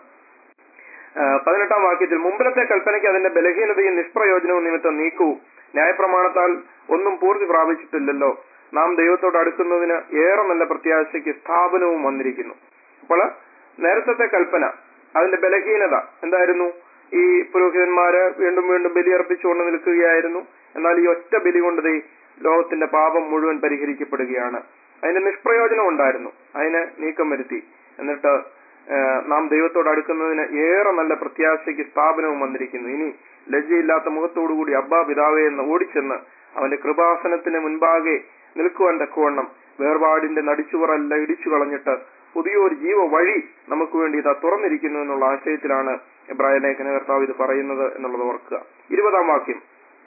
ആ, പതിനെട്ടാം വാക്യത്തിൽ മുമ്പിലത്തെ കൽപ്പനയ്ക്ക് അതിന്റെ ബലഹീനതയും നിഷ്പ്രയോജനവും നിമിത്തം നീക്കൂ ന്യായപ്രമാണത്താൽ ഒന്നും പൂർത്തി പ്രാപിച്ചിട്ടില്ലല്ലോ നാം ദൈവത്തോട് അടുക്കുന്നതിന് ഏറെ നല്ല പ്രത്യാശയ്ക്ക് സ്ഥാപനവും വന്നിരിക്കുന്നു അപ്പോൾ നേരത്തെ കൽപ്പന അതിന്റെ ബലഹീനത എന്തായിരുന്നു ഈ പുരോഹിതന്മാര് വീണ്ടും വീണ്ടും ബലിയർപ്പിച്ചുകൊണ്ട് നിൽക്കുകയായിരുന്നു എന്നാൽ ഈ ഒറ്റ ബലി കൊണ്ട് ദേ ലോകത്തിന്റെ പാപം മുഴുവൻ പരിഹരിക്കപ്പെടുകയാണ് അതിന്റെ നിഷ്പ്രയോജനം ഉണ്ടായിരുന്നു അതിന് നീക്കം വരുത്തി എന്നിട്ട് ആ, നാം ദൈവത്തോട് അടുക്കുന്നതിന് ഏറെ നല്ല പ്രത്യാശയ്ക്ക് സ്ഥാപനവും വന്നിരിക്കുന്നു ഇനി ലജ്ജയില്ലാത്ത മുഖത്തോടുകൂടി അബ്ബാ പിതാവേ എന്ന് ഓടിച്ചെന്ന് അവന്റെ കൃപാസനത്തിന് മുൻപാകെ നിൽക്കുവാൻ തക്കവണ്ണം വേർപാടിന്റെ നടിച്ചുവറല്ല ഇടിച്ചു കളഞ്ഞിട്ട് പുതിയൊരു ജീവ വഴി നമുക്ക് വേണ്ടി ഇതാ തുറന്നിരിക്കുന്നു എന്നുള്ള ആശയത്തിലാണ് എബ്രായ ലേഖന കർത്താവ് ഇത് പറയുന്നത് എന്നുള്ളത് ഓർക്കുക ഇരുപതാം വാക്യം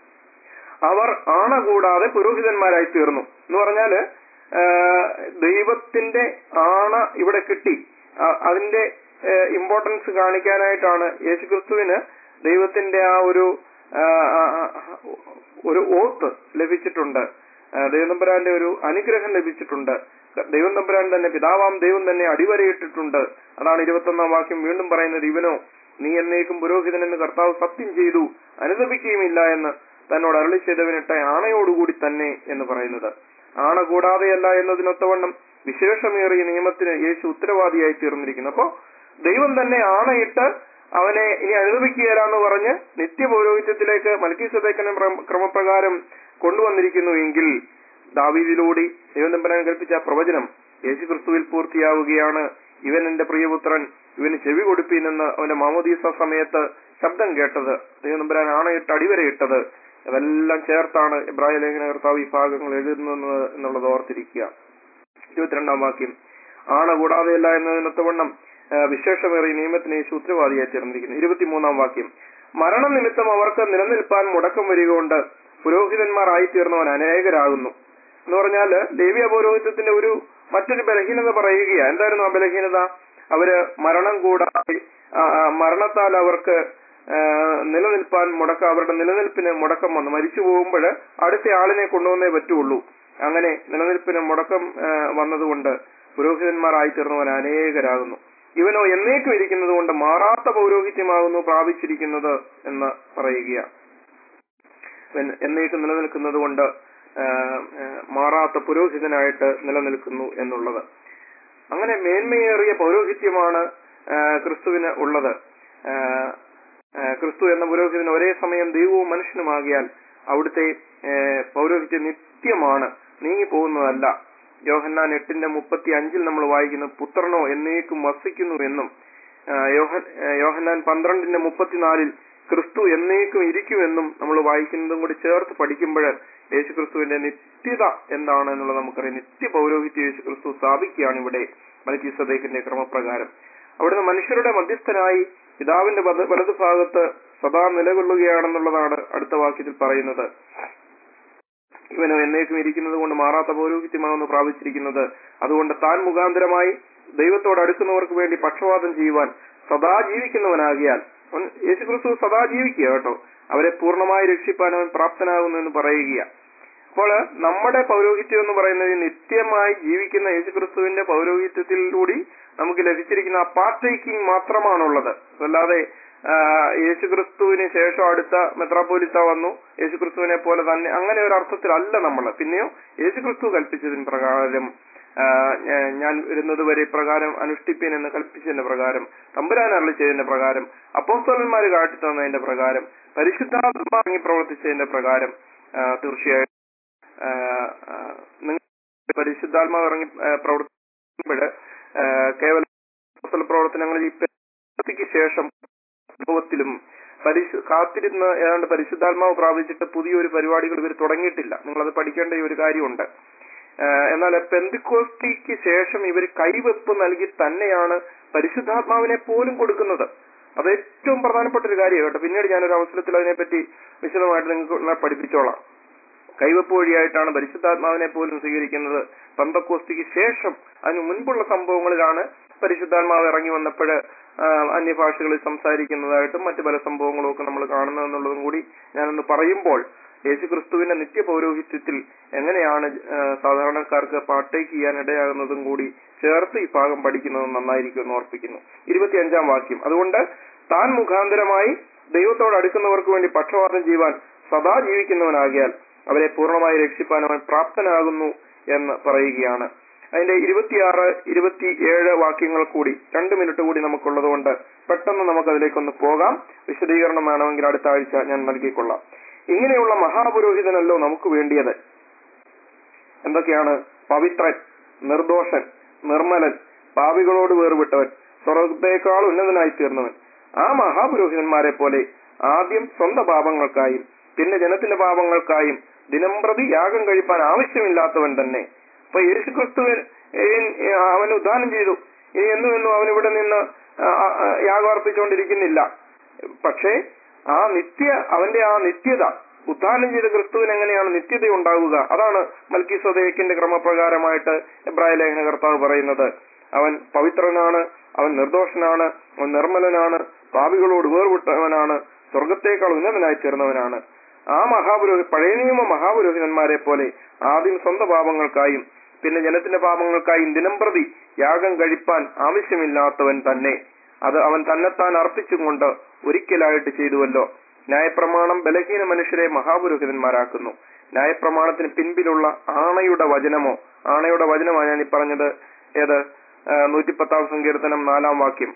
അവർ ആണ കൂടാതെ പുരോഹിതന്മാരായി തീർന്നു എന്ന് പറഞ്ഞാല് ആ, ദൈവത്തിന്റെ ആണ ഇവിടെ കിട്ടി ആ, അതിന്റെ ഇമ്പോർട്ടൻസ് കാണിക്കാനായിട്ടാണ് യേശുക്രിസ്തുവിന് ദൈവത്തിന്റെ ആ ഒരു ആ, ആ, ആ, ഒരു ഓത്ത് ലഭിച്ചിട്ടുണ്ട് ആ, ദൈവം തമ്പുരാന്റെ ഒരു അനുഗ്രഹം ലഭിച്ചിട്ടുണ്ട് ദൈവം തമ്പുരാൻ തന്നെ പിതാവാം ദൈവം തന്നെ അടിവരയിട്ടിട്ടുണ്ട് അതാണ് ഇരുപത്തൊന്നാം വാക്യം വീണ്ടും പറയുന്നത് ഇവനോ നീ എന്നേക്കും പുരോഹിതൻ എന്ന് കർത്താവ് സത്യം ചെയ്തു അനുദപിക്കുകയുമില്ല എന്ന് തന്നോട് അരളി ചെയ്തവനിട്ട ആണയോടുകൂടി തന്നെ എന്ന് പറയുന്നത് ആണ കൂടാതെയല്ല എന്നതിനൊത്തവണ്ണം വിശേഷമേറിയ നിയമത്തിന് യേശു ഉത്തരവാദിയായി തീർന്നിരിക്കുന്നു അപ്പോ ദൈവം തന്നെ ആണയിട്ട് അവനെ ഇനി അനുഭവിക്കുകയില്ല എന്ന് പറഞ്ഞ് നിത്യപൗരോഹിത്യത്തിലേക്ക് മൽക്കീസദേക്കനെ ക്രമപ്രകാരം കൊണ്ടുവന്നിരിക്കുന്നു എങ്കിൽ ദാവീദിലൂടെ ദൈവം തമ്പരാൻ കൽപ്പിച്ച ആ പ്രവചനം യേശു ക്രിസ്തുവിൽ പൂർത്തിയാവുകയാണ് ഇവൻ എന്റെ പ്രിയപുത്രൻ ഇവന് ചെവി കൊടുപ്പീനെന്ന് അവന്റെ മാമോദീസ സമയത്ത് ശബ്ദം കേട്ടത് ദൈവം തമ്പരാൻ ആണയിട്ട് അടിവരയിട്ടത് അതെല്ലാം ചേർത്താണ് ഇബ്രാഹിം ലേഖന കർത്താവ് ഈ ഭാഗങ്ങൾ എഴുതുന്നത് എന്നുള്ളത് ഓർത്തിരിക്കുക ഇരുപത്തിരണ്ടാം വാക്യം ആണ കൂടാതെയല്ല എന്നതിനൊത്തവണ്ണം ആ, വിശേഷമേറിയ നിയമത്തിന് യേശു ഉത്തരവാദിയായി ചേർന്നിരിക്കുന്നു ഇരുപത്തിമൂന്നാം വാക്യം മരണം നിമിത്തം അവർക്ക് നിലനിൽപ്പാൻ മുടക്കം വരികകൊണ്ട് പുരോഹിതന്മാരായി തീർന്നവൻ അനേകരാകുന്നു എന്ന് പറഞ്ഞാല് ദേവീയ പൗരോഹിത്യത്തിന്റെ ഒരു മറ്റൊരു ബലഹീനത പറയുകയാ എന്തായിരുന്നു ആ ബലഹീനത അവര് മരണം കൂടാതെ ആ, ആ, മരണത്താൽ അവർക്ക് ആ, നിലനിൽപ്പാൻ മുടക്കം അവരുടെ നിലനിൽപ്പിന് മുടക്കം വന്നു മരിച്ചു പോകുമ്പോൾ അടുത്ത ആളിനെ കൊണ്ടുവന്നേ പറ്റുള്ളൂ അങ്ങനെ നിലനിൽപ്പിന് മുടക്കം ആ, വന്നതുകൊണ്ട് പുരോഹിതന്മാരായി തീർന്നവൻ അനേകരാകുന്നു ഇവനോ എന്നേക്കും ഇരിക്കുന്നത് കൊണ്ട് മാറാത്ത പൗരോഹിത്യമാകുന്നു പ്രാപിച്ചിരിക്കുന്നത് എന്ന് പറയുക ഇവൻ എന്നേക്കും നിലനിൽക്കുന്നത് കൊണ്ട് ആ, ആ, മാറാത്ത പുരോഹിതനായിട്ട് നിലനിൽക്കുന്നു എന്നുള്ളത് അങ്ങനെ മേന്മയേറിയ പൗരോഹിത്യമാണ് ആ, ക്രിസ്തുവിന് ഉള്ളത് ആ, ആ, ക്രിസ്തു എന്ന പുരോഹിതന് ഒരേ സമയം ദൈവവും മനുഷ്യനുമാകിയാൽ അവിടുത്തെ ആ, പൗരോഹിത്യം നിത്യമാണ് നീങ്ങിപ്പോകുന്നതല്ല യോഹന്നാൻ എട്ടിന്റെ മുപ്പത്തി അഞ്ചിൽ നമ്മൾ വായിക്കുന്നു പുത്രനോ എന്നേക്കും വസിക്കുന്നു എന്നും ആ, യോഹ- ആ, യോഹന്നാൻ പന്ത്രണ്ടിന്റെ മുപ്പത്തിനാലിൽ ക്രിസ്തു എന്നേക്കും ഇരിക്കുമെന്നും നമ്മൾ വായിക്കുന്നതും കൂടി ചേർത്ത് പഠിക്കുമ്പോൾ യേശു ക്രിസ്തുവിന്റെ നിത്യത എന്താണ് എന്നുള്ളത് നമുക്കറിയാം നിത്യ പൗരോഹിത്യ യേശു ക്രിസ്തു സ്ഥാപിക്കുകയാണ് ഇവിടെ മലക്കി സദേക്കിന്റെ ക്രമപ്രകാരം അവിടുന്ന് മനുഷ്യരുടെ മധ്യസ്ഥനായി പിതാവിന്റെ വല- വലതുഭാഗത്ത് സദാ നിലകൊള്ളുകയാണെന്നുള്ളതാണ് അടുത്ത വാക്യത്തിൽ പറയുന്നത് ഇവനോ എന്നേക്കും ഇരിക്കുന്നത് കൊണ്ട് മാറാത്ത പൗരോഹിത്യമാണെന്ന് പ്രാപിച്ചിരിക്കുന്നത് അതുകൊണ്ട് താൻ മുഖാന്തരമായി ദൈവത്തോട് അടുക്കുന്നവർക്ക് വേണ്ടി പക്ഷപാതം ചെയ്യുവാൻ സദാ ജീവിക്കുന്നവനാകിയാൽ അവൻ യേശുക്രിസ്തു സദാ ജീവിക്കുക കേട്ടോ അവരെ പൂർണ്ണമായി രക്ഷിപ്പാൻ അവൻ പ്രാപ്തനാകുന്നു എന്ന് പറയുക അപ്പോൾ നമ്മുടെ പൗരോഹിത്യം എന്ന് പറയുന്നത് നിത്യമായി ജീവിക്കുന്ന യേശുക്രിസ്തുവിന്റെ പൗരോഹിത്യത്തിലൂടെ നമുക്ക് ലഭിച്ചിരിക്കുന്ന ആ പാർട്ടേക്കിംഗ് മാത്രമാണുള്ളത് അല്ലാതെ ആ, യേശുക്രിസ്തുവിന് ശേഷം അടുത്ത മെത്രാപ്പോലിത്ത വന്നു യേശുക്രിസ്തുവിനെ പോലെ തന്നെ അങ്ങനെ ഒരു അർത്ഥത്തിലല്ല നമ്മൾ പിന്നെയോ യേശുക്രിസ്തു കൽപ്പിച്ചതിന് പ്രകാരം ആ, ഞാ- ഞാൻ വരുന്നത് വരെ പ്രകാരം അനുഷ്ഠിപ്പീൻ എന്ന് കൽപ്പിച്ചതിന്റെ പ്രകാരം തമ്പുരാൻ അരളി ചെയ്തതിന്റെ പ്രകാരം അപ്പോസ്തലന്മാര് കാട്ടി തന്നതിന്റെ പ്രകാരം പരിശുദ്ധാത്മ ഇറങ്ങി പ്രവർത്തിച്ചതിന്റെ പ്രകാരം ആ, തീർച്ചയായും ആ, ആ, നിങ്ങൾ പരിശുദ്ധാത്മാവ് ഇറങ്ങി പ്രവർത്തിക്കുമ്പോൾ കേവല അപ്പോസ്തല പ്രവർത്തനങ്ങളിൽ ഈ പ്രവൃത്തിക്ക് ശേഷം അനുഭവത്തിലും പരിശു കാത്തിരുന്ന് ഏതാണ്ട് പരിശുദ്ധാത്മാവ് പ്രാപിച്ചിട്ട് പുതിയൊരു പരിപാടികൾ ഇവർ തുടങ്ങിയിട്ടില്ല നിങ്ങളത് പഠിക്കേണ്ട ഈ ഒരു കാര്യമുണ്ട് ആഹ് എന്നാൽ പെന്തിക്കോസ്തിക്ക് ശേഷം ഇവർ കൈവെപ്പ് നൽകി തന്നെയാണ് പരിശുദ്ധാത്മാവിനെ പോലും കൊടുക്കുന്നത് അത് ഏറ്റവും പ്രധാനപ്പെട്ട ഒരു കാര്യം കേട്ടോ പിന്നീട് ഞാനൊരു അവസരത്തിൽ അതിനെപ്പറ്റി വിശദമായിട്ട് നിങ്ങൾക്ക് പഠിപ്പിച്ചോളാം കൈവപ്പ് വഴിയായിട്ടാണ് പരിശുദ്ധാത്മാവിനെ പോലും സ്വീകരിക്കുന്നത് പന്തക്കോസ്തിക്ക് ശേഷം അതിന് മുൻപുള്ള സംഭവങ്ങളിലാണ് പരിശുദ്ധാത്മാവ് ഇറങ്ങി വന്നപ്പോൾ അന്യഭാഷകളിൽ സംസാരിക്കുന്നതായിട്ടും മറ്റു പല സംഭവങ്ങളും ഒക്കെ നമ്മൾ കാണുന്നതെന്നുള്ളതും കൂടി ഞാനൊന്ന് പറയുമ്പോൾ യേശുക്രിസ്തുവിന്റെ നിത്യ പൗരോഹിത്യത്തിൽ എങ്ങനെയാണ് ആ, സാധാരണക്കാർക്ക് പാർട്ടേക്ക് ചെയ്യാൻ ഇടയാകുന്നതും കൂടി ചേർത്ത് ഈ ഭാഗം പഠിക്കുന്നത് നന്നായിരിക്കും എന്ന് ഓർപ്പിക്കുന്നു ഇരുപത്തിയഞ്ചാം വാക്യം അതുകൊണ്ട് താൻ മുഖാന്തരമായി ദൈവത്തോട് അടുക്കുന്നവർക്ക് വേണ്ടി പക്ഷപാതം ചെയ്യുവാൻ സദാ ജീവിക്കുന്നവനാകിയാൽ അവരെ പൂർണ്ണമായി രക്ഷിപ്പാൻ അവൻ പ്രാപ്തനാകുന്നു എന്ന് പറയുകയാണ് അതിന്റെ ഇരുപത്തിയാറ് ഇരുപത്തിയേഴ് വാക്യങ്ങൾ കൂടി രണ്ട് മിനിറ്റ് കൂടി നമുക്കുള്ളത് കൊണ്ട് പെട്ടെന്ന് നമുക്ക് അതിലേക്കൊന്ന് പോകാം വിശദീകരണം വേണമെങ്കിൽ അടുത്ത ആഴ്ച ഞാൻ നൽകിക്കൊള്ളാം ഇങ്ങനെയുള്ള മഹാപുരോഹിതനല്ലോ നമുക്ക് വേണ്ടിയത് എന്തൊക്കെയാണ് പവിത്രൻ നിർദോഷൻ നിർമ്മലൻ പാപികളോട് വേർവിട്ടവൻ സ്വർഗത്തേക്കാൾ ഉന്നതനായി തീർന്നവൻ ആ മഹാപുരോഹിതന്മാരെ പോലെ ആദ്യം സ്വന്തം പാപങ്ങൾക്കായും പിന്നെ ജനത്തിന്റെ പാപങ്ങൾക്കായും ദിനംപ്രതി യാഗം കഴിപ്പാൻ ആവശ്യമില്ലാത്തവൻ തന്നെ അപ്പൊ യേശുക്രിസ്തുവിൻ അവൻ ഉദ്ധാനം ചെയ്തു ഇനി എന്നും എന്നും അവൻ ഇവിടെ നിന്ന് ആ, ആ, ആ, യാഗം അർപ്പിച്ചുകൊണ്ടിരിക്കുന്നില്ല പക്ഷേ ആ നിത്യ അവന്റെ ആ നിത്യത ഉദ്ധാനം ചെയ്ത ക്രിസ്തുവിന് എങ്ങനെയാണ് നിത്യത ഉണ്ടാവുക അതാണ് മൽക്കി സ്വദേക്കിന്റെ ക്രമപ്രകാരമായിട്ട് എബ്രായ ലേഖന കർത്താവ് പറയുന്നത് അവൻ പവിത്രനാണ് അവൻ നിർദോഷനാണ് അവൻ നിർമ്മലനാണ് പാപികളോട് വേർവിട്ടവനാണ് സ്വർഗത്തേക്കാൾ ഉന്നതനായി തീർന്നവനാണ് ആ മഹാപുരോഹി പഴയ നിയമ മഹാപുരോഹിതന്മാരെ പോലെ ആദ്യം സ്വന്തം പാപങ്ങൾക്കായും പിന്നെ ജനത്തിന്റെ പാപങ്ങൾക്കായും ദിനംപ്രതി യാഗം കഴിപ്പാൻ ആവശ്യമില്ലാത്തവൻ തന്നെ അത് അവൻ തന്നെത്താൻ അർപ്പിച്ചുകൊണ്ട് ഒരിക്കലായിട്ട് ചെയ്തുവല്ലോ ന്യായപ്രമാണം ബലഹീന മനുഷ്യരെ മഹാപുരോഹിതന്മാരാക്കുന്നു ന്യായപ്രമാണത്തിന് പിൻപിലുള്ള ആണയുടെ വചനമോ ആണയുടെ വചനമാണ് ഞാൻ ഈ പറഞ്ഞത് ഏത് നൂറ്റിപ്പത്താം സങ്കീർത്തനം നാലാം വാക്യം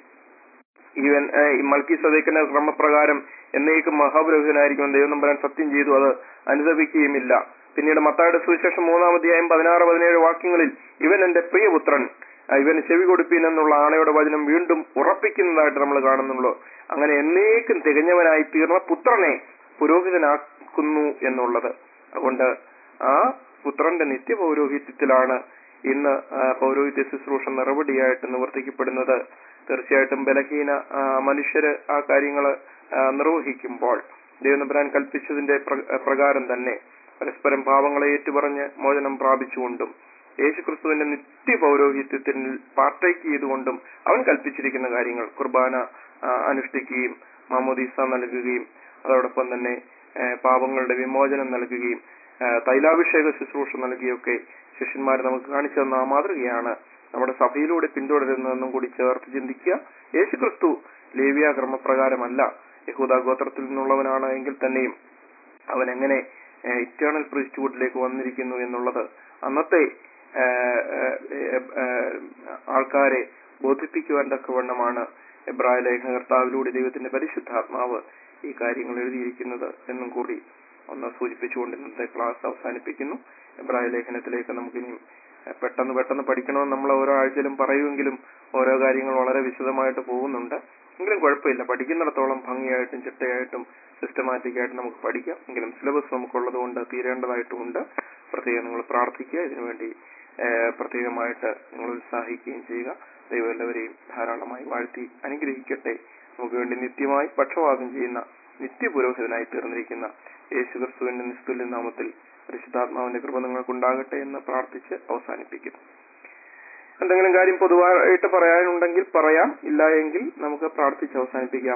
ഈവൻ മൽക്കി സദേക്കിന്റെ ക്രമപ്രകാരം എന്നേക്കും മഹാപുരോഹിതനായിരിക്കും ദൈവം നമ്പരാൻ സത്യം ചെയ്തു അത് അനുദപിക്കുകയുമില്ല പിന്നീട് മത്തായുടെ സുവിശേഷം മൂന്നാം അധ്യായം പതിനാറ് പതിനേഴ് വാക്യങ്ങളിൽ ഇവൻ എന്റെ പ്രിയപുത്രൻ ആ, ഇവന് ചെവി കൊടുപ്പീൻ എന്നുള്ള ആണയുടെ വചനം വീണ്ടും ഉറപ്പിക്കുന്നതായിട്ട് നമ്മൾ കാണുന്നുള്ളൂ അങ്ങനെ എന്നേക്കും തികഞ്ഞവനായി തീർന്ന പുത്രനെ പുരോഹിതനാക്കുന്നു എന്നുള്ളത് അതുകൊണ്ട് ആ പുത്രന്റെ നിത്യപൗരോഹിത്യത്തിലാണ് ഇന്ന് ആ, പൗരോഹിത്യ ശുശ്രൂഷ നടപടിയായിട്ട് നിവർത്തിക്കപ്പെടുന്നത് തീർച്ചയായിട്ടും ബലഹീന ആ, മനുഷ്യര് ആ കാര്യങ്ങള് ആ, നിർവഹിക്കുമ്പോൾ ദൈവനമ്പരാൻ കൽപ്പിച്ചതിന്റെ പ്ര- പ്രകാരം തന്നെ പരസ്പരം പാവങ്ങളെ ഏറ്റുപറഞ്ഞ് മോചനം പ്രാപിച്ചുകൊണ്ടും യേശുക്രിസ്തുവിന്റെ നിത്യ പൗരോഹിത്യത്തിൽ പാർട്ടേക്ക് ചെയ്തുകൊണ്ടും അവൻ കൽപ്പിച്ചിരിക്കുന്ന കാര്യങ്ങൾ കുർബാന ആ, അനുഷ്ഠിക്കുകയും മാമോദീസ നൽകുകയും അതോടൊപ്പം തന്നെ ആ, പാപങ്ങളുടെ വിമോചനം നൽകുകയും ആ, തൈലാഭിഷേക ശുശ്രൂഷ നൽകിയൊക്കെ ശിഷ്യന്മാർ നമുക്ക് കാണിച്ചു തന്ന ആ മാതൃകയാണ് നമ്മുടെ സഭയിലൂടെ പിന്തുടരുന്നതെന്നും കൂടി ചേർത്ത് ചിന്തിക്കുക യേശുക്രിസ്തു ലേവിയ ക്രമപ്രകാരമല്ല യഹൂദ ഗോത്രത്തിൽ നിന്നുള്ളവനാണ് എങ്കിൽ തന്നെയും അവൻ എങ്ങനെ ഇറ്റേണൽ പ്രീസ്റ്റ്ഹുഡിലേക്ക് വന്നിരിക്കുന്നു എന്നുള്ളത് അന്നത്തെ ആ, ആ, ആ, ആൾക്കാരെ ബോധിപ്പിക്കുവാൻ തക്കവണ്ണമാണ് എബ്രായ ലേഖനകർത്താവിലൂടെ ദൈവത്തിന്റെ പരിശുദ്ധാത്മാവ് ഈ കാര്യങ്ങൾ എഴുതിയിരിക്കുന്നത് എന്നും കൂടി ഒന്ന് സൂചിപ്പിച്ചുകൊണ്ട് ഇന്നത്തെ ക്ലാസ് അവസാനിപ്പിക്കുന്നു എബ്രായ ലേഖനത്തിലേക്ക് നമുക്കിനിയും ആ, പെട്ടെന്ന് പെട്ടെന്ന് പഠിക്കണമെന്ന് നമ്മൾ ഓരോ ആഴ്ചയിലും പറയുമെങ്കിലും ഓരോ കാര്യങ്ങൾ വളരെ വിശദമായിട്ട് പോകുന്നുണ്ട് എങ്കിലും കുഴപ്പമില്ല പഠിക്കുന്നിടത്തോളം ഭംഗിയായിട്ടും ചിട്ടയായിട്ടും സിസ്റ്റമാറ്റിക് ആയിട്ട് നമുക്ക് പഠിക്കാം എങ്കിലും സിലബസ് നമുക്കുള്ളത് കൊണ്ട് തീരേണ്ടതായിട്ടുമുണ്ട് പ്രത്യേകം നിങ്ങൾ പ്രാർത്ഥിക്കുക ഇതിനുവേണ്ടി ഏഹ്, പ്രത്യേകമായിട്ട് നിങ്ങൾ ഉത്സാഹിക്കുകയും ചെയ്യുക ദൈവം എല്ലാവരെയും ധാരാളമായി വാഴ്ത്തി അനുഗ്രഹിക്കട്ടെ നമുക്ക് വേണ്ടി നിത്യമായി പക്ഷവാദം ചെയ്യുന്ന നിത്യപുരോഹിതനായി തീർന്നിരിക്കുന്ന യേശു ക്രിസ്തുവിന്റെ നിസ്തുല്യ നാമത്തിൽ പരിശുദ്ധാത്മാവിന്റെ കൃപ നിങ്ങൾക്കുണ്ടാകട്ടെ എന്ന് പ്രാർത്ഥിച്ച് അവസാനിപ്പിക്കുന്നു എന്തെങ്കിലും കാര്യം പൊതുവായിട്ട് പറയാനുണ്ടെങ്കിൽ പറയാം ഇല്ല എങ്കിൽ നമുക്ക് പ്രാർത്ഥിച്ച് അവസാനിപ്പിക്കാം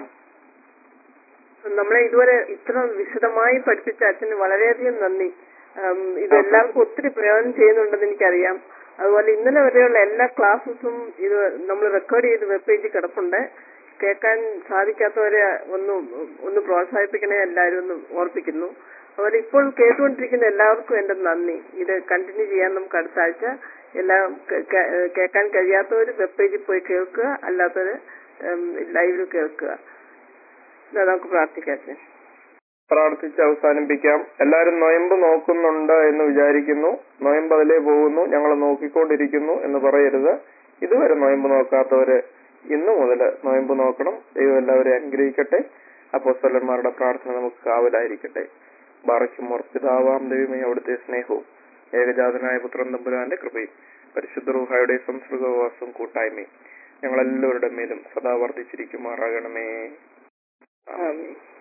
നമ്മളെ ഇതുവരെ ഇത്ര വിശദമായി പഠിപ്പിച്ച അച്ഛന് വളരെയധികം നന്ദി ഉം, ഇത് എല്ലാവർക്കും ഒത്തിരി പ്രയോജനം ചെയ്യുന്നുണ്ടെന്ന് എനിക്കറിയാം അതുപോലെ ഇന്നലെ വരെയുള്ള എല്ലാ ക്ലാസ്സസും ഇത് നമ്മൾ റെക്കോർഡ് ചെയ്ത് വെബ് പേജിൽ കിടപ്പുണ്ട് കേൾക്കാൻ സാധിക്കാത്തവരെ ഒന്ന് ഒന്ന് പ്രോത്സാഹിപ്പിക്കണേ എല്ലാവരും ഒന്ന് ഓർപ്പിക്കുന്നു അതുപോലെ ഇപ്പോൾ കേട്ടുകൊണ്ടിരിക്കുന്ന എല്ലാവർക്കും എന്റെ നന്ദി ഇത് കണ്ടിന്യൂ ചെയ്യാൻ നമുക്ക് അടുത്ത ആഴ്ച എല്ലാം കേ- കേ- കേൾക്കാൻ കഴിയാത്തവർ വെബ് പേജിൽ പോയി കേൾക്കുക അല്ലാത്തവർ ലൈവിൽ കേൾക്കുക എന്നാ നമുക്ക് പ്രാർത്ഥിക്കാം അച്ഛൻ പ്രാർത്ഥിച്ച് അവസാനിപ്പിക്കാം എല്ലാരും നൊയമ്പ് നോക്കുന്നുണ്ട് എന്ന് വിചാരിക്കുന്നു നൊയമ്പ് അതിലേ പോകുന്നു ഞങ്ങൾ നോക്കിക്കൊണ്ടിരിക്കുന്നു എന്ന് പറയരുത് ഇതുവരെ നൊയമ്പ് നോക്കാത്തവര് ഇന്നു മുതൽ നൊയമ്പ് നോക്കണം ദൈവം എല്ലാവരെയും അനുഗ്രഹിക്കട്ടെ അപ്പോസ്തലന്മാരുടെ പ്രാർത്ഥന നമുക്ക് കാവലായിരിക്കട്ടെ ബാറയ്ക്കും പിതാവാം ദൈവമേ അവിടുത്തെ സ്നേഹവും ഏകജാതനായ പുത്രൻ തമ്പുരാന്റെ കൃപയും പരിശുദ്ധ റൂഹായുടെ സംസർഗവാസവും കൂട്ടായ്മയും ഞങ്ങളെല്ലാവരുടെ മേലും സദാ വർദ്ധിച്ചിരിക്കുമാറാകണമേ ആമേൻ